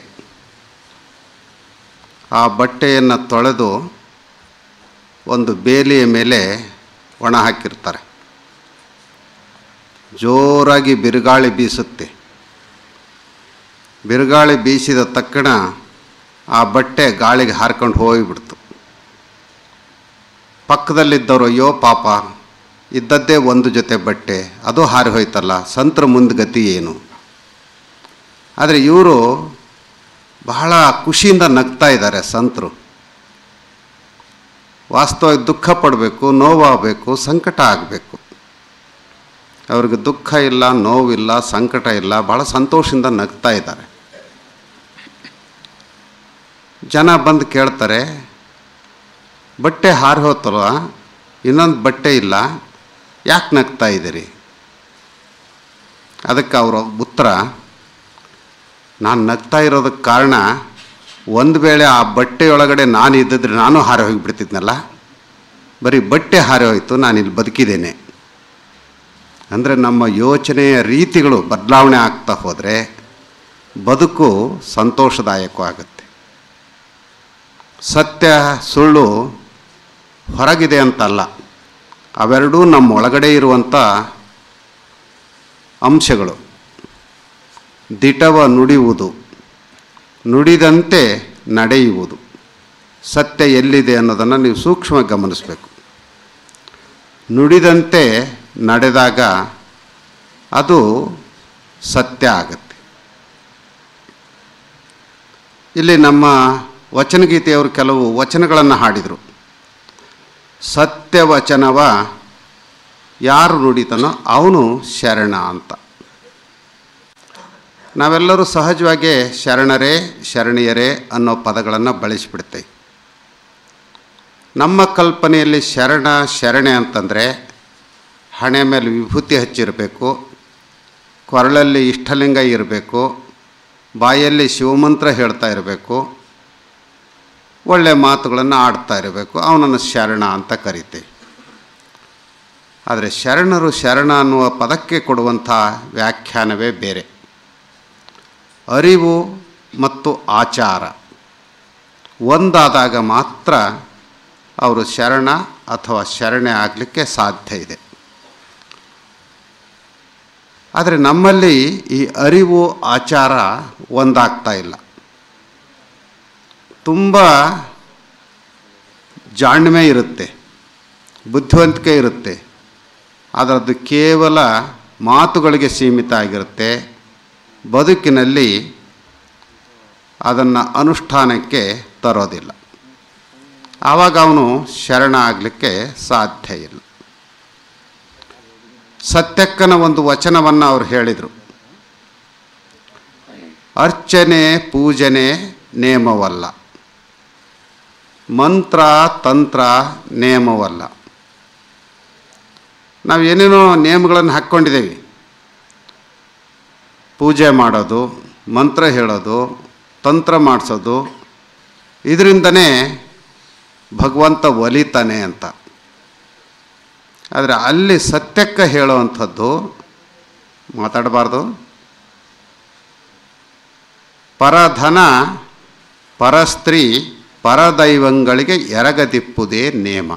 ಆ ಬಟ್ಟೆಯನ್ನು ತೊಳೆದು ಒಂದು ಬೇಲಿಯ ಮೇಲೆ ಒಣ ಹಾಕಿರ್ತಾರೆ ಜೋರಾಗಿ ಬಿರುಗಾಳಿ ಬೀಸುತ್ತೆ ಬಿರುಗಾಳಿ ಬೀಸಿದ ತಕ್ಷಣ ಆ ಬಟ್ಟೆ ಗಾಳಿಗೆ ಹಾರ್ಕೊಂಡು ಹೋಗಿಬಿಡ್ತು ಪಕ್ಕದಲ್ಲಿದ್ದವರು ಅಯ್ಯೋ ಪಾಪ ಇದ್ದದ್ದೇ ಒಂದು ಜೊತೆ ಬಟ್ಟೆ ಅದು ಹಾರಿ ಹೋಯ್ತಲ್ಲ ಸಂತರ ಮುಂದೆ ಗತಿ ಏನು ಆದರೆ ಇವರು ಬಹಳ ಖುಷಿಯಿಂದ ನಗ್ತಾ ಇದ್ದಾರೆ ಸಂತರು ವಾಸ್ತವವಾಗಿ ದುಃಖ ಪಡಬೇಕು ನೋವಾಗಬೇಕು ಸಂಕಟ ಆಗಬೇಕು ಅವ್ರಿಗೆ ದುಃಖ ಇಲ್ಲ ನೋವಿಲ್ಲ ಸಂಕಟ ಇಲ್ಲ ಭಾಳ ಸಂತೋಷದಿಂದ ನಗ್ತಾ ಇದ್ದಾರೆ ಜನ ಬಂದು ಕೇಳ್ತಾರೆ ಬಟ್ಟೆ ಹಾರಿ ಹೋತಲ್ವ ಇನ್ನೊಂದು ಬಟ್ಟೆ ಇಲ್ಲ ಯಾಕೆ ನಗ್ತಾ ಇದ್ದೀರಿ ಅದಕ್ಕೆ ಅವರ ಉತ್ತರ ನಾನು ನಗ್ತಾ ಇರೋದಕ್ಕೆ ಕಾರಣ ಒಂದು ವೇಳೆ ಆ ಬಟ್ಟೆಯೊಳಗಡೆ ನಾನು ಇದ್ದಿದ್ರೆ ನಾನು ಹಾರಿ ಹೋಗಿಬಿಡ್ತಿದ್ನಲ್ಲ ಬರೀ ಬಟ್ಟೆ ಹಾರಿ ಹೋಯಿತು ನಾನು ಇಲ್ಲಿ ಬದುಕಿದ್ದೇನೆ ಅಂದರೆ ನಮ್ಮ ಯೋಚನೆಯ ರೀತಿಗಳು ಬದಲಾವಣೆ ಆಗ್ತಾ ಹೋದರೆ ಬದುಕು ಸಂತೋಷದಾಯಕವಾಗುತ್ತೆ ಸತ್ಯ ಸುಳ್ಳು ಹೊರಗಿದೆ ಅಂತಲ್ಲ ಅವೆರಡೂ ನಮ್ಮ ಒಳಗಡೆ ಇರುವಂಥ ಅಂಶಗಳು ದಿಟವ ನುಡಿಯುವುದು ನುಡಿದಂತೆ ನಡೆಯುವುದು ಸತ್ಯ ಎಲ್ಲಿದೆ ಅನ್ನೋದನ್ನು ನೀವು ಸೂಕ್ಷ್ಮ ಗಮನಿಸಬೇಕು ನುಡಿದಂತೆ ನಡೆದಾಗ ಅದು ಸತ್ಯ ಆಗತ್ತೆ ಇಲ್ಲಿ ನಮ್ಮ ವಚನಗೀತೆಯವರು ಕೆಲವು ವಚನಗಳನ್ನು ಹಾಡಿದರು ಸತ್ಯವಚನವ ಯಾರು ನುಡಿತಾನೋ ಅವನು ಶರಣ ಅಂತ ನಾವೆಲ್ಲರೂ ಸಹಜವಾಗಿ ಶರಣರೇ ಶರಣೀಯರೇ ಅನ್ನೋ ಪದಗಳನ್ನು ಬಳಸಿಬಿಡ್ತೇವೆ ನಮ್ಮ ಕಲ್ಪನೆಯಲ್ಲಿ ಶರಣ ಶರಣೆ ಅಂತಂದರೆ ಹಣೆ ಮೇಲೆ ವಿಭೂತಿ ಹಚ್ಚಿರಬೇಕು ಕೊರಳಲ್ಲಿ ಇಷ್ಟಲಿಂಗ ಇರಬೇಕು ಬಾಯಲ್ಲಿ ಶಿವಮಂತ್ರ ಹೇಳ್ತಾ ಇರಬೇಕು ಒಳ್ಳೆಯ ಮಾತುಗಳನ್ನು ಆಡ್ತಾ ಇರಬೇಕು ಅವನನ್ನು ಶರಣ ಅಂತ ಕರಿತೀವಿ ಆದರೆ ಶರಣರು ಶರಣ ಅನ್ನುವ ಪದಕ್ಕೆ ಕೊಡುವಂಥ ವ್ಯಾಖ್ಯಾನವೇ ಬೇರೆ ಅರಿವು ಮತ್ತು ಆಚಾರ ಒಂದಾದಾಗ ಮಾತ್ರ ಅವರು ಶರಣ ಅಥವಾ ಶರಣೆ ಆಗಲಿಕ್ಕೆ ಸಾಧ್ಯ ಇದೆ ಆದರೆ ನಮ್ಮಲ್ಲಿ ಈ ಅರಿವು ಆಚಾರ ಒಂದಾಗ್ತಾ ಇಲ್ಲ ತುಂಬ ಜಾಣ್ಮೆ ಇರುತ್ತೆ ಬುದ್ಧಿವಂತಿಕೆ ಇರುತ್ತೆ ಅದರದ್ದು ಕೇವಲ ಮಾತುಗಳಿಗೆ ಸೀಮಿತ ಆಗಿರುತ್ತೆ ಬದುಕಿನಲ್ಲಿ ಅದನ್ನು ಅನುಷ್ಠಾನಕ್ಕೆ ತರೋದಿಲ್ಲ ಆವಾಗ ಅವನು ಶರಣ ಆಗಲಿಕ್ಕೆ ಸಾಧ್ಯ ಇಲ್ಲ ಸತ್ಯಕ್ಕನ ಒಂದು ವಚನವನ್ನು ಅವರು ಹೇಳಿದರು ಅರ್ಚನೆ ಪೂಜನೆ ನೇಮವಲ್ಲ ಮಂತ್ರ ತಂತ್ರ ನೇಮವಲ್ಲ ನಾವು ಏನೇನೋ ನೇಮಗಳನ್ನು ಹಾಕ್ಕೊಂಡಿದ್ದೇವೆ ಪೂಜೆ ಮಾಡೋದು ಮಂತ್ರ ಹೇಳೋದು ತಂತ್ರ ಮಾಡಿಸೋದು ಇದರಿಂದನೇ ಭಗವಂತ ಒಲಿತಾನೆ ಅಂತ ಆದರೆ ಅಲ್ಲಿ ಸತ್ಯಕ್ಕೆ ಹೇಳುವಂಥದ್ದು ಮಾತಾಡಬಾರ್ದು ಪರಧನ ಪರಸ್ತ್ರೀ ಪರದೈವಂಗಳಿಗೆ ಎರಗದಿಪ್ಪುದೇ ನೇಮ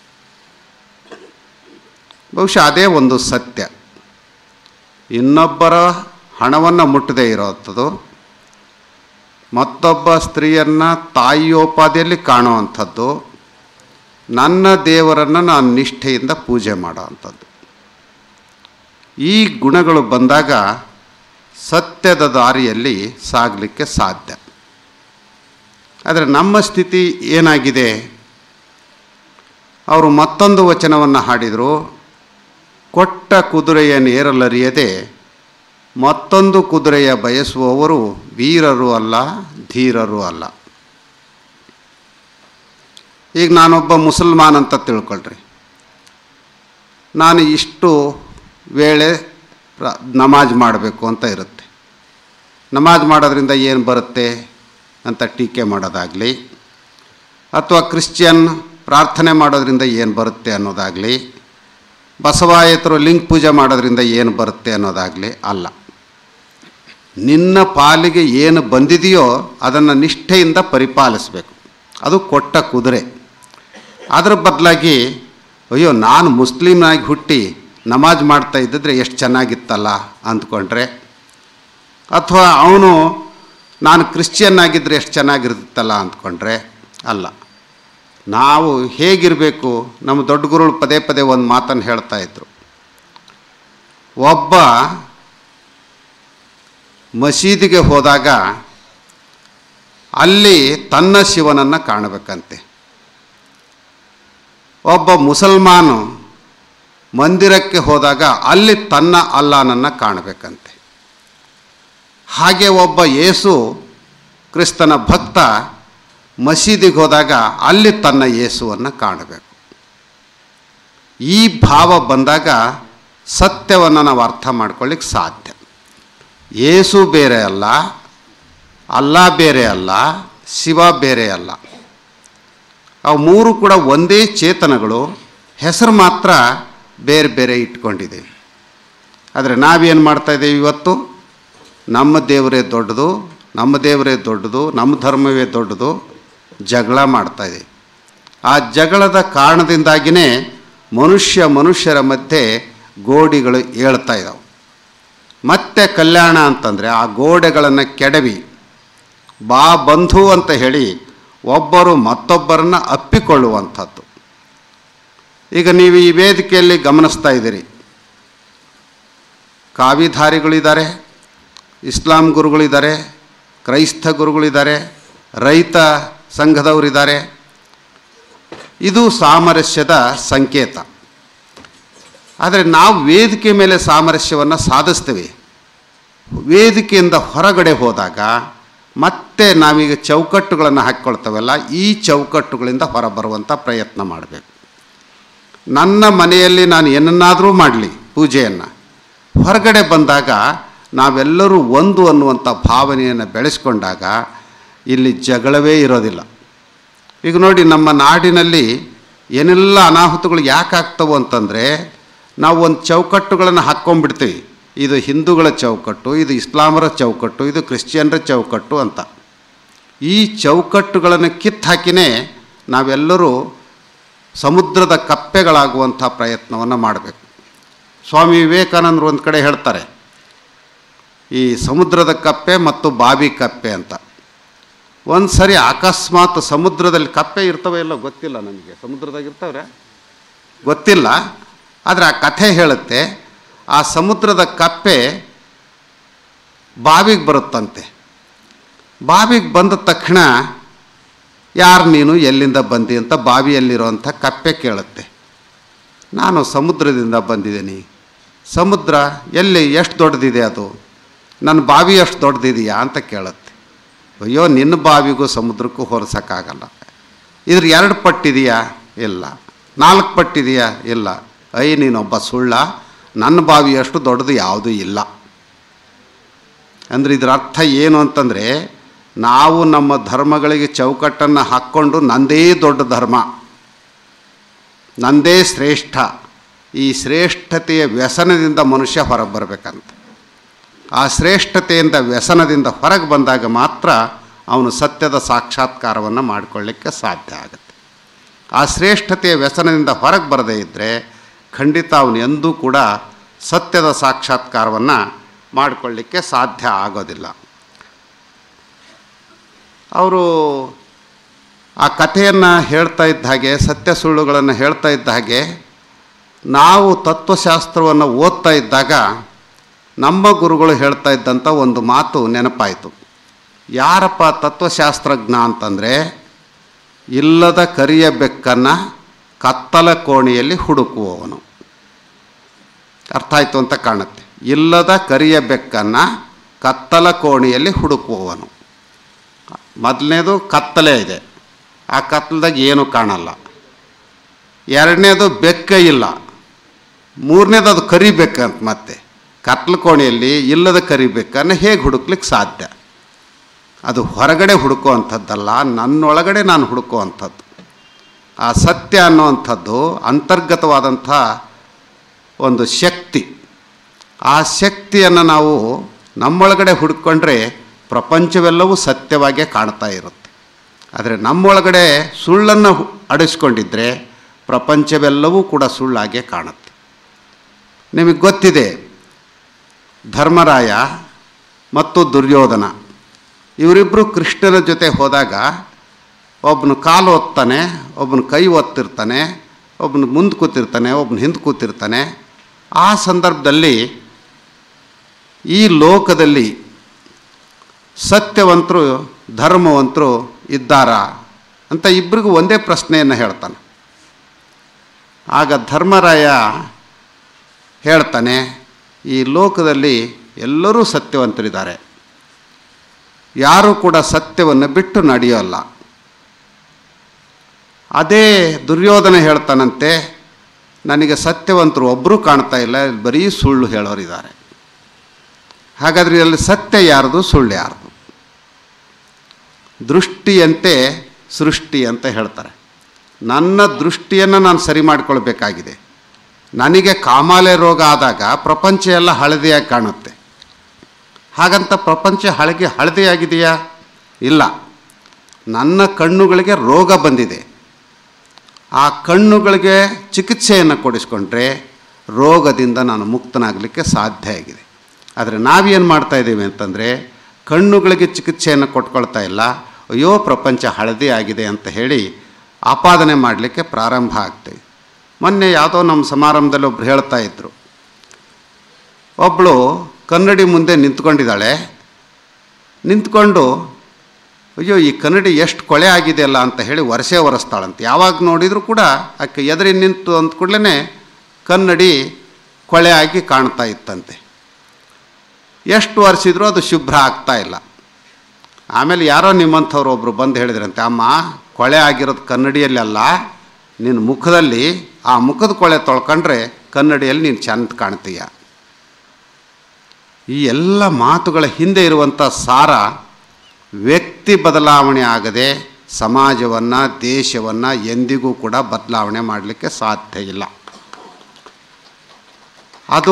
ಬಹುಶಃ ಅದೇ ಒಂದು ಸತ್ಯ ಇನ್ನೊಬ್ಬರ ಹಣವನ್ನು ಮುಟ್ಟದೇ ಇರೋವಂಥದ್ದು ಮತ್ತೊಬ್ಬ ಸ್ತ್ರೀಯನ್ನು ತಾಯಿಯೋಪಾದಿಯಲ್ಲಿ ಕಾಣುವಂಥದ್ದು ನನ್ನ ದೇವರನ್ನು ನಾನು ನಿಷ್ಠೆಯಿಂದ ಪೂಜೆ ಮಾಡೋವಂಥದ್ದು ಈ ಗುಣಗಳು ಬಂದಾಗ ಸತ್ಯದ ದಾರಿಯಲ್ಲಿ ಸಾಗಲಿಕ್ಕೆ ಸಾಧ್ಯ ಆದರೆ ನಮ್ಮ ಸ್ಥಿತಿ ಏನಾಗಿದೆ ಅವರು ಮತ್ತೊಂದು ವಚನವನ್ನು ಹಾಡಿದರು ಕೊಟ್ಟ ಕುದುರೆಯನ್ನು ಏರಲರಿಯದೆ ಮತ್ತೊಂದು ಕುದುರೆಯ ಬಯಸುವವರು ವೀರರು ಅಲ್ಲ ಧೀರರು ಅಲ್ಲ ಈಗ ನಾನೊಬ್ಬ ಮುಸಲ್ಮಾನ್ ಅಂತ ತಿಳ್ಕೊಳ್ರಿ ನಾನು ಇಷ್ಟು ವೇಳೆ ಪ್ರ- ನಮಾಜ್ ಮಾಡಬೇಕು ಅಂತ ಇರುತ್ತೆ ನಮಾಜ್ ಮಾಡೋದ್ರಿಂದ ಏನು ಬರುತ್ತೆ ಅಂತ ಟೀಕೆ ಮಾಡೋದಾಗಲಿ ಅಥವಾ ಕ್ರಿಶ್ಚಿಯನ್ ಪ್ರಾರ್ಥನೆ ಮಾಡೋದ್ರಿಂದ ಏನು ಬರುತ್ತೆ ಅನ್ನೋದಾಗಲಿ ಬಸವಾಯತರು ಲಿಂಗ ಪೂಜೆ ಮಾಡೋದ್ರಿಂದ ಏನು ಬರುತ್ತೆ ಅನ್ನೋದಾಗಲಿ ಅಲ್ಲ ನಿನ್ನ ಪಾಲಿಗೆ ಏನು ಬಂದಿದೆಯೋ ಅದನ್ನು ನಿಷ್ಠೆಯಿಂದ ಪರಿಪಾಲಿಸಬೇಕು ಅದು ಕೊಟ್ಟ ಕುದುರೆ ಅದರ ಬದಲಾಗಿ ಅಯ್ಯೋ ನಾನು ಮುಸ್ಲಿಮ್ನಾಗಿ ಹುಟ್ಟಿ ನಮಾಜ್ ಮಾಡ್ತಾ ಇದ್ದಿದ್ರೆ ಎಷ್ಟು ಚೆನ್ನಾಗಿತ್ತಲ್ಲ ಅಂದ್ಕೊಂಡ್ರೆ ಅಥವಾ ಅವನು ನಾನು ಕ್ರಿಶ್ಚಿಯನ್ ಆಗಿದ್ದರೆ ಎಷ್ಟು ಚೆನ್ನಾಗಿರ್ತಿತ್ತಲ್ಲ ಅಂದ್ಕೊಂಡ್ರೆ ಅಲ್ಲ ನಾವು ಹೇಗಿರಬೇಕು ನಮ್ಮ ದೊಡ್ಡ ಗುರುಗಳು ಪದೇ ಪದೇ ಒಂದು ಮಾತನ್ನು ಹೇಳ್ತಾ ಇದ್ರು ಒಬ್ಬ ಮಸೀದಿಗೆ ಹೋದಾಗ ಅಲ್ಲಿ ತನ್ನ ಶಿವನನ್ನು ಕಾಣಬೇಕಂತೆ ಒಬ್ಬ ಮುಸಲ್ಮಾನು ಮಂದಿರಕ್ಕೆ ಹೋದಾಗ ಅಲ್ಲಿ ತನ್ನ ಅಲ್ಲಾನನ್ನು ಕಾಣಬೇಕಂತೆ ಹಾಗೆ ಒಬ್ಬ ಯೇಸು ಕ್ರಿಸ್ತನ ಭಕ್ತ ಮಸೀದಿಗೆ ಹೋದಾಗ ಅಲ್ಲಿ ತನ್ನ ಯೇಸುವನ್ನು ಕಾಣಬೇಕು ಈ ಭಾವ ಬಂದಾಗ ಸತ್ಯವನ್ನು ನಾವು ಅರ್ಥ ಮಾಡ್ಕೊಳ್ಳಿಕ್ಕೆ ಸಾಧ್ಯ ಯೇಸು ಬೇರೆ ಅಲ್ಲ ಅಲ್ಲ ಬೇರೆ ಅಲ್ಲ ಶಿವ ಬೇರೆ ಅಲ್ಲ ಅವು ಮೂರು ಕೂಡ ಒಂದೇ ಚೇತನಗಳು ಹೆಸರು ಮಾತ್ರ ಬೇರೆ ಬೇರೆ ಇಟ್ಕೊಂಡಿದ್ದೀವಿ ಆದರೆ ನಾವೇನು ಮಾಡ್ತಾ ಇದ್ದೀವಿ ಇವತ್ತು ನಮ್ಮ ದೇವರೇ ದೊಡ್ಡದು ನಮ್ಮ ದೇವರೇ ದೊಡ್ಡದು ನಮ್ಮ ಧರ್ಮವೇ ದೊಡ್ಡದು ಜಗಳ ಮಾಡ್ತಾ ಇದ್ದೀವಿ ಆ ಜಗಳದ ಕಾರಣದಿಂದಾಗಿಯೇ ಮನುಷ್ಯ ಮನುಷ್ಯರ ಮಧ್ಯೆ ಗೋಡಿಗಳು ಏಳ್ತಾ ಇದ್ದಾವೆ ಮತ್ತೆ ಕಲ್ಯಾಣ ಅಂತಂದರೆ ಆ ಗೋಡೆಗಳನ್ನು ಕೆಡವಿ ಬಾ ಬಂಧು ಅಂತ ಹೇಳಿ ಒಬ್ಬರು ಮತ್ತೊಬ್ಬರನ್ನ ಅಪ್ಪಿಕೊಳ್ಳುವಂಥದ್ದು ಈಗ ನೀವು ಈ ವೇದಿಕೆಯಲ್ಲಿ ಗಮನಿಸ್ತಾ ಇದ್ದೀರಿ ಕಾವಿಧಾರಿಗಳಿದ್ದಾರೆ ಇಸ್ಲಾಂ ಗುರುಗಳಿದ್ದಾರೆ ಕ್ರೈಸ್ತ ಗುರುಗಳಿದ್ದಾರೆ ರೈತ ಸಂಘದವರಿದ್ದಾರೆ ಇದು ಸಾಮರಸ್ಯದ ಸಂಕೇತ ಆದರೆ ನಾವು ವೇದಿಕೆ ಮೇಲೆ ಸಾಮರಸ್ಯವನ್ನು ಸಾಧಿಸ್ತೀವಿ ವೇದಿಕೆಯಿಂದ ಹೊರಗಡೆ ಹೋದಾಗ ಮತ್ತೆ ನಾವೀಗ ಚೌಕಟ್ಟುಗಳನ್ನು ಹಾಕ್ಕೊಳ್ತೇವಲ್ಲ ಈ ಚೌಕಟ್ಟುಗಳಿಂದ ಹೊರಬರುವಂಥ ಪ್ರಯತ್ನ ಮಾಡಬೇಕು ನನ್ನ ಮನೆಯಲ್ಲಿ ನಾನು ಏನನ್ನಾದರೂ ಮಾಡಲಿ ಪೂಜೆಯನ್ನು ಹೊರಗಡೆ ಬಂದಾಗ ನಾವೆಲ್ಲರೂ ಒಂದು ಅನ್ನುವಂಥ ಭಾವನೆಯನ್ನು ಬೆಳೆಸ್ಕೊಂಡಾಗ ಇಲ್ಲಿ ಜಗಳವೇ ಇರೋದಿಲ್ಲ ಈಗ ನೋಡಿ ನಮ್ಮ ನಾಡಿನಲ್ಲಿ ಏನೆಲ್ಲ ಅನಾಹುತಗಳು ಯಾಕೆ ಆಗ್ತವೆ ಅಂತಂದರೆ ನಾವು ಒಂದು ಚೌಕಟ್ಟುಗಳನ್ನು ಹಾಕ್ಕೊಂಡ್ಬಿಡ್ತೀವಿ ಇದು ಹಿಂದೂಗಳ ಚೌಕಟ್ಟು ಇದು ಇಸ್ಲಾಮರ ಚೌಕಟ್ಟು ಇದು ಕ್ರಿಶ್ಚಿಯನ್ರ ಚೌಕಟ್ಟು ಅಂತ ಈ ಚೌಕಟ್ಟುಗಳನ್ನು ಕಿತ್ತು ಹಾಕಿನೇ ನಾವೆಲ್ಲರೂ ಸಮುದ್ರದ ಕಪ್ಪೆಗಳಾಗುವಂಥ ಪ್ರಯತ್ನವನ್ನು ಮಾಡಬೇಕು ಸ್ವಾಮಿ ವಿವೇಕಾನಂದರು ಒಂದು ಕಡೆ ಹೇಳ್ತಾರೆ ಈ ಸಮುದ್ರದ ಕಪ್ಪೆ ಮತ್ತು ಬಾವಿ ಕಪ್ಪೆ ಅಂತ ಒಂದು ಸರಿ ಅಕಸ್ಮಾತ್ ಸಮುದ್ರದಲ್ಲಿ ಕಪ್ಪೆ ಇರ್ತವೆ ಇಲ್ಲೋ ಗೊತ್ತಿಲ್ಲ ನನಗೆ ಸಮುದ್ರದಾಗ ಇರ್ತವ್ರೆ ಗೊತ್ತಿಲ್ಲ ಆದರೆ ಆ ಕಥೆ ಹೇಳುತ್ತೆ ಆ ಸಮುದ್ರದ ಕಪ್ಪೆ ಬಾವಿಗೆ ಬರುತ್ತಂತೆ ಬಾವಿಗೆ ಬಂದ ತಕ್ಷಣ ಯಾರು ನೀನು ಎಲ್ಲಿಂದ ಬಂದಿ ಅಂತ ಬಾವಿಯಲ್ಲಿರುವಂಥ ಕಪ್ಪೆ ಕೇಳುತ್ತೆ ನಾನು ಸಮುದ್ರದಿಂದ ಬಂದಿದ್ದೀನಿ ಸಮುದ್ರ ಎಲ್ಲಿ ಎಷ್ಟು ದೊಡ್ಡದಿದೆ ಅದು ನನ್ನ ಬಾವಿ ಎಷ್ಟು ದೊಡ್ಡದಿದೆಯಾ ಅಂತ ಕೇಳುತ್ತೆ ಅಯ್ಯೋ ನಿನ್ನ ಬಾವಿಗೂ ಸಮುದ್ರಕ್ಕೂ ಹೋಲಿಸೋಕ್ಕಾಗಲ್ಲ ಇದ್ರ ಎರಡು ಪಟ್ಟಿದೆಯಾ ಇಲ್ಲ ನಾಲ್ಕು ಪಟ್ಟಿದೆಯಾ ಇಲ್ಲ ಐ ನೀನೊಬ್ಬ ಸುಳ್ಳ ನನ್ನ ಬಾವಿ ಅಷ್ಟು ದೊಡ್ಡದು ಯಾವುದೂ ಇಲ್ಲ ಅಂದರೆ ಇದರ ಅರ್ಥ ಏನು ಅಂತಂದರೆ ನಾವು ನಮ್ಮ ಧರ್ಮಗಳಿಗೆ ಚೌಕಟ್ಟನ್ನು ಹಾಕ್ಕೊಂಡು ನಂದೇ ದೊಡ್ಡ ಧರ್ಮ ನಂದೇ ಶ್ರೇಷ್ಠ ಈ ಶ್ರೇಷ್ಠತೆಯ ವ್ಯಸನದಿಂದ ಮನುಷ್ಯ ಹೊರಗೆ ಬರಬೇಕಂತ ಆ ಶ್ರೇಷ್ಠತೆಯಿಂದ ವ್ಯಸನದಿಂದ ಹೊರಗೆ ಬಂದಾಗ ಮಾತ್ರ ಅವನು ಸತ್ಯದ ಸಾಕ್ಷಾತ್ಕಾರವನ್ನು ಮಾಡಿಕೊಳ್ಳಿಕ್ಕೆ ಸಾಧ್ಯ ಆಗುತ್ತೆ ಆ ಶ್ರೇಷ್ಠತೆಯ ವ್ಯಸನದಿಂದ ಹೊರಗೆ ಬರದೇ ಇದ್ದರೆ ಖಂಡಿತ ಅವನು ಎಂದೂ ಕೂಡ ಸತ್ಯದ ಸಾಕ್ಷಾತ್ಕಾರವನ್ನು ಮಾಡಿಕೊಳ್ಳಿಕ್ಕೆ ಸಾಧ್ಯ ಆಗೋದಿಲ್ಲ ಅವರು ಆ ಕಥೆಯನ್ನು ಹೇಳ್ತಾ ಇದ್ದ ಹಾಗೆ ಸತ್ಯ ಸುಳ್ಳುಗಳನ್ನು ಹೇಳ್ತಾ ಇದ್ದ ಹಾಗೆ ನಾವು ತತ್ವಶಾಸ್ತ್ರವನ್ನು ಓದ್ತಾ ಇದ್ದಾಗ ನಮ್ಮ ಗುರುಗಳು ಹೇಳ್ತಾ ಇದ್ದಂಥ ಒಂದು ಮಾತು ನೆನಪಾಯಿತು ಯಾರಪ್ಪ ತತ್ವಶಾಸ್ತ್ರಜ್ಞ ಅಂತಂದರೆ ಇಲ್ಲದ ಕರಿಯ ಬೆಕ್ಕನ್ನು ಕತ್ತಲ ಕೋಣೆಯಲ್ಲಿ ಹುಡುಕುವವನು ಅರ್ಥ ಆಯಿತು ಅಂತ ಕಾಣುತ್ತೆ ಇಲ್ಲದ ಕರಿಯ ಬೆಕ್ಕನ್ನು ಕತ್ತಲ ಕೋಣೆಯಲ್ಲಿ ಹುಡುಕುವವನು ಮೊದಲನೇದು ಕತ್ತಲೆ ಇದೆ ಆ ಕತ್ತಲದಾಗ ಏನು ಕಾಣಲ್ಲ ಎರಡನೇದು ಬೆಕ್ಕ ಇಲ್ಲ ಮೂರನೇದು ಅದು ಕರಿಬೇಕಂತ ಮತ್ತೆ ಕತ್ಲ ಕೋಣೆಯಲ್ಲಿ ಇಲ್ಲದ ಕರಿಬೇಕನ್ನು ಹೇಗೆ ಹುಡುಕ್ಲಿಕ್ಕೆ ಸಾಧ್ಯ ಅದು ಹೊರಗಡೆ ಹುಡುಕುವಂಥದ್ದಲ್ಲ ನನ್ನೊಳಗಡೆ ನಾನು ಹುಡುಕುವಂಥದ್ದು ಆ ಸತ್ಯ ಅನ್ನುವಂಥದ್ದು ಅಂತರ್ಗತವಾದಂಥ ಒಂದು ಶಕ್ತಿ ಆ ಶಕ್ತಿಯನ್ನು ನಾವು ನಮ್ಮೊಳಗಡೆ ಹುಡ್ಕೊಂಡ್ರೆ ಪ್ರಪಂಚವೆಲ್ಲವೂ ಸತ್ಯವಾಗೇ ಕಾಣ್ತಾ ಇರುತ್ತೆ ಆದರೆ ನಮ್ಮೊಳಗಡೆ ಸುಳ್ಳನ್ನು ಹು- ಅಡಿಸ್ಕೊಂಡಿದ್ರೆ ಪ್ರಪಂಚವೆಲ್ಲವೂ ಕೂಡ ಸುಳ್ಳಾಗೆ ಕಾಣುತ್ತೆ ನಿಮಗೆ ಗೊತ್ತಿದೆ ಧರ್ಮರಾಯ ಮತ್ತು ದುರ್ಯೋಧನ ಇವರಿಬ್ಬರು ಕೃಷ್ಣನ ಜೊತೆ ಹೋದಾಗ ಒಬ್ಬನು ಕಾಲು ಒತ್ತಾನೆ ಒಬ್ಬನು ಕೈ ಒತ್ತಿರ್ತಾನೆ ಒಬ್ಬನು ಮುಂದೆ ಕೂತಿರ್ತಾನೆ ಒಬ್ಬನು ಹಿಂದೆ ಕೂತಿರ್ತಾನೆ ಆ ಸಂದರ್ಭದಲ್ಲಿ ಈ ಲೋಕದಲ್ಲಿ ಸತ್ಯವಂತರು ಧರ್ಮವಂತರು ಇದ್ದಾರಾ ಅಂತ ಇಬ್ಬರಿಗೂ ಒಂದೇ ಪ್ರಶ್ನೆಯನ್ನು ಹೇಳ್ತಾನೆ ಆಗ ಧರ್ಮರಾಯ ಹೇಳ್ತಾನೆ ಈ ಲೋಕದಲ್ಲಿ ಎಲ್ಲರೂ ಸತ್ಯವಂತರಿದ್ದಾರೆ ಯಾರೂ ಕೂಡ ಸತ್ಯವನ್ನು ಬಿಟ್ಟು ನಡೆಯೋಲ್ಲ ಅದೇ ದುರ್ಯೋಧನ ಹೇಳ್ತಾನಂತೆ ನನಗೆ ಸತ್ಯವಂತರು ಒಬ್ಬರೂ ಕಾಣ್ತಾ ಇಲ್ಲ ಇಲ್ಲಿ ಬರೀ ಸುಳ್ಳು ಹೇಳೋರಿದ್ದಾರೆ ಹಾಗಾದರೆ ಇಲ್ಲಿ ಸತ್ಯ ಯಾರ್ದು ಸುಳ್ಳು ಯಾರ್ದು ದೃಷ್ಟಿಯಂತೆ ಸೃಷ್ಟಿ ಅಂತ ಹೇಳ್ತಾರೆ ನನ್ನ ದೃಷ್ಟಿಯನ್ನು ನಾನು ಸರಿ ಮಾಡಿಕೊಳ್ಬೇಕಾಗಿದೆ ನನಗೆ ಕಾಮಾಲೆ ರೋಗ ಆದಾಗ ಪ್ರಪಂಚ ಎಲ್ಲ ಹಳದಿಯಾಗಿ ಕಾಣುತ್ತೆ ಹಾಗಂತ ಪ್ರಪಂಚ ಹಳಗೆ ಹಳದಿಯಾಗಿದೆಯಾ ಇಲ್ಲ ನನ್ನ ಕಣ್ಣುಗಳಿಗೆ ರೋಗ ಬಂದಿದೆ ಆ ಕಣ್ಣುಗಳಿಗೆ ಚಿಕಿತ್ಸೆಯನ್ನು ಕೊಡಿಸ್ಕೊಂಡ್ರೆ ರೋಗದಿಂದ ನಾನು ಮುಕ್ತನಾಗಲಿಕ್ಕೆ ಸಾಧ್ಯ ಆಗಿದೆ ಆದರೆ ನಾವೇನು ಮಾಡ್ತಾ ಇದ್ದೀವಿ ಅಂತಂದರೆ ಕಣ್ಣುಗಳಿಗೆ ಚಿಕಿತ್ಸೆಯನ್ನು ಕೊಟ್ಕೊಳ್ತಾ ಇಲ್ಲ ಅಯ್ಯೋ ಪ್ರಪಂಚ ಹಳದಿ ಆಗಿದೆ ಅಂತ ಹೇಳಿ ಆಪಾದನೆ ಮಾಡಲಿಕ್ಕೆ ಪ್ರಾರಂಭ ಆಗ್ತೇವೆ ಮೊನ್ನೆ ಯಾವುದೋ ನಮ್ಮ ಸಮಾರಂಭದಲ್ಲಿ ಒಬ್ರು ಹೇಳ್ತಾ ಇದ್ದರು ಒಬ್ಬಳು ಕನ್ನಡಿ ಮುಂದೆ ನಿಂತ್ಕೊಂಡಿದ್ದಾಳೆ ನಿಂತ್ಕೊಂಡು ಅಯ್ಯೋ ಈ ಕನ್ನಡಿ ಎಷ್ಟು ಕೊಳೆ ಆಗಿದೆಯಲ್ಲ ಅಂತ ಹೇಳಿ ವರ್ಷೆ ಒರೆಸ್ತಾಳಂತೆ ಯಾವಾಗ ನೋಡಿದರೂ ಕೂಡ ಆಕೆ ಎದುರಿ ನಿಂತು ಅಂದ ಕೂಡಲೇ ಕನ್ನಡಿ ಕೊಳೆ ಆಗಿ ಕಾಣ್ತಾ ಇತ್ತಂತೆ ಎಷ್ಟು ಒರೆಸಿದ್ರೂ ಅದು ಶುಭ್ರ ಆಗ್ತಾ ಇಲ್ಲ ಆಮೇಲೆ ಯಾರೋ ನಿಮ್ಮಂಥವ್ರು ಒಬ್ಬರು ಬಂದು ಹೇಳಿದ್ರಂತೆ ಅಮ್ಮ ಕೊಳೆ ಆಗಿರೋದು ಕನ್ನಡಿಯಲ್ಲಿ ಅಲ್ಲ ನಿನ್ನ ಮುಖದಲ್ಲಿ ಆ ಮುಖದ ಕೊಳೆ ತೊಳ್ಕೊಂಡ್ರೆ ಕನ್ನಡಿಯಲ್ಲಿ ನೀನು ಚೆಂದ ಕಾಣ್ತೀಯ ಈ ಎಲ್ಲ ಮಾತುಗಳ ಹಿಂದೆ ಇರುವಂಥ ಸಾರ ವ್ಯಕ್ತಿ ಬದಲಾವಣೆ ಆಗದೆ ಸಮಾಜವನ್ನು ದೇಶವನ್ನು ಎಂದಿಗೂ ಕೂಡ ಬದಲಾವಣೆ ಮಾಡಲಿಕ್ಕೆ ಸಾಧ್ಯ ಇಲ್ಲ ಅದು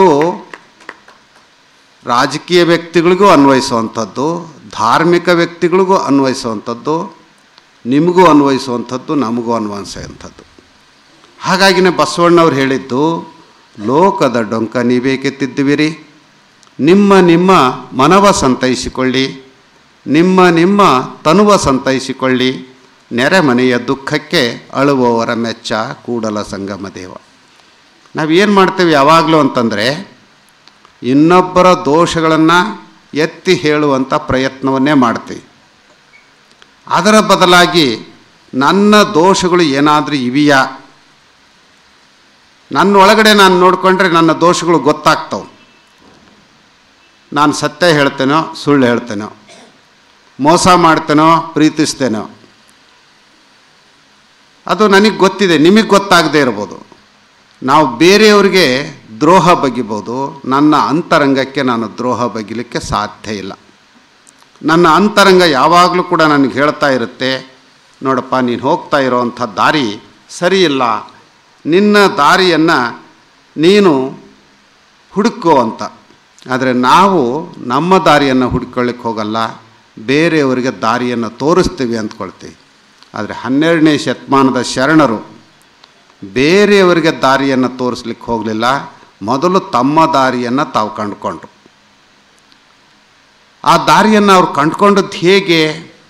ರಾಜಕೀಯ ವ್ಯಕ್ತಿಗಳಿಗೂ ಅನ್ವಯಿಸುವಂಥದ್ದು ಧಾರ್ಮಿಕ ವ್ಯಕ್ತಿಗಳಿಗೂ ಅನ್ವಯಿಸುವಂಥದ್ದು ನಿಮಗೂ ಅನ್ವಯಿಸುವಂಥದ್ದು ನಮಗೂ ಅನ್ವಯಿಸುವಂಥದ್ದು ಹಾಗಾಗಿನೇ ಬಸವಣ್ಣವ್ರು ಹೇಳಿದ್ದು ಲೋಕದ ಡೊಂಕ ನೀವೇಕೆತ್ತಿದ್ದುವಿರಿ ನಿಮ್ಮ ನಿಮ್ಮ ಮನವ ಸಂತೈಸಿಕೊಳ್ಳಿ ನಿಮ್ಮ ನಿಮ್ಮ ತನುವ ಸಂತೈಸಿಕೊಳ್ಳಿ ನೆರೆಮನೆಯ ದುಃಖಕ್ಕೆ ಅಳುವವರ ಮೆಚ್ಚ ಕೂಡಲ ಸಂಗಮ ದೇವ ನಾವೇನು ಮಾಡ್ತೇವೆ ಯಾವಾಗಲೂ ಅಂತಂದರೆ ಇನ್ನೊಬ್ಬರ ದೋಷಗಳನ್ನು ಎತ್ತಿ ಹೇಳುವಂಥ ಪ್ರಯತ್ನವನ್ನೇ ಮಾಡ್ತೀವಿ ಅದರ ಬದಲಾಗಿ ನನ್ನ ದೋಷಗಳು ಏನಾದರೂ ಇವೆಯಾ ನನ್ನ ಒಳಗಡೆ ನಾನು ನೋಡಿಕೊಂಡ್ರೆ ನನ್ನ ದೋಷಗಳು ಗೊತ್ತಾಗ್ತವೆ ನಾನು ಸತ್ಯ ಹೇಳ್ತೇನೋ ಸುಳ್ಳು ಹೇಳ್ತೇನೋ ಮೋಸ ಮಾಡ್ತೇನೋ ಪ್ರೀತಿಸ್ತೇನೋ ಅದು ನನಗೆ ಗೊತ್ತಿದೆ ನಿಮಗೆ ಗೊತ್ತಾಗದೇ ಇರ್ಬೋದು ನಾವು ಬೇರೆಯವ್ರಿಗೆ ದ್ರೋಹ ಬಗಿಬೋದು ನನ್ನ ಅಂತರಂಗಕ್ಕೆ ನಾನು ದ್ರೋಹ ಬಗಿಲಿಕ್ಕೆ ಸಾಧ್ಯ ಇಲ್ಲ ನನ್ನ ಅಂತರಂಗ ಯಾವಾಗಲೂ ಕೂಡ ನನಗೆ ಹೇಳ್ತಾ ಇರುತ್ತೆ ನೋಡಪ್ಪ ನೀನು ಹೋಗ್ತಾ ಇರೋವಂಥ ದಾರಿ ಸರಿ ಇಲ್ಲ ನಿನ್ನ ದಾರಿಯನ್ನು ನೀನು ಹುಡುಕೋ ಅಂತ ಆದರೆ ನಾವು ನಮ್ಮ ದಾರಿಯನ್ನು ಹುಡ್ಕೊಳ್ಳಿಕ್ಕೆ ಹೋಗಲ್ಲ ಬೇರೆಯವರಿಗೆ ದಾರಿಯನ್ನು ತೋರಿಸ್ತೀವಿ ಅಂದ್ಕೊಳ್ತೀವಿ ಆದರೆ ಹನ್ನೆರಡನೇ ಶತಮಾನದ ಶರಣರು ಬೇರೆಯವರಿಗೆ ದಾರಿಯನ್ನು ತೋರಿಸ್ಲಿಕ್ಕೆ ಹೋಗಲಿಲ್ಲ ಮೊದಲು ತಮ್ಮ ದಾರಿಯನ್ನು ತಾವು ಕಂಡುಕೊಂಡ್ರು ಆ ದಾರಿಯನ್ನು ಅವ್ರು ಕಂಡುಕೊಂಡದ್ದು ಹೇಗೆ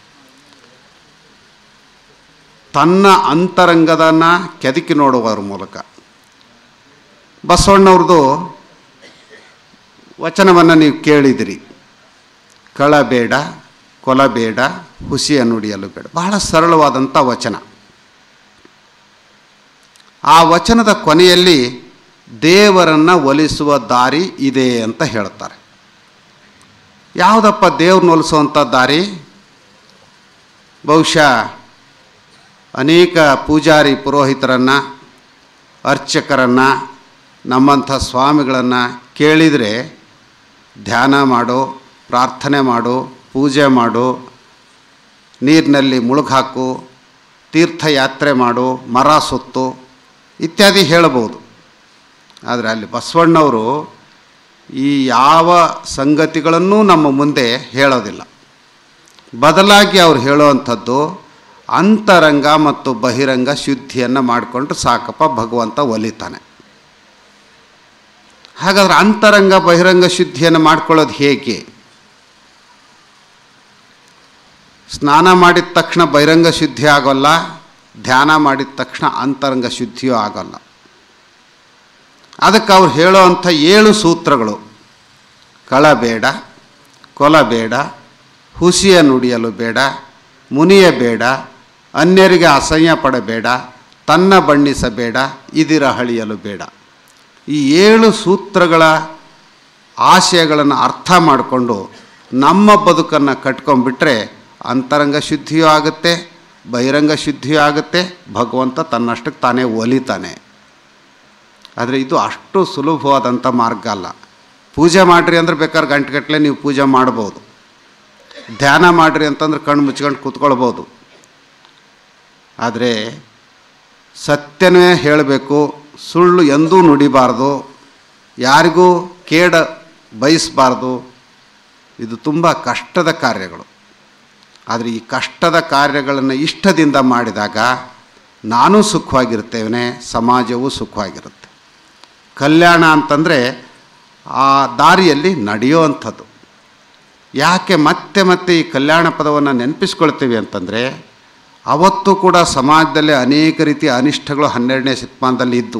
ತನ್ನ ಅಂತರಂಗದನ್ನು ಕೆದಕಿ ನೋಡುವರ ಮೂಲಕ ಬಸವಣ್ಣವ್ರದ್ದು ವಚನವನ್ನು ನೀವು ಕೇಳಿದಿರಿ ಕಳಬೇಡ ಕೊಲಬೇಡ ಹುಸಿಯ ನುಡಿಯಲು ಬೇಡ ಬಹಳ ಸರಳವಾದಂಥ ವಚನ ಆ ವಚನದ ಕೊನೆಯಲ್ಲಿ ದೇವರನ್ನು ಒಲಿಸುವ ದಾರಿ ಇದೆ ಅಂತ ಹೇಳ್ತಾರೆ ಯಾವುದಪ್ಪ ದೇವ್ರನ್ನ ಒಲಿಸುವಂಥ ದಾರಿ ಬಹುಶಃ ಅನೇಕ ಪೂಜಾರಿ ಪುರೋಹಿತರನ್ನು ಅರ್ಚಕರನ್ನು ನಮ್ಮಂಥ ಸ್ವಾಮಿಗಳನ್ನು ಕೇಳಿದರೆ ಧ್ಯಾನ ಮಾಡು ಪ್ರಾರ್ಥನೆ ಮಾಡು ಪೂಜೆ ಮಾಡು ನೀರಿನಲ್ಲಿ ಮುಳುಗಾಕು ತೀರ್ಥಯಾತ್ರೆ ಮಾಡು ಮರ ಸುತ್ತು ಇತ್ಯಾದಿ ಹೇಳ್ಬೋದು ಆದರೆ ಅಲ್ಲಿ ಬಸವಣ್ಣವರು ಈ ಯಾವ ಸಂಗತಿಗಳನ್ನೂ ನಮ್ಮ ಮುಂದೆ ಹೇಳೋದಿಲ್ಲ ಬದಲಾಗಿ ಅವ್ರು ಹೇಳುವಂಥದ್ದು ಅಂತರಂಗ ಮತ್ತು ಬಹಿರಂಗ ಶುದ್ಧಿಯನ್ನು ಮಾಡಿಕೊಂಡು ಸಾಕಪ್ಪ ಭಗವಂತ ಒಲಿತಾನೆ ಹಾಗಾದ್ರೆ ಅಂತರಂಗ ಬಹಿರಂಗ ಶುದ್ಧಿಯನ್ನು ಮಾಡ್ಕೊಳ್ಳೋದು ಹೇಗೆ ಸ್ನಾನ ಮಾಡಿದ ತಕ್ಷಣ ಬಹಿರಂಗ ಶುದ್ಧಿ ಆಗೋಲ್ಲ ಧ್ಯಾನ ಮಾಡಿದ ತಕ್ಷಣ ಅಂತರಂಗ ಶುದ್ಧಿಯೂ ಆಗೋಲ್ಲ ಅದಕ್ಕೆ ಅವ್ರು ಹೇಳೋವಂಥ ಏಳು ಸೂತ್ರಗಳು ಕಳಬೇಡ ಕೊಲಬೇಡ ಹುಸಿಯ ನುಡಿಯಲು ಬೇಡ ಮುನಿಯ ಬೇಡ ಅನ್ಯರಿಗೆ ಅಸಹ್ಯ ಪಡಬೇಡ ತನ್ನ ಬಣ್ಣಿಸಬೇಡ ಇದಿರ ಹಳಿಯಲು ಬೇಡ ಈ ಏಳು ಸೂತ್ರಗಳ ಆಶಯಗಳನ್ನು ಅರ್ಥ ಮಾಡಿಕೊಂಡು ನಮ್ಮ ಬದುಕನ್ನು ಕಟ್ಕೊಂಡ್ಬಿಟ್ರೆ ಅಂತರಂಗ ಶುದ್ಧಿಯೂ ಆಗುತ್ತೆ ಬಹಿರಂಗ ಶುದ್ಧಿಯೂ ಆಗುತ್ತೆ ಭಗವಂತ ತನ್ನಷ್ಟಕ್ಕೆ ತಾನೇ ಒಲಿತಾನೆ ಆದರೆ ಇದು ಅಷ್ಟು ಸುಲಭವಾದಂಥ ಮಾರ್ಗ ಅಲ್ಲ ಪೂಜೆ ಮಾಡಿರಿ ಅಂದ್ರೆ ಬೇಕಾದ್ರೆ ಗಂಟೆಗಟ್ಟಲೆ ನೀವು ಪೂಜೆ ಮಾಡ್ಬೋದು ಧ್ಯಾನ ಮಾಡಿರಿ ಅಂತಂದ್ರೆ ಕಣ್ಣು ಮುಚ್ಕೊಂಡು ಕೂತ್ಕೊಳ್ಬೋದು ಆದರೆ ಸತ್ಯನೇ ಹೇಳಬೇಕು ಸುಳ್ಳು ಎಂದೂ ನುಡಿಬಾರ್ದು ಯಾರಿಗೂ ಕೇಡ ಬಯಸಬಾರ್ದು ಇದು ತುಂಬ ಕಷ್ಟದ ಕಾರ್ಯಗಳು ಆದರೆ ಈ ಕಷ್ಟದ ಕಾರ್ಯಗಳನ್ನು ಇಷ್ಟದಿಂದ ಮಾಡಿದಾಗ ನಾನೂ ಸುಖವಾಗಿರ್ತೇವೆ ಸಮಾಜವೂ ಸುಖವಾಗಿರುತ್ತೆ ಕಲ್ಯಾಣ ಅಂತಂದರೆ ಆ ದಾರಿಯಲ್ಲಿ ನಡೆಯುವಂಥದ್ದು ಯಾಕೆ ಮತ್ತೆ ಮತ್ತೆ ಈ ಕಲ್ಯಾಣ ಪದವನ್ನು ನೆನಪಿಸ್ಕೊಳ್ತೀವಿ ಅಂತಂದರೆ ಅವತ್ತು ಕೂಡ ಸಮಾಜದಲ್ಲಿ ಅನೇಕ ರೀತಿಯ ಅನಿಷ್ಟಗಳು ಹನ್ನೆರಡನೇ ಶತಮಾನದಲ್ಲಿ ಇದ್ದು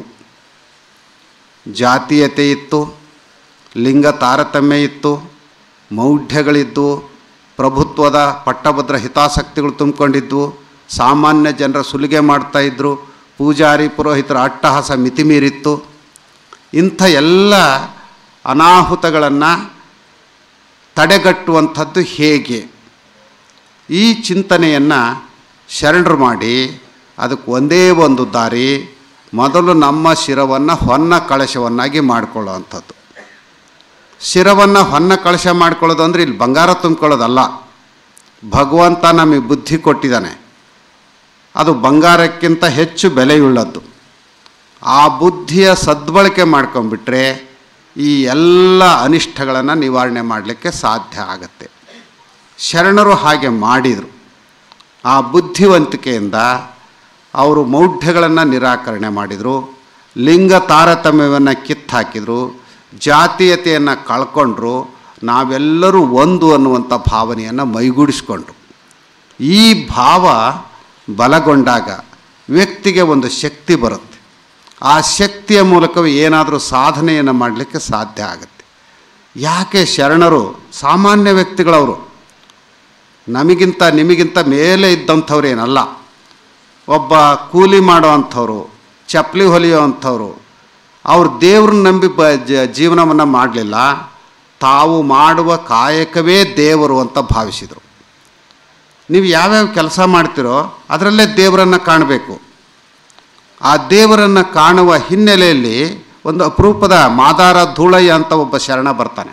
ಜಾತೀಯತೆ ಇತ್ತು ಲಿಂಗ ತಾರತಮ್ಯ ಇತ್ತು ಮೌಢ್ಯಗಳಿದ್ದು ಪ್ರಭುತ್ವದ ಪಟ್ಟಭದ್ರ ಹಿತಾಸಕ್ತಿಗಳು ತುಂಬಿಕೊಂಡಿದ್ವು ಸಾಮಾನ್ಯ ಜನರ ಸುಲಿಗೆ ಮಾಡ್ತಾಯಿದ್ರು ಪೂಜಾರಿ ಪುರೋಹಿತರ ಅಟ್ಟಹಾಸ ಮಿತಿಮೀರಿತ್ತು ಇಂಥ ಎಲ್ಲ ಅನಾಹುತಗಳನ್ನು ತಡೆಗಟ್ಟುವಂಥದ್ದು ಹೇಗೆ ಈ ಚಿಂತನೆಯನ್ನು ಶರಣರು ಮಾಡಿ ಅದಕ್ಕೆ ಒಂದೇ ಒಂದು ದಾರಿ ಮೊದಲು ನಮ್ಮ ಶಿರವನ್ನು ಹೊನ್ನ ಕಳಶವನ್ನಾಗಿ ಮಾಡಿಕೊಳ್ಳುವಂಥದ್ದು ಶಿರವನ್ನು ಹೊನ್ನ ಕಳಶ ಮಾಡ್ಕೊಳ್ಳೋದು ಅಂದರೆ ಇಲ್ಲಿ ಬಂಗಾರ ತುಂಬ್ಕೊಳ್ಳೋದಲ್ಲ ಭಗವಂತ ನಮಗೆ ಬುದ್ಧಿ ಕೊಟ್ಟಿದ್ದಾನೆ ಅದು ಬಂಗಾರಕ್ಕಿಂತ ಹೆಚ್ಚು ಬೆಲೆಯುಳ್ಳದ್ದು ಆ ಬುದ್ಧಿಯ ಸದ್ಬಳಕೆ ಮಾಡ್ಕೊಂಡ್ಬಿಟ್ರೆ ಈ ಎಲ್ಲ ಅನಿಷ್ಟಗಳನ್ನು ನಿವಾರಣೆ ಮಾಡಲಿಕ್ಕೆ ಸಾಧ್ಯ ಆಗತ್ತೆ ಶರಣರು ಹಾಗೆ ಮಾಡಿದರು ಆ ಬುದ್ಧಿವಂತಿಕೆಯಿಂದ ಅವರು ಮೌಢ್ಯಗಳನ್ನು ನಿರಾಕರಣೆ ಮಾಡಿದರು ಲಿಂಗ ತಾರತಮ್ಯವನ್ನು ಕಿತ್ತಾಕಿದರು ಜಾತೀಯತೆಯನ್ನು ಕಳ್ಕೊಂಡ್ರು ನಾವೆಲ್ಲರೂ ಒಂದು ಅನ್ನುವಂಥ ಭಾವನೆಯನ್ನು ಮೈಗೂಡಿಸ್ಕೊಂಡ್ರು ಈ ಭಾವ ಬಲಗೊಂಡಾಗ ವ್ಯಕ್ತಿಗೆ ಒಂದು ಶಕ್ತಿ ಬರುತ್ತೆ ಆ ಶಕ್ತಿಯ ಮೂಲಕವೇ ಏನಾದರೂ ಸಾಧನೆಯನ್ನು ಮಾಡಲಿಕ್ಕೆ ಸಾಧ್ಯ ಆಗುತ್ತೆ ಯಾಕೆ ಶರಣರು ಸಾಮಾನ್ಯ ವ್ಯಕ್ತಿಗಳವರು ನಮಗಿಂತ ನಿಮಗಿಂತ ಮೇಲೆ ಇದ್ದಂಥವ್ರು ಏನಲ್ಲ ಒಬ್ಬ ಕೂಲಿ ಮಾಡೋ ಅಂಥವ್ರು ಚಪ್ಪಲಿ ಹೊಲಿಯೋ ಅಂಥವ್ರು ಅವ್ರು ದೇವ್ರನ್ನ ನಂಬಿ ಬ ಜೀವನವನ್ನು ಮಾಡಲಿಲ್ಲ ತಾವು ಮಾಡುವ ಕಾಯಕವೇ ದೇವರು ಅಂತ ಭಾವಿಸಿದರು ನೀವು ಯಾವ್ಯಾವ ಕೆಲಸ ಮಾಡ್ತೀರೋ ಅದರಲ್ಲೇ ದೇವರನ್ನು ಕಾಣಬೇಕು ಆ ದೇವರನ್ನು ಕಾಣುವ ಹಿನ್ನೆಲೆಯಲ್ಲಿ ಒಂದು ಅಪರೂಪದ ಮಾದಾರ ಧೂಳಯ್ಯ ಅಂತ ಒಬ್ಬ ಶರಣ ಬರ್ತಾನೆ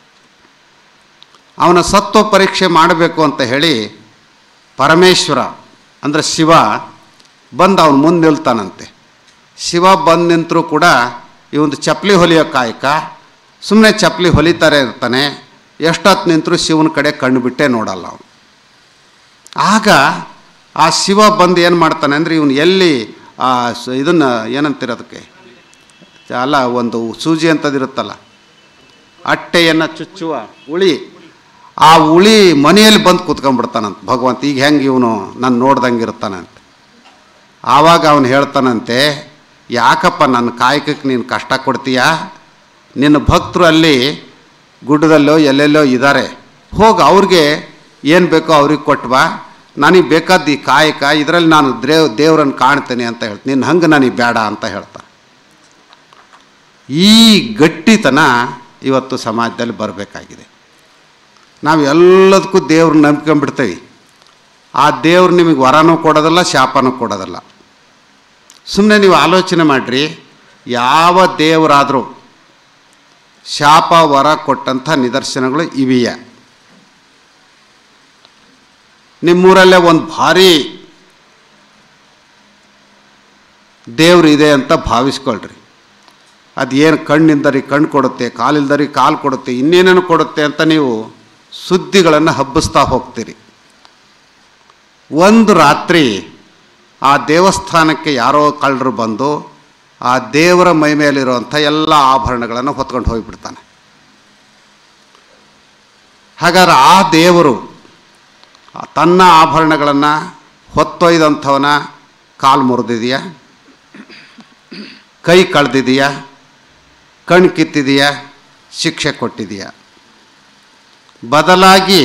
ಅವನ ಸತ್ವ ಪರೀಕ್ಷೆ ಮಾಡಬೇಕು ಅಂತ ಹೇಳಿ ಪರಮೇಶ್ವರ ಅಂದರೆ ಶಿವ ಬಂದು ಅವನು ಮುಂದೆ ನಿಲ್ತಾನಂತೆ ಶಿವ ಬಂದು ನಿಂತರೂ ಕೂಡ ಈ ಒಂದು ಚಪ್ಪಲಿ ಹೊಲಿಯೋ ಕಾಯಕ ಸುಮ್ಮನೆ ಚಪ್ಪಲಿ ಹೊಲಿತಾರೆ ಇರ್ತಾನೆ ಎಷ್ಟೊತ್ತು ನಿಂತರೂ ಶಿವನ ಕಡೆ ಕಣ್ಣು ಬಿಟ್ಟೇ ನೋಡಲ್ಲ ಅವನು ಆಗ ಆ ಶಿವ ಬಂದು ಏನು ಮಾಡ್ತಾನೆ ಅಂದರೆ ಇವನು ಎಲ್ಲಿ ಆ ಸ- ಇದನ್ನು ಏನಂತೀರ ಅದಕ್ಕೆ ಅಲ್ಲ ಒಂದು ಸೂಜಿ ಅಂತದಿರುತ್ತಲ್ಲ ಅಟ್ಟೆಯನ್ನು ಚುಚ್ಚುವ ಉಳಿ ಆ ಉಳಿ ಮನೆಯಲ್ಲಿ ಬಂದು ಕೂತ್ಕೊಂಡ್ಬಿಡ್ತಾನಂತ ಭಗವಂತ ಈಗ ಹೆಂಗೆ ಇವನು ನಾನು ನೋಡ್ದಂಗೆ ಇರ್ತಾನಂತೆ ಆವಾಗ ಅವನು ಹೇಳ್ತಾನಂತೆ ಯಾಕಪ್ಪ ನನ್ನ ಕಾಯಕಕ್ಕೆ ನೀನು ಕಷ್ಟ ಕೊಡ್ತೀಯಾ ನಿನ್ನ ಭಕ್ತರು ಅಲ್ಲಿ ಗುಡ್ಡದಲ್ಲೋ ಎಲ್ಲೆಲ್ಲೋ ಇದ್ದಾರೆ ಹೋಗಿ ಅವ್ರಿಗೆ ಏನು ಬೇಕೋ ಅವ್ರಿಗೆ ಕೊಟ್ಟು ಬಾ ನನಗೆ ಬೇಕಾದ ಈ ಕಾಯಕ ಇದರಲ್ಲಿ ನಾನು ದೇವ್ ದೇವ್ರನ್ನ ಕಾಣ್ತೇನೆ ಅಂತ ಹೇಳ್ತೀನಿ ನಿನ್ನ ಹಂಗೆ ನನಗೆ ಬೇಡ ಅಂತ ಹೇಳ್ತಾನೆ ಈ ಗಟ್ಟಿತನ ಇವತ್ತು ಸಮಾಜದಲ್ಲಿ ಬರಬೇಕಾಗಿದೆ ನಾವು ಎಲ್ಲದಕ್ಕೂ ದೇವ್ರನ್ನ ನಂಬ್ಕೊಂಡ್ಬಿಡ್ತೇವೆ ಆ ದೇವ್ರು ನಿಮಗೆ ವರನೂ ಕೊಡೋದಿಲ್ಲ ಶಾಪನೂ ಕೊಡೋದಿಲ್ಲ ಸುಮ್ಮನೆ ನೀವು ಆಲೋಚನೆ ಮಾಡಿರಿ ಯಾವ ದೇವರಾದರೂ ಶಾಪ ವರ ಕೊಟ್ಟಂಥ ನಿದರ್ಶನಗಳು ಇವೆಯೇ ನಿಮ್ಮೂರಲ್ಲೇ ಒಂದು ಭಾರಿ ದೇವ್ರು ಇದೆ ಅಂತ ಭಾವಿಸ್ಕೊಳ್ರಿ ಅದು ಏನು ಕಣ್ಣಿಂದರಿ ಕಣ್ಣು ಕೊಡುತ್ತೆ ಕಾಲಿಲ್ದರಿ ಕಾಲು ಕೊಡುತ್ತೆ ಇನ್ನೇನೇನು ಕೊಡುತ್ತೆ ಅಂತ ನೀವು ಸುದ್ದಿಗಳನ್ನು ಹಬ್ಬಿಸ್ತಾ ಹೋಗ್ತೀರಿ ಒಂದು ರಾತ್ರಿ ಆ ದೇವಸ್ಥಾನಕ್ಕೆ ಯಾರೋ ಕಳ್ಳರು ಬಂದು ಆ ದೇವರ ಮೈ ಮೇಲಿರುವಂಥ ಎಲ್ಲ ಆಭರಣಗಳನ್ನು ಹೊತ್ಕೊಂಡು ಹೋಗಿಬಿಡ್ತಾನೆ ಹಾಗಾದ್ರೆ ಆ ದೇವರು ತನ್ನ ಆಭರಣಗಳನ್ನು ಹೊತ್ತೊಯ್ದಂಥವನ ಕಾಲು ಮುರಿದಿದೆಯಾ ಕೈ ಕಳೆದಿದೆಯಾ ಕಣ್ಣು ಕಿತ್ತಿದೆಯಾ ಶಿಕ್ಷೆ ಕೊಟ್ಟಿದೆಯಾ ಬದಲಾಗಿ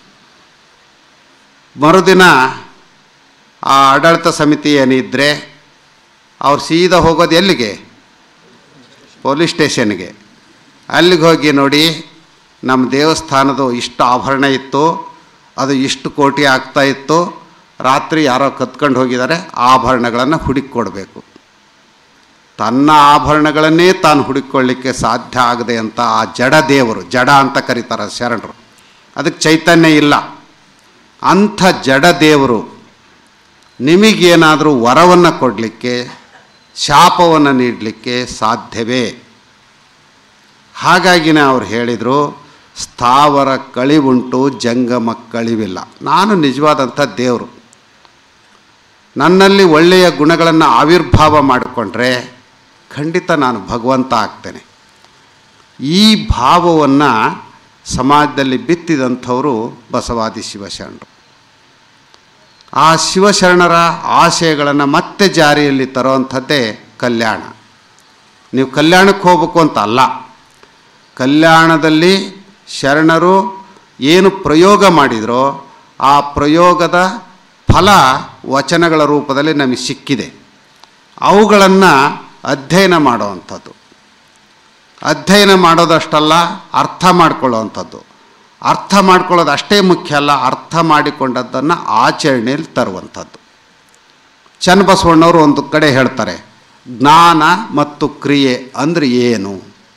ಮರುದಿನ ಆ ಆಡಳಿತ ಸಮಿತಿ ಏನಿದ್ದರೆ ಅವ್ರು ಸೀದಾ ಹೋಗೋದು ಎಲ್ಲಿಗೆ ಪೊಲೀಸ್ ಸ್ಟೇಷನ್ಗೆ ಅಲ್ಲಿಗೆ ಹೋಗಿ ನೋಡಿ ನಮ್ಮ ದೇವಸ್ಥಾನದ ಇಷ್ಟು ಆಭರಣ ಇತ್ತು ಅದು ಇಷ್ಟು ಕೋಟಿ ಆಗ್ತಾ ಇತ್ತು ರಾತ್ರಿ ಯಾರೋ ಕತ್ಕೊಂಡು ಹೋಗಿದ್ದಾರೆ ಆ ಆಭರಣಗಳನ್ನು ಹುಡುಕಿ ಕೊಡಬೇಕು ತನ್ನ ಆಭರಣಗಳನ್ನೇ ತಾನು ಹುಡುಕೊಳ್ಳಿಕ್ಕೆ ಸಾಧ್ಯ ಆಗದೆ ಅಂತ ಆ ಜಡ ದೇವರು ಜಡ ಅಂತ ಕರೀತಾರೆ ಶರಣರು ಅದಕ್ಕೆ ಚೈತನ್ಯ ಇಲ್ಲ ಅಂಥ ಜಡ ದೇವರು ನಿಮಗೇನಾದರೂ ವರವನ್ನು ಕೊಡಲಿಕ್ಕೆ ಶಾಪವನ್ನು ನೀಡಲಿಕ್ಕೆ ಸಾಧ್ಯವೇ ಹಾಗಾಗಿನೇ ಅವ್ರು ಹೇಳಿದರು ಸ್ಥಾವರ ಕಳಿವುಂಟು ಜಂಗಮ ಕಳಿವಿಲ್ಲ ನಾನು ನಿಜವಾದಂಥ ದೇವರು ನನ್ನಲ್ಲಿ ಒಳ್ಳೆಯ ಗುಣಗಳನ್ನು ಆವಿರ್ಭಾವ ಮಾಡಿಕೊಂಡ್ರೆ ಖಂಡಿತ ನಾನು ಭಗವಂತ ಆಗ್ತೇನೆ ಈ ಭಾವವನ್ನು ಸಮಾಜದಲ್ಲಿ ಬಿತ್ತಿದಂಥವರು ಬಸವಾದಿ ಶಿವಶರಣರು ಆ ಶಿವಶರಣರ ಆಶಯಗಳನ್ನು ಮತ್ತೆ ಜಾರಿಯಲ್ಲಿ ತರುವಂಥದ್ದೇ ಕಲ್ಯಾಣ ನೀವು ಕಲ್ಯಾಣಕ್ಕೆ ಹೋಗ್ಬೇಕು ಅಂತ ಅಲ್ಲ ಕಲ್ಯಾಣದಲ್ಲಿ ಶರಣರು ಏನು ಪ್ರಯೋಗ ಮಾಡಿದರೋ ಆ ಪ್ರಯೋಗದ ಫಲ ವಚನಗಳ ರೂಪದಲ್ಲಿ ನಮಗೆ ಸಿಕ್ಕಿದೆ ಅವುಗಳನ್ನು ಅಧ್ಯಯನ ಮಾಡುವಂಥದ್ದು ಅಧ್ಯಯನ ಮಾಡೋದಷ್ಟಲ್ಲ ಅರ್ಥ ಮಾಡ್ಕೊಳ್ಳುವಂಥದ್ದು ಅರ್ಥ ಮಾಡ್ಕೊಳ್ಳೋದು ಅಷ್ಟೇ ಮುಖ್ಯ ಅಲ್ಲ ಅರ್ಥ ಮಾಡಿಕೊಂಡದ್ದನ್ನು ಆಚರಣೆಯಲ್ಲಿ ತರುವಂಥದ್ದು ಚನ್ನಬಸವಣ್ಣವರು ಒಂದು ಕಡೆ ಹೇಳ್ತಾರೆ ಜ್ಞಾನ ಮತ್ತು ಕ್ರಿಯೆ ಅಂದರೆ ಏನು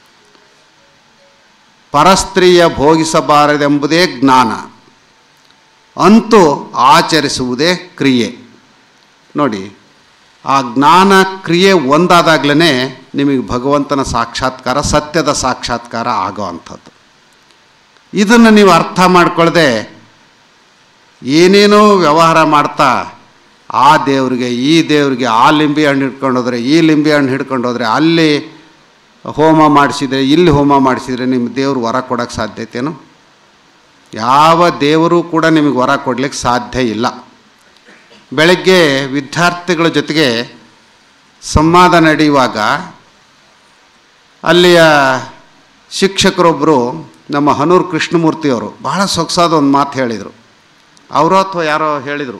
ಪರಸ್ತ್ರೀಯ ಭೋಗಿಸಬಾರದೆಂಬುದೇ ಜ್ಞಾನ ಅಂತೂ ಆಚರಿಸುವುದೇ ಕ್ರಿಯೆ ನೋಡಿ ಆ ಜ್ಞಾನ ಕ್ರಿಯೆ ಒಂದಾದಾಗಲೇ ನಿಮಗೆ ಭಗವಂತನ ಸಾಕ್ಷಾತ್ಕಾರ ಸತ್ಯದ ಸಾಕ್ಷಾತ್ಕಾರ ಆಗೋ ಅಂಥದ್ದು ಇದನ್ನು ನೀವು ಅರ್ಥ ಮಾಡ್ಕೊಳ್ಳದೆ ಏನೇನೋ ವ್ಯವಹಾರ ಮಾಡ್ತಾ ಆ ದೇವರಿಗೆ ಈ ದೇವರಿಗೆ ಆ ಲಿಂಬೆ ಹಣ್ಣು ಹಿಡ್ಕೊಂಡು ಹೋದರೆ ಈ ಲಿಂಬೆ ಹಣ್ಣು ಹಿಡ್ಕೊಂಡು ಹೋದರೆ ಅಲ್ಲಿ ಹೋಮ ಮಾಡಿಸಿದರೆ ಇಲ್ಲಿ ಹೋಮ ಮಾಡಿಸಿದರೆ ನಿಮ್ಮ ದೇವರು ವರ ಕೊಡೋಕ್ಕೆ ಸಾಧ್ಯತೆಯೇನು ಯಾವ ದೇವರು ಕೂಡ ನಿಮಗೆ ವರ ಕೊಡಲಿಕ್ಕೆ ಸಾಧ್ಯ ಇಲ್ಲ ಬೆಳಗ್ಗೆ ವಿದ್ಯಾರ್ಥಿಗಳ ಜೊತೆಗೆ ಸಂವಾದ ನಡೆಯುವಾಗ ಅಲ್ಲಿಯ ಶಿಕ್ಷಕರೊಬ್ಬರು ನಮ್ಮ ಹನೂರು ಕೃಷ್ಣಮೂರ್ತಿಯವರು ಬಹಳ ಸೊಗಸಾದ ಒಂದು ಮಾತು ಹೇಳಿದರು ಅವರು ಅಥವಾ ಯಾರೋ ಹೇಳಿದರು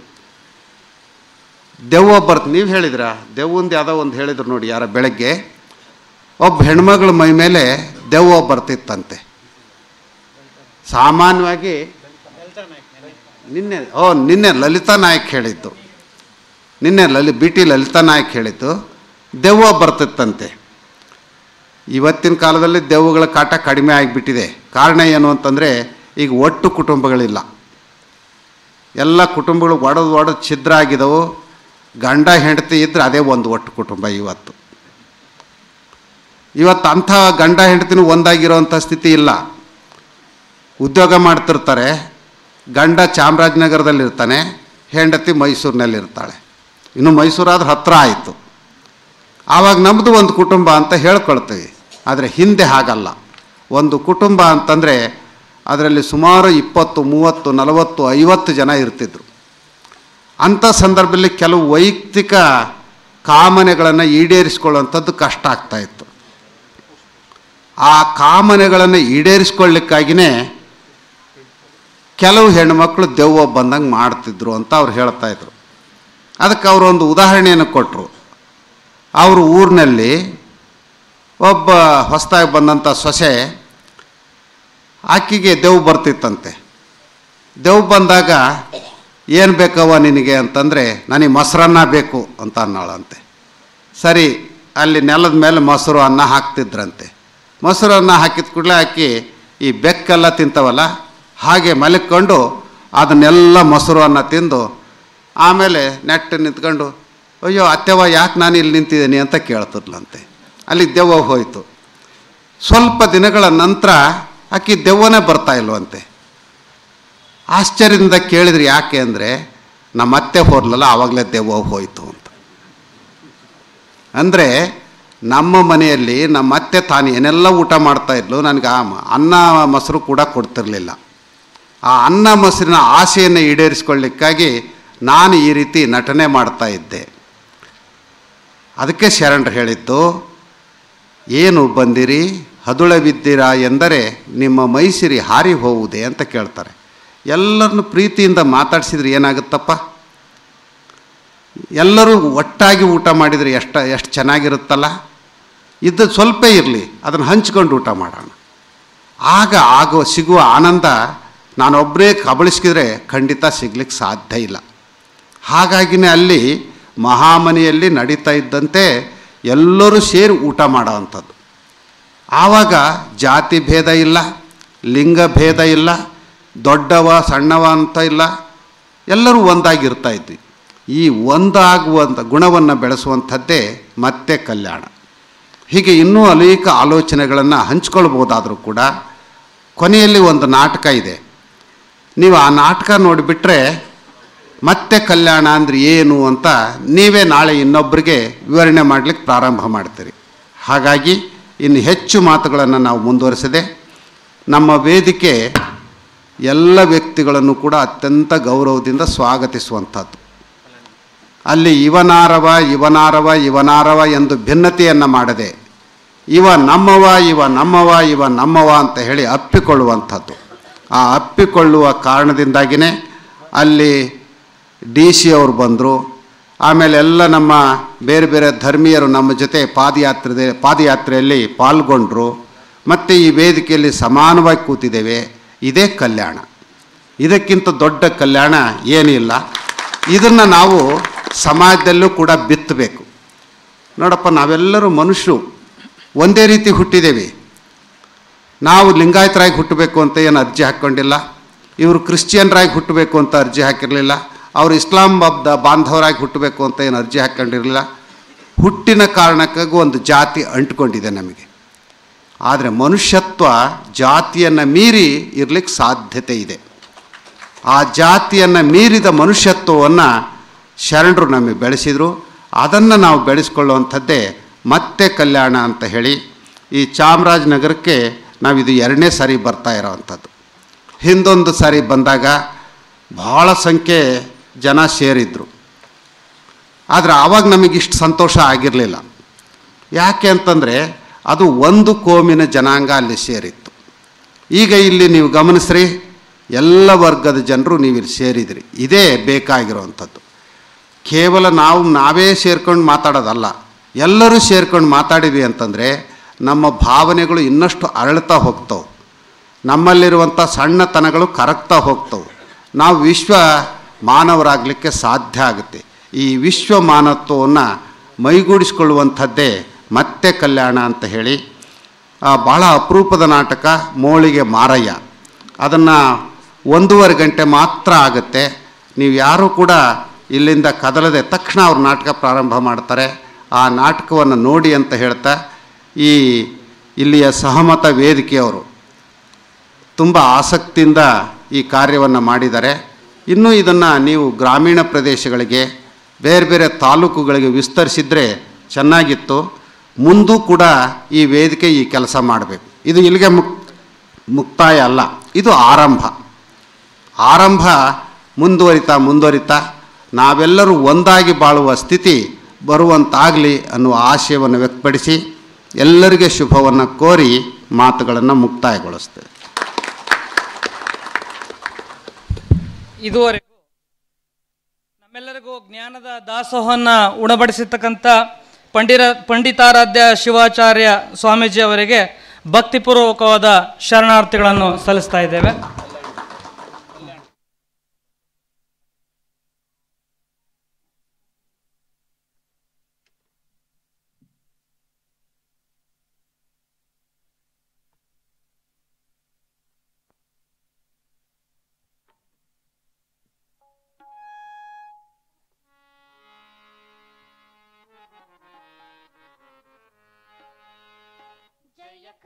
ದೆವ್ವ ಬರ್ತ ನೀವು ಹೇಳಿದ್ರಾ ದೆವ್ವಂದು ಯಾವುದೋ ಒಂದು ಹೇಳಿದ್ರು ನೋಡಿ ಯಾರ ಬೆಳಗ್ಗೆ ಒಬ್ಬ ಹೆಣ್ಮಗಳ ಮೈ ಮೇಲೆ ದೆವ್ವ ಬರ್ತಿತ್ತಂತೆ ಸಾಮಾನ್ಯವಾಗಿ ನಿನ್ನೆ ಓ ನಿನ್ನೆ ಲಲಿತಾ ನಾಯಕ್ ಹೇಳಿದ್ದು ನಿನ್ನೆ ಲಲಿ ಬಿ ಟಿ ಲಲಿತಾ ನಾಯಕ್ ಹೇಳಿದ್ದು ದೆವ್ವ ಬರ್ತಿತ್ತಂತೆ ಇವತ್ತಿನ ಕಾಲದಲ್ಲಿ ದೆವ್ವಗಳ ಕಾಟ ಕಡಿಮೆ ಆಗಿಬಿಟ್ಟಿದೆ ಕಾರಣ ಏನು ಅಂತಂದರೆ ಈಗ ಒಟ್ಟು ಕುಟುಂಬಗಳಿಲ್ಲ ಎಲ್ಲ ಕುಟುಂಬಗಳು ಒಡೆದು ಒಡೆದು ಛಿದ್ರ ಆಗಿದವು ಗಂಡ ಹೆಂಡತಿ ಇದ್ದರೆ ಅದೇ ಒಂದು ಒಟ್ಟು ಕುಟುಂಬ ಇವತ್ತು ಇವತ್ತು ಅಂಥ ಗಂಡ ಹೆಂಡತಿನೂ ಒಂದಾಗಿರೋವಂಥ ಸ್ಥಿತಿ ಇಲ್ಲ ಉದ್ಯೋಗ ಮಾಡ್ತಿರ್ತಾರೆ ಗಂಡ ಚಾಮರಾಜನಗರದಲ್ಲಿರ್ತಾನೆ ಹೆಂಡತಿ ಮೈಸೂರಿನಲ್ಲಿರ್ತಾಳೆ ಇನ್ನು ಮೈಸೂರಾದ್ರೆ ಹತ್ತಿರ ಆಯಿತು ಆವಾಗ ನಮ್ಮದು ಒಂದು ಕುಟುಂಬ ಅಂತ ಹೇಳ್ಕೊಳ್ತೀವಿ ಆದರೆ ಹಿಂದೆ ಹಾಗಲ್ಲ ಒಂದು ಕುಟುಂಬ ಅಂತಂದರೆ ಅದರಲ್ಲಿ ಸುಮಾರು ಇಪ್ಪತ್ತು ಮೂವತ್ತು ನಲವತ್ತು ಐವತ್ತು ಜನ ಇರ್ತಿದ್ರು ಅಂಥ ಸಂದರ್ಭದಲ್ಲಿ ಕೆಲವು ವೈಯಕ್ತಿಕ ಕಾಮನೆಗಳನ್ನು ಈಡೇರಿಸ್ಕೊಳ್ಳುವಂಥದ್ದು ಕಷ್ಟ ಆಗ್ತಾಯಿತ್ತು ಆ ಕಾಮನೆಗಳನ್ನು ಈಡೇರಿಸ್ಕೊಳ್ಳಿಕ್ಕಾಗಿಯೇ ಕೆಲವು ಹೆಣ್ಮಕ್ಳು ದೆವ್ವ ಬಂದಂಗೆ ಮಾಡ್ತಿದ್ರು ಅಂತ ಅವ್ರು ಹೇಳ್ತಾಯಿದ್ರು ಅದಕ್ಕೆ ಅವರು ಒಂದು ಉದಾಹರಣೆಯನ್ನು ಕೊಟ್ಟರು ಅವ್ರ ಊರಿನಲ್ಲಿ ಒಬ್ಬ ಹೊಸದಾಗಿ ಬಂದಂಥ ಸೊಸೆ ಆಕೆಗೆ ದೆವ್ವ ಬರ್ತಿತ್ತಂತೆ ದೆವ್ವ ಬಂದಾಗ ಏನು ಬೇಕವ್ವ ನಿನಗೆ ಅಂತಂದರೆ ನನಗೆ ಮೊಸರನ್ನ ಬೇಕು ಅಂತ ಅನ್ನೋಳಂತೆ ಸರಿ ಅಲ್ಲಿ ನೆಲದ ಮೇಲೆ ಮೊಸರು ಅನ್ನ ಹಾಕ್ತಿದ್ರಂತೆ ಮೊಸರು ಅನ್ನ ಹಾಕಿದ ಕೂಡಲೇ ಆಕಿ ಈ ಬೆಕ್ಕೆಲ್ಲ ತಿಂತವಲ್ಲ ಹಾಗೆ ಮಲಕ್ಕೊಂಡು ಅದನ್ನೆಲ್ಲ ಮೊಸರು ಅನ್ನ ತಿಂದು ಆಮೇಲೆ ನೆಟ್ಟು ನಿಂತ್ಕೊಂಡು ಅಯ್ಯೋ ಅತ್ತೆವ ಯಾಕೆ ನಾನು ಇಲ್ಲಿ ನಿಂತಿದ್ದೀನಿ ಅಂತ ಕೇಳ್ತಿದ್ಲಂತೆ ಅಲ್ಲಿ ದೆವ್ವ ಹೋಯಿತು ಸ್ವಲ್ಪ ದಿನಗಳ ನಂತರ ಆಕಿ ದೆವ್ವನೇ ಬರ್ತಾ ಇಲ್ವಂತೆ ಆಶ್ಚರ್ಯದಿಂದ ಕೇಳಿದ್ರೆ ಯಾಕೆ ಅಂದರೆ ನಮ್ಮ ಅತ್ತೆ ಹೋರ್ಲಲ್ಲ ಆವಾಗಲೇ ದೆವ್ವ ಹೋಯಿತು ಅಂತ ಅಂದರೆ ನಮ್ಮ ಮನೆಯಲ್ಲಿ ನಮ್ಮ ಅತ್ತೆ ತಾನು ಏನೆಲ್ಲ ಊಟ ಮಾಡ್ತಾ ಇದ್ಲು ನನಗೆ ಆ ಮ- ಅನ್ನ ಮೊಸರು ಕೂಡ ಕೊಡ್ತಿರಲಿಲ್ಲ ಆ ಅನ್ನ ಮೊಸರಿನ ಆಸೆಯನ್ನು ಈಡೇರಿಸ್ಕೊಳ್ಳಿಕ್ಕಾಗಿ ನಾನು ಈ ರೀತಿ ನಟನೆ ಮಾಡ್ತಾ ಇದ್ದೆ ಅದಕ್ಕೆ ಶರಣರು ಹೇಳಿದ್ದು ಏನು ಬಂದಿರಿ ಹದುಳವಿದ್ದೀರಾ ಎಂದರೆ ನಿಮ್ಮ ಮೈಸಿರಿ ಹಾರಿ ಹೋಗುವುದೇ ಅಂತ ಕೇಳ್ತಾರೆ ಎಲ್ಲರನ್ನು ಪ್ರೀತಿಯಿಂದ ಮಾತಾಡಿಸಿದ್ರೆ ಏನಾಗುತ್ತಪ್ಪ ಎಲ್ಲರೂ ಒಟ್ಟಾಗಿ ಊಟ ಮಾಡಿದರೆ ಎಷ್ಟು ಎಷ್ಟು ಚೆನ್ನಾಗಿರುತ್ತಲ್ಲ ಇದ್ದು ಸ್ವಲ್ಪ ಇರಲಿ ಅದನ್ನು ಹಂಚ್ಕೊಂಡು ಊಟ ಮಾಡೋಣ ಆಗ ಆಗೋ ಸಿಗುವ ಆನಂದ ನಾನೊಬ್ಬರೇ ಕಬಳಿಸಿದ್ರೆ ಖಂಡಿತ ಸಿಗ್ಲಿಕ್ಕೆ ಸಾಧ್ಯ ಇಲ್ಲ ಹಾಗಾಗಿನೇ ಅಲ್ಲಿ ಮಹಾಮನೆಯಲ್ಲಿ ನಡೀತಾ ಇದ್ದಂತೆ ಎಲ್ಲರೂ ಸೇರಿ ಊಟ ಮಾಡೋವಂಥದ್ದು ಆವಾಗ ಜಾತಿ ಭೇದ ಇಲ್ಲ ಲಿಂಗ ಭೇದ ಇಲ್ಲ ದೊಡ್ಡವ ಸಣ್ಣವ ಅಂತ ಇಲ್ಲ ಎಲ್ಲರೂ ಒಂದಾಗಿರ್ತಾ ಇದ್ವಿ ಈ ಒಂದಾಗುವಂಥ ಗುಣವನ್ನು ಬೆಳೆಸುವಂಥದ್ದೇ ಮತ್ತೆ ಕಲ್ಯಾಣ ಹೀಗೆ ಇನ್ನೂ ಅನೇಕ ಆಲೋಚನೆಗಳನ್ನು ಹಂಚ್ಕೊಳ್ಬೋದಾದರೂ ಕೂಡ ಕೊನೆಯಲ್ಲಿ ಒಂದು ನಾಟಕ ಇದೆ ನೀವು ಆ ನಾಟಕ ನೋಡಿಬಿಟ್ರೆ ಮತ್ತೆ ಕಲ್ಯಾಣ ಅಂದರೆ ಏನು ಅಂತ ನೀವೇ ನಾಳೆ ಇನ್ನೊಬ್ಬರಿಗೆ ವಿವರಣೆ ಮಾಡಲಿಕ್ಕೆ ಪ್ರಾರಂಭ ಮಾಡ್ತೀರಿ ಹಾಗಾಗಿ ಇನ್ನು ಹೆಚ್ಚು ಮಾತುಗಳನ್ನು ನಾವು ಮುಂದುವರಿಸದೆ ನಮ್ಮ ವೇದಿಕೆ ಎಲ್ಲ ವ್ಯಕ್ತಿಗಳನ್ನು ಕೂಡ ಅತ್ಯಂತ ಗೌರವದಿಂದ ಸ್ವಾಗತಿಸುವಂಥದ್ದು ಅಲ್ಲಿ ಇವನಾರವ ಇವನಾರವ ಇವನಾರವ ಎಂದು ಭಿನ್ನತೆಯನ್ನು ಮಾಡದೆ ಇವ ನಮ್ಮವ ಇವ ನಮ್ಮವ ಇವ ನಮ್ಮವ ಅಂತ ಹೇಳಿ ಅಪ್ಪಿಕೊಳ್ಳುವಂಥದ್ದು ಆ ಅಪ್ಪಿಕೊಳ್ಳುವ ಕಾರಣದಿಂದಾಗಿಯೇ ಅಲ್ಲಿ ಡಿ ಸಿ ಅವರು ಬಂದರು ಆಮೇಲೆ ಎಲ್ಲ ನಮ್ಮ ಬೇರೆ ಬೇರೆ ಧರ್ಮೀಯರು ನಮ್ಮ ಜೊತೆ ಪಾದಯಾತ್ರೆ ಪಾದಯಾತ್ರೆಯಲ್ಲಿ ಪಾಲ್ಗೊಂಡರು ಮತ್ತು ಈ ವೇದಿಕೆಯಲ್ಲಿ ಸಮಾನವಾಗಿ ಕೂತಿದ್ದೇವೆ ಇದೇ ಕಲ್ಯಾಣ ಇದಕ್ಕಿಂತ ದೊಡ್ಡ ಕಲ್ಯಾಣ ಏನಿಲ್ಲ ಇದನ್ನು ನಾವು ಸಮಾಜದಲ್ಲೂ ಕೂಡ ಬಿತ್ತಬೇಕು ನೋಡಪ್ಪ ನಾವೆಲ್ಲರೂ ಮನುಷ್ಯರು ಒಂದೇ ರೀತಿ ಹುಟ್ಟಿದ್ದೇವೆ ನಾವು ಲಿಂಗಾಯತರಾಗಿ ಹುಟ್ಟಬೇಕು ಅಂತ ಏನು ಅರ್ಜಿ ಹಾಕ್ಕೊಂಡಿಲ್ಲ ಇವರು ಕ್ರಿಶ್ಚಿಯನ್ರಾಗಿ ಹುಟ್ಟಬೇಕು ಅಂತ ಅರ್ಜಿ ಹಾಕಿರಲಿಲ್ಲ ಅವರು ಇಸ್ಲಾಂ ಬಬ್ದ ಬಾಂಧವರಾಗಿ ಹುಟ್ಟಬೇಕು ಅಂತ ಏನು ಅರ್ಜಿ ಹಾಕ್ಕೊಂಡಿರಲಿಲ್ಲ ಹುಟ್ಟಿನ ಕಾರಣಕ್ಕಾಗೂ ಒಂದು ಜಾತಿ ಅಂಟ್ಕೊಂಡಿದೆ ನಮಗೆ ಆದರೆ ಮನುಷ್ಯತ್ವ ಜಾತಿಯನ್ನು ಮೀರಿ ಇರಲಿಕ್ಕೆ ಸಾಧ್ಯತೆ ಇದೆ ಆ ಜಾತಿಯನ್ನು ಮೀರಿದ ಮನುಷ್ಯತ್ವವನ್ನು ಶರಣರು ನಮಗೆ ಬೆಳೆಸಿದರು ಅದನ್ನು ನಾವು ಬೆಳೆಸ್ಕೊಳ್ಳುವಂಥದ್ದೇ ಮತ್ತೆ ಕಲ್ಯಾಣ ಅಂತ ಹೇಳಿ ಈ ಚಾಮರಾಜನಗರಕ್ಕೆ ನಾವಿದು ಎರಡನೇ ಸಾರಿ ಬರ್ತಾ ಇರೋವಂಥದ್ದು ಹಿಂದೊಂದು ಸಾರಿ ಬಂದಾಗ ಭಾಳ ಸಂಖ್ಯೆ ಜನ ಸೇರಿದ್ರು ಆದರೆ ಆವಾಗ ನಮಗಿಷ್ಟು ಸಂತೋಷ ಆಗಿರಲಿಲ್ಲ ಯಾಕೆ ಅಂತಂದರೆ ಅದು ಒಂದು ಕೋಮಿನ ಜನಾಂಗ ಅಲ್ಲಿ ಸೇರಿತ್ತು ಈಗ ಇಲ್ಲಿ ನೀವು ಗಮನಿಸ್ರಿ ಎಲ್ಲ ವರ್ಗದ ಜನರು ನೀವು ಇಲ್ಲಿ ಸೇರಿದ್ರಿ ಇದೇ ಬೇಕಾಗಿರುವಂಥದ್ದು ಕೇವಲ ನಾವು ನಾವೇ ಸೇರ್ಕೊಂಡು ಮಾತಾಡೋದಲ್ಲ ಎಲ್ಲರೂ ಸೇರ್ಕೊಂಡು ಮಾತಾಡಿದ್ವಿ ಅಂತಂದರೆ ನಮ್ಮ ಭಾವನೆಗಳು ಇನ್ನಷ್ಟು ಅರಳ್ತಾ ಹೋಗ್ತವೆ ನಮ್ಮಲ್ಲಿರುವಂಥ ಸಣ್ಣತನಗಳು ಕರಗ್ತಾ ಹೋಗ್ತವೆ ನಾವು ವಿಶ್ವ ಮಾನವರಾಗಲಿಕ್ಕೆ ಸಾಧ್ಯ ಆಗುತ್ತೆ ಈ ವಿಶ್ವ ಮಾನವತ್ವವನ್ನು ಮೈಗೂಡಿಸ್ಕೊಳ್ಳುವಂಥದ್ದೇ ಮತ್ತೆ ಕಲ್ಯಾಣ ಅಂತ ಹೇಳಿ ಆ, ಭಾಳ ಅಪರೂಪದ ನಾಟಕ ಮೋಳಿಗೆ ಮಾರಯ್ಯ ಅದನ್ನು ಒಂದೂವರೆ ಗಂಟೆ ಮಾತ್ರ ಆಗುತ್ತೆ ನೀವು ಯಾರೂ ಕೂಡ ಇಲ್ಲಿಂದ ಕದಲದೆ ತಕ್ಷಣ ಅವ್ರು ನಾಟಕ ಪ್ರಾರಂಭ ಮಾಡ್ತಾರೆ ಆ ನಾಟಕವನ್ನು ನೋಡಿ ಅಂತ ಹೇಳ್ತಾ ಈ ಇಲ್ಲಿಯ ಸಹಮತ ವೇದಿಕೆಯವರು ತುಂಬ ಆಸಕ್ತಿಯಿಂದ ಈ ಕಾರ್ಯವನ್ನು ಮಾಡಿದ್ದಾರೆ ಇನ್ನೂ ಇದನ್ನು ನೀವು ಗ್ರಾಮೀಣ ಪ್ರದೇಶಗಳಿಗೆ ಬೇರೆ ಬೇರೆ ತಾಲೂಕುಗಳಿಗೆ ವಿಸ್ತರಿಸಿದರೆ ಚೆನ್ನಾಗಿತ್ತು ಮುಂದೂ ಕೂಡ ಈ ವೇದಿಕೆ ಈ ಕೆಲಸ ಮಾಡಬೇಕು ಇದು ಇಲ್ಲಿಗೆ ಮುಕ್ ಮುಕ್ತಾಯ ಅಲ್ಲ ಇದು ಆರಂಭ ಆರಂಭ ಮುಂದುವರಿತಾ ಮುಂದುವರಿತಾ ನಾವೆಲ್ಲರೂ ಒಂದಾಗಿ ಬಾಳುವ ಸ್ಥಿತಿ ಬರುವಂತಾಗಲಿ ಅನ್ನುವ ಆಶಯವನ್ನು ವ್ಯಕ್ತಪಡಿಸಿ ಎಲ್ಲರಿಗೆ ಶುಭವನ್ನು ಕೋರಿ ಮಾತುಗಳನ್ನು ಮುಕ್ತಾಯಗೊಳಿಸ್ತೇವೆ ಇದುವರೆಗೂ ನಮ್ಮೆಲ್ಲರಿಗೂ ಜ್ಞಾನದ ದಾಸೋಹವನ್ನ ಉಣಬಡಿಸಿರ್ತಕ್ಕಂಥ ಪಂಡಿರ ಪಂಡಿತಾರಾಧ್ಯ ಶಿವಾಚಾರ್ಯ ಸ್ವಾಮೀಜಿ ಅವರಿಗೆ ಭಕ್ತಿಪೂರ್ವಕವಾದ ಶರಣಾರ್ಥಿಗಳನ್ನು ಸಲ್ಲಿಸ್ತಾ ಇದ್ದೇವೆ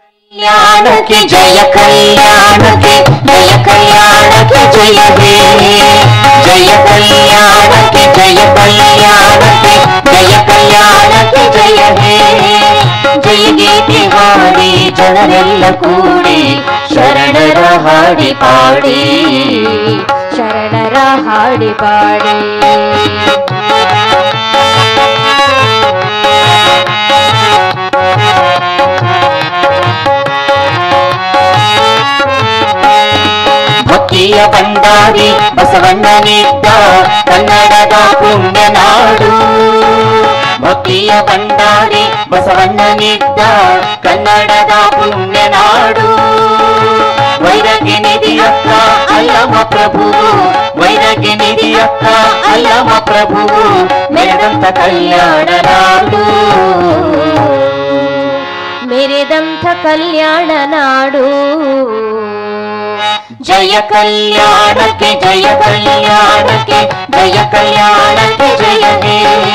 ಕಲ್ಯಾಣಕ್ಕೆ ಜಯ ಕಲ್ಯಾಣಕ್ಕೆ ಜಯ ಕಲ್ಯಾಣಕ್ಕೆ ಜಯ ಹೇ ಜಯ ಕಲ್ಯಾಣಕ್ಕೆ ಜಯ ಕಲ್ಯಾಣಕ್ಕೆ ಜಯ ಕಲ್ಯಾಣಕ್ಕೆ ಜಯ ಹೇ ಜಯ ಗೀತೆ ಹಾಡಿ ಜನರೆಲ್ಲ ಕೂಡಿ ಶರಣರ ಹಾಡಿ ಪಾಡಿ ಶರಣರ ಹಾಡಿ ಪಾಡಿ ಭಕ್ತಿಯ ಭಂಡಾರಿ ಬಸವಣ್ಣನಿದ್ದ ಕನ್ನಡದ ಪುಣ್ಯ ನಾಡು ಭಕ್ತಿಯ ಭಂಡಾರಿ ಬಸವಣ್ಣನಿದ್ದ ಕನ್ನಡದ ಪುಣ್ಯ ನಾಡು ವೈರಗ್ಯ ನಿಧಿಯಕ್ಕ ಅಲ್ಲಮ ಪ್ರಭು ವೈರಗ್ಯ ನಿಧಿಯಕ್ಕ ಅಲ್ಲಮ ಪ್ರಭು ಮೆರೆದಂತ ಕಲ್ಯಾಣ ನಾಡು ಮೆರೆದಂಥ ಕಲ್ಯಾಣ ನಾಡು ಜಯ ಕಲ್ಯಾಣಕ್ಕೆ ಜಯ ಕಲ್ಯಾಣಕ್ಕೆ ಜಯ ಕಲ್ಯಾಣಕ್ಕೆ ಜಯ ಹೇ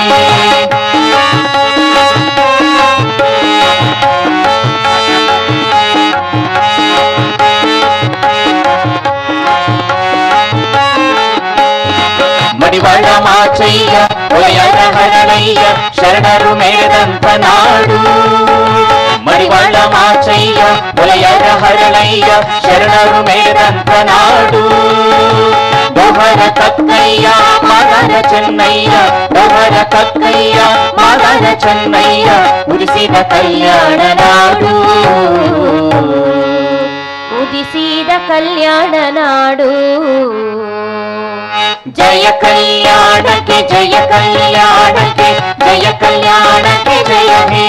ಮಡಿವಾಳ ಮಾಚಯ್ಯ ಒಲೆಯರ ಹರಳಯ್ಯ ಶರಣರು ಮೇರೆದಂತ ನಾಡು ಮಡಿವಾಳ ಮಾಚಯ್ಯ ಒಲೆಯರ ಹರಳಯ್ಯ ಶರಣರು ಮೇರೆದಂತ ನಾಡು ದೊಹರ ಕಕ್ಕಯ್ಯ ಮಗನ ಚೆನ್ನಯ್ಯ ದೊಹರ ಕಕ್ಕಯ್ಯ ಮಗನ ಚೆನ್ನಯ್ಯ ಉರಿಸಿದ ಕಲ್ಯಾಣ ನಾಡು ಉದಿಸಿದ ಕಲ್ಯಾಣ ನಾಡು ಜಯ ಕಲ್ಯಾಣಕ್ಕೆ ಜಯ ಕಲ್ಯಾಣಕ್ಕೆ ಜಯ ಕಲ್ಯಾಣಕ್ಕೆ ಜಯ ಹೇ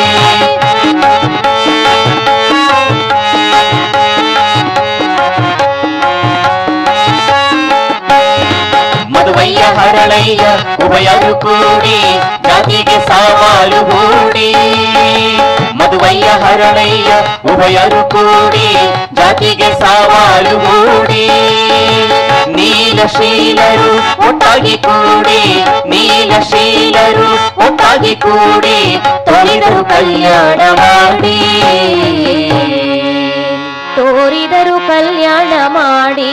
ಮದುವಯ್ಯ ಹರಳಯ್ಯ ಉಭಯರು ಕೂಡಿ ಜಾತಿಗೆ ಸವಾಲು ಹೂಡಿ ಮದುವಯ್ಯ ಹರಳಯ್ಯ ಉಭಯರು ಕೂಡಿ ಜಾತಿಗೆ ಸವಾಲು ಹೂಡಿ ನೀಲಶೀಲರು ಒಟ್ಟಾಗಿ ಕೂಡಿ ನೀಲಶೀಲರು ಒಟ್ಟಾಗಿ ಕೂಡಿ ತೊಳೆದರು ಕಲ್ಯಾಣ ಮಾಡಿ ತೋರಿದರು ಕಲ್ಯಾಣ ಮಾಡಿ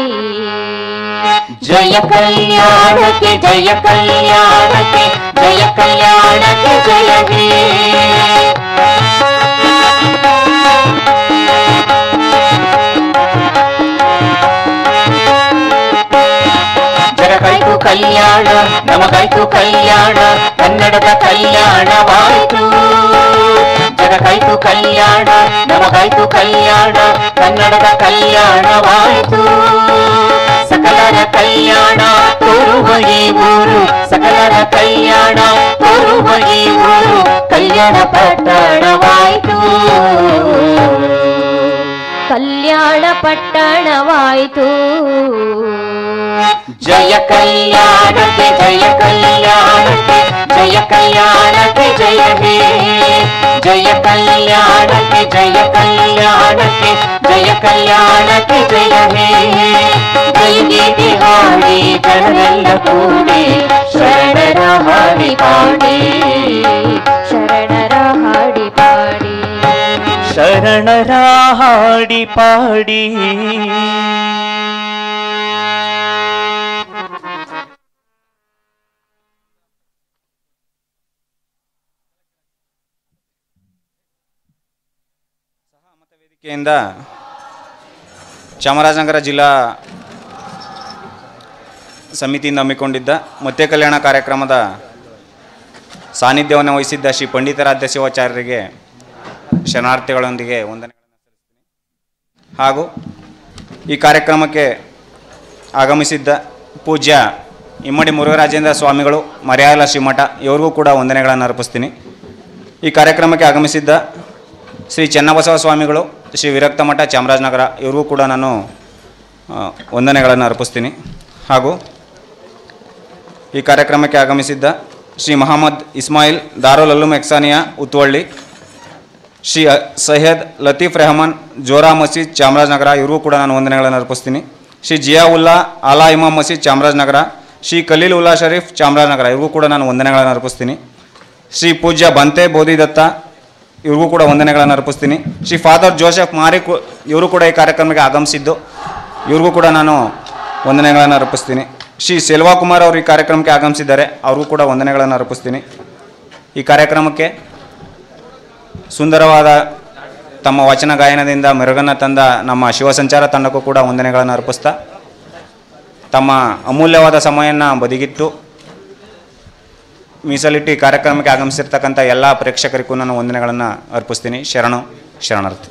ಜಯ ಕಲ್ಯಾಣಕ್ಕೆ ಜಯ ಕಲ್ಯಾಣಕ್ಕೆ ಜಯ ಕಲ್ಯಾಣಕ್ಕೆ ಜಯ ಹೇ ಜಗಕ್ಕಾಯ್ತು ಕಲ್ಯಾಣ ನಮಗಾಯ್ತು ಕಲ್ಯಾಣ ಕನ್ನಡದ ಕಲ್ಯಾಣವಾಯ್ತು ಜಗಕ್ಕಾಯ್ತು ಕಲ್ಯಾಣ ನಮಗಾಯ್ತು ಕಲ್ಯಾಣ ಕನ್ನಡದ ಕಲ್ಯಾಣವಾಯ್ತು ಸಕಲರ ಕಲ್ಯಾಣ ತೋರುವ ಈ ಊರು ಸಕಲರ ಕಲ್ಯಾಣ ತೋರುವ ಈ ಊರು ಕಲ್ಯಾಣ ಪಟ್ಟಣವಾಯ್ತು ಕಲ್ಯಾಣ ಪಟ್ಟಣವಾಯಿತು ಜಯ ಕಲ್ಯಾಣಕ್ಕೆ ಜಯ ಕಲ್ಯಾಣಕ್ಕೆ ಜಯ ಕಲ್ಯಾಣಕ್ಕೆ ಜಯ ಹೇ ಜಯ ಕಲ್ಯಾಣಕ್ಕೆ ಜಯ ಕಲ್ಯಾಣಕ್ಕೆ ಜಯ ಕಲ್ಯಾಣಕ್ಕೆ ಜಯ ಹೇ ಜಯ ಗೀತೆ ಹಾಡಿ ಜನರೆಲ್ಲ ಕೂಡಿ ಶರಣರ ಹಾಡಿ ಪಾಡಿ ಶರಣರ ಹಾಡಿ ಪಾಡಿ ಶರಣರ ಹಾಡಿ ಪಾಡಿ ವೇದಿಕೆಯಿಂದ ಚಾಮರಾಜನಗರ ಜಿಲ್ಲಾ ಸಮಿತಿಯಿಂದ ಹಮ್ಮಿಕೊಂಡಿದ್ದ ಮತ್ತೆ ಕಲ್ಯಾಣ ಕಾರ್ಯಕ್ರಮದ ಸಾನ್ನಿಧ್ಯವನ್ನು ವಹಿಸಿದ್ದ ಶ್ರೀ ಪಂಡಿತಾರಾಧ್ಯ ಶಿವಾಚಾರ್ಯರಿಗೆ ಶರಣಾರ್ಥಿಗಳೊಂದಿಗೆ ವಂದನೆಗಳನ್ನು ಸಲ್ಲಿಸ್ತೀನಿ ಹಾಗೂ ಈ ಕಾರ್ಯಕ್ರಮಕ್ಕೆ ಆಗಮಿಸಿದ್ದ ಪೂಜ್ಯ ಇಮ್ಮಡಿ ಮುರುಘರಾಜೇಂದ್ರ ಸ್ವಾಮಿಗಳು ಮರ್ಯಾಲ ಶ್ರೀಮಠ ಇವರಿಗೂ ಕೂಡ ವಂದನೆಗಳನ್ನು ಅರ್ಪಿಸ್ತೀನಿ ಈ ಕಾರ್ಯಕ್ರಮಕ್ಕೆ ಆಗಮಿಸಿದ್ದ ಶ್ರೀ ಚೆನ್ನಬಸವ ಸ್ವಾಮಿಗಳು ಶ್ರೀ ವಿರಕ್ತ ಮಠ ಚಾಮರಾಜನಗರ ಇವ್ರಿಗೂ ಕೂಡ ನಾನು ಆ, ವಂದನೆಗಳನ್ನು ಅರ್ಪಿಸ್ತೀನಿ ಹಾಗೂ ಈ ಕಾರ್ಯಕ್ರಮಕ್ಕೆ ಆಗಮಿಸಿದ್ದ ಶ್ರೀ ಮಹಮ್ಮದ್ ಇಸ್ಮಾಯಿಲ್ ದಾರುಲ್ ಅಲ್ಲುಮ್ ಎಕ್ಸಾನಿಯಾ ಉತ್ವಳ್ಳಿ ಶ್ರೀ ಅ- ಸೈಯದ್ ಲತೀಫ್ ರೆಹಮಾನ್ ಜೋರಾ ಮಸೀದ್ ಚಾಮರಾಜನಗರ ಇವ್ರಿಗೂ ಕೂಡ ನಾನು ವಂದನೆಗಳನ್ನು ಅರ್ಪಿಸ್ತೀನಿ ಶ್ರೀ ಜಿಯಾವುಲ್ಲಾ ಆಲಾ ಇಮಾಮ್ ಮಸೀದ್ ಚಾಮರಾಜನಗರ ಶ್ರೀ ಖಲೀಲ್ ಉಲ್ಲಾ ಶರೀಫ್ ಚಾಮರಾಜನಗರ ಇವ್ರಿಗೂ ಕೂಡ ನಾನು ವಂದನೆಗಳನ್ನು ಅರ್ಪಿಸ್ತೀನಿ ಶ್ರೀ ಪೂಜ್ಯ ಬಂತೆ ಬೋಧಿದತ್ತ ಇವ್ರಿಗೂ ಕೂಡ ವಂದನೆಗಳನ್ನು ಅರ್ಪಿಸ್ತೀನಿ ಶ್ರೀ ಫಾದರ್ ಜೋಸೆಫ್ ಮಾರಿ ಕು- ಇವರು ಕೂಡ ಈ ಕಾರ್ಯಕ್ರಮಕ್ಕೆ ಆಗಮಿಸಿದ್ದು ಇವ್ರಿಗೂ ಕೂಡ ನಾನು ವಂದನೆಗಳನ್ನು ಅರ್ಪಿಸ್ತೀನಿ ಶ್ರೀ ಸೆಲ್ವಾ ಕುಮಾರ್ ಅವರು ಈ ಕಾರ್ಯಕ್ರಮಕ್ಕೆ ಆಗಮಿಸಿದ್ದಾರೆ ಅವ್ರಿಗೂ ಕೂಡ ವಂದನೆಗಳನ್ನು ಅರ್ಪಿಸ್ತೀನಿ ಈ ಕಾರ್ಯಕ್ರಮಕ್ಕೆ ಸುಂದರವಾದ ತಮ್ಮ ವಚನ ಗಾಯನದಿಂದ ಮೆರುಗನ್ನು ತಂದ ನಮ್ಮ ಶಿವಸಂಚಾರ ತಂಡಕ್ಕೂ ಕೂಡ ವಂದನೆಗಳನ್ನು ಅರ್ಪಿಸ್ತಾ ತಮ್ಮ ಅಮೂಲ್ಯವಾದ ಸಮಯವನ್ನು ಬದಿಗಿಟ್ಟು ಮೀಸಲಿಟ್ಟು ಈ ಕಾರ್ಯಕ್ರಮಕ್ಕೆ ಆಗಮಿಸಿರ್ತಕ್ಕಂಥ ಎಲ್ಲ ಪ್ರೇಕ್ಷಕರಿಗೂ ನಾನು ವಂದನೆಗಳನ್ನು ಅರ್ಪಿಸ್ತೀನಿ ಶರಣು ಶರಣಾರ್ಥಿ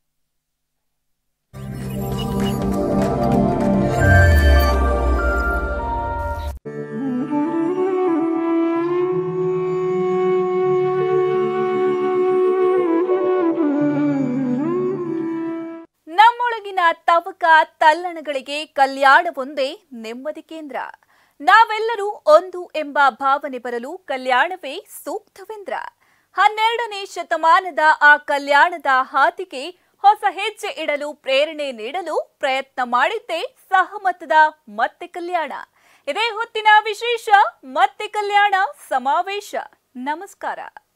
ನಮ್ಮೊಳಗಿನ ತವಕ ತಲ್ಲಣಗಳಿಗೆ ಕಲ್ಯಾಣವೊಂದೇ ನೆಮ್ಮದಿ ಕೇಂದ್ರ ನಾವೆಲ್ಲರೂ ಒಂದು ಎಂಬ ಭಾವನೆ ಬರಲು ಕಲ್ಯಾಣವೇ ಸೂಕ್ತವೆಂದ್ರ ಹನ್ನೆರಡನೇ ಶತಮಾನದ ಆ ಕಲ್ಯಾಣದ ಹಾದಿಗೆ ಹೊಸ ಹೆಜ್ಜೆ ಇಡಲು ಪ್ರೇರಣೆ ನೀಡಲು ಪ್ರಯತ್ನ ಮಾಡಿದ್ದೇ ಸಹಮತದ ಮತ್ತೆ ಕಲ್ಯಾಣ ಇದೇ ಹೊತ್ತಿನ ವಿಶೇಷ ಮತ್ತೆ ಕಲ್ಯಾಣ ಸಮಾವೇಶ ನಮಸ್ಕಾರ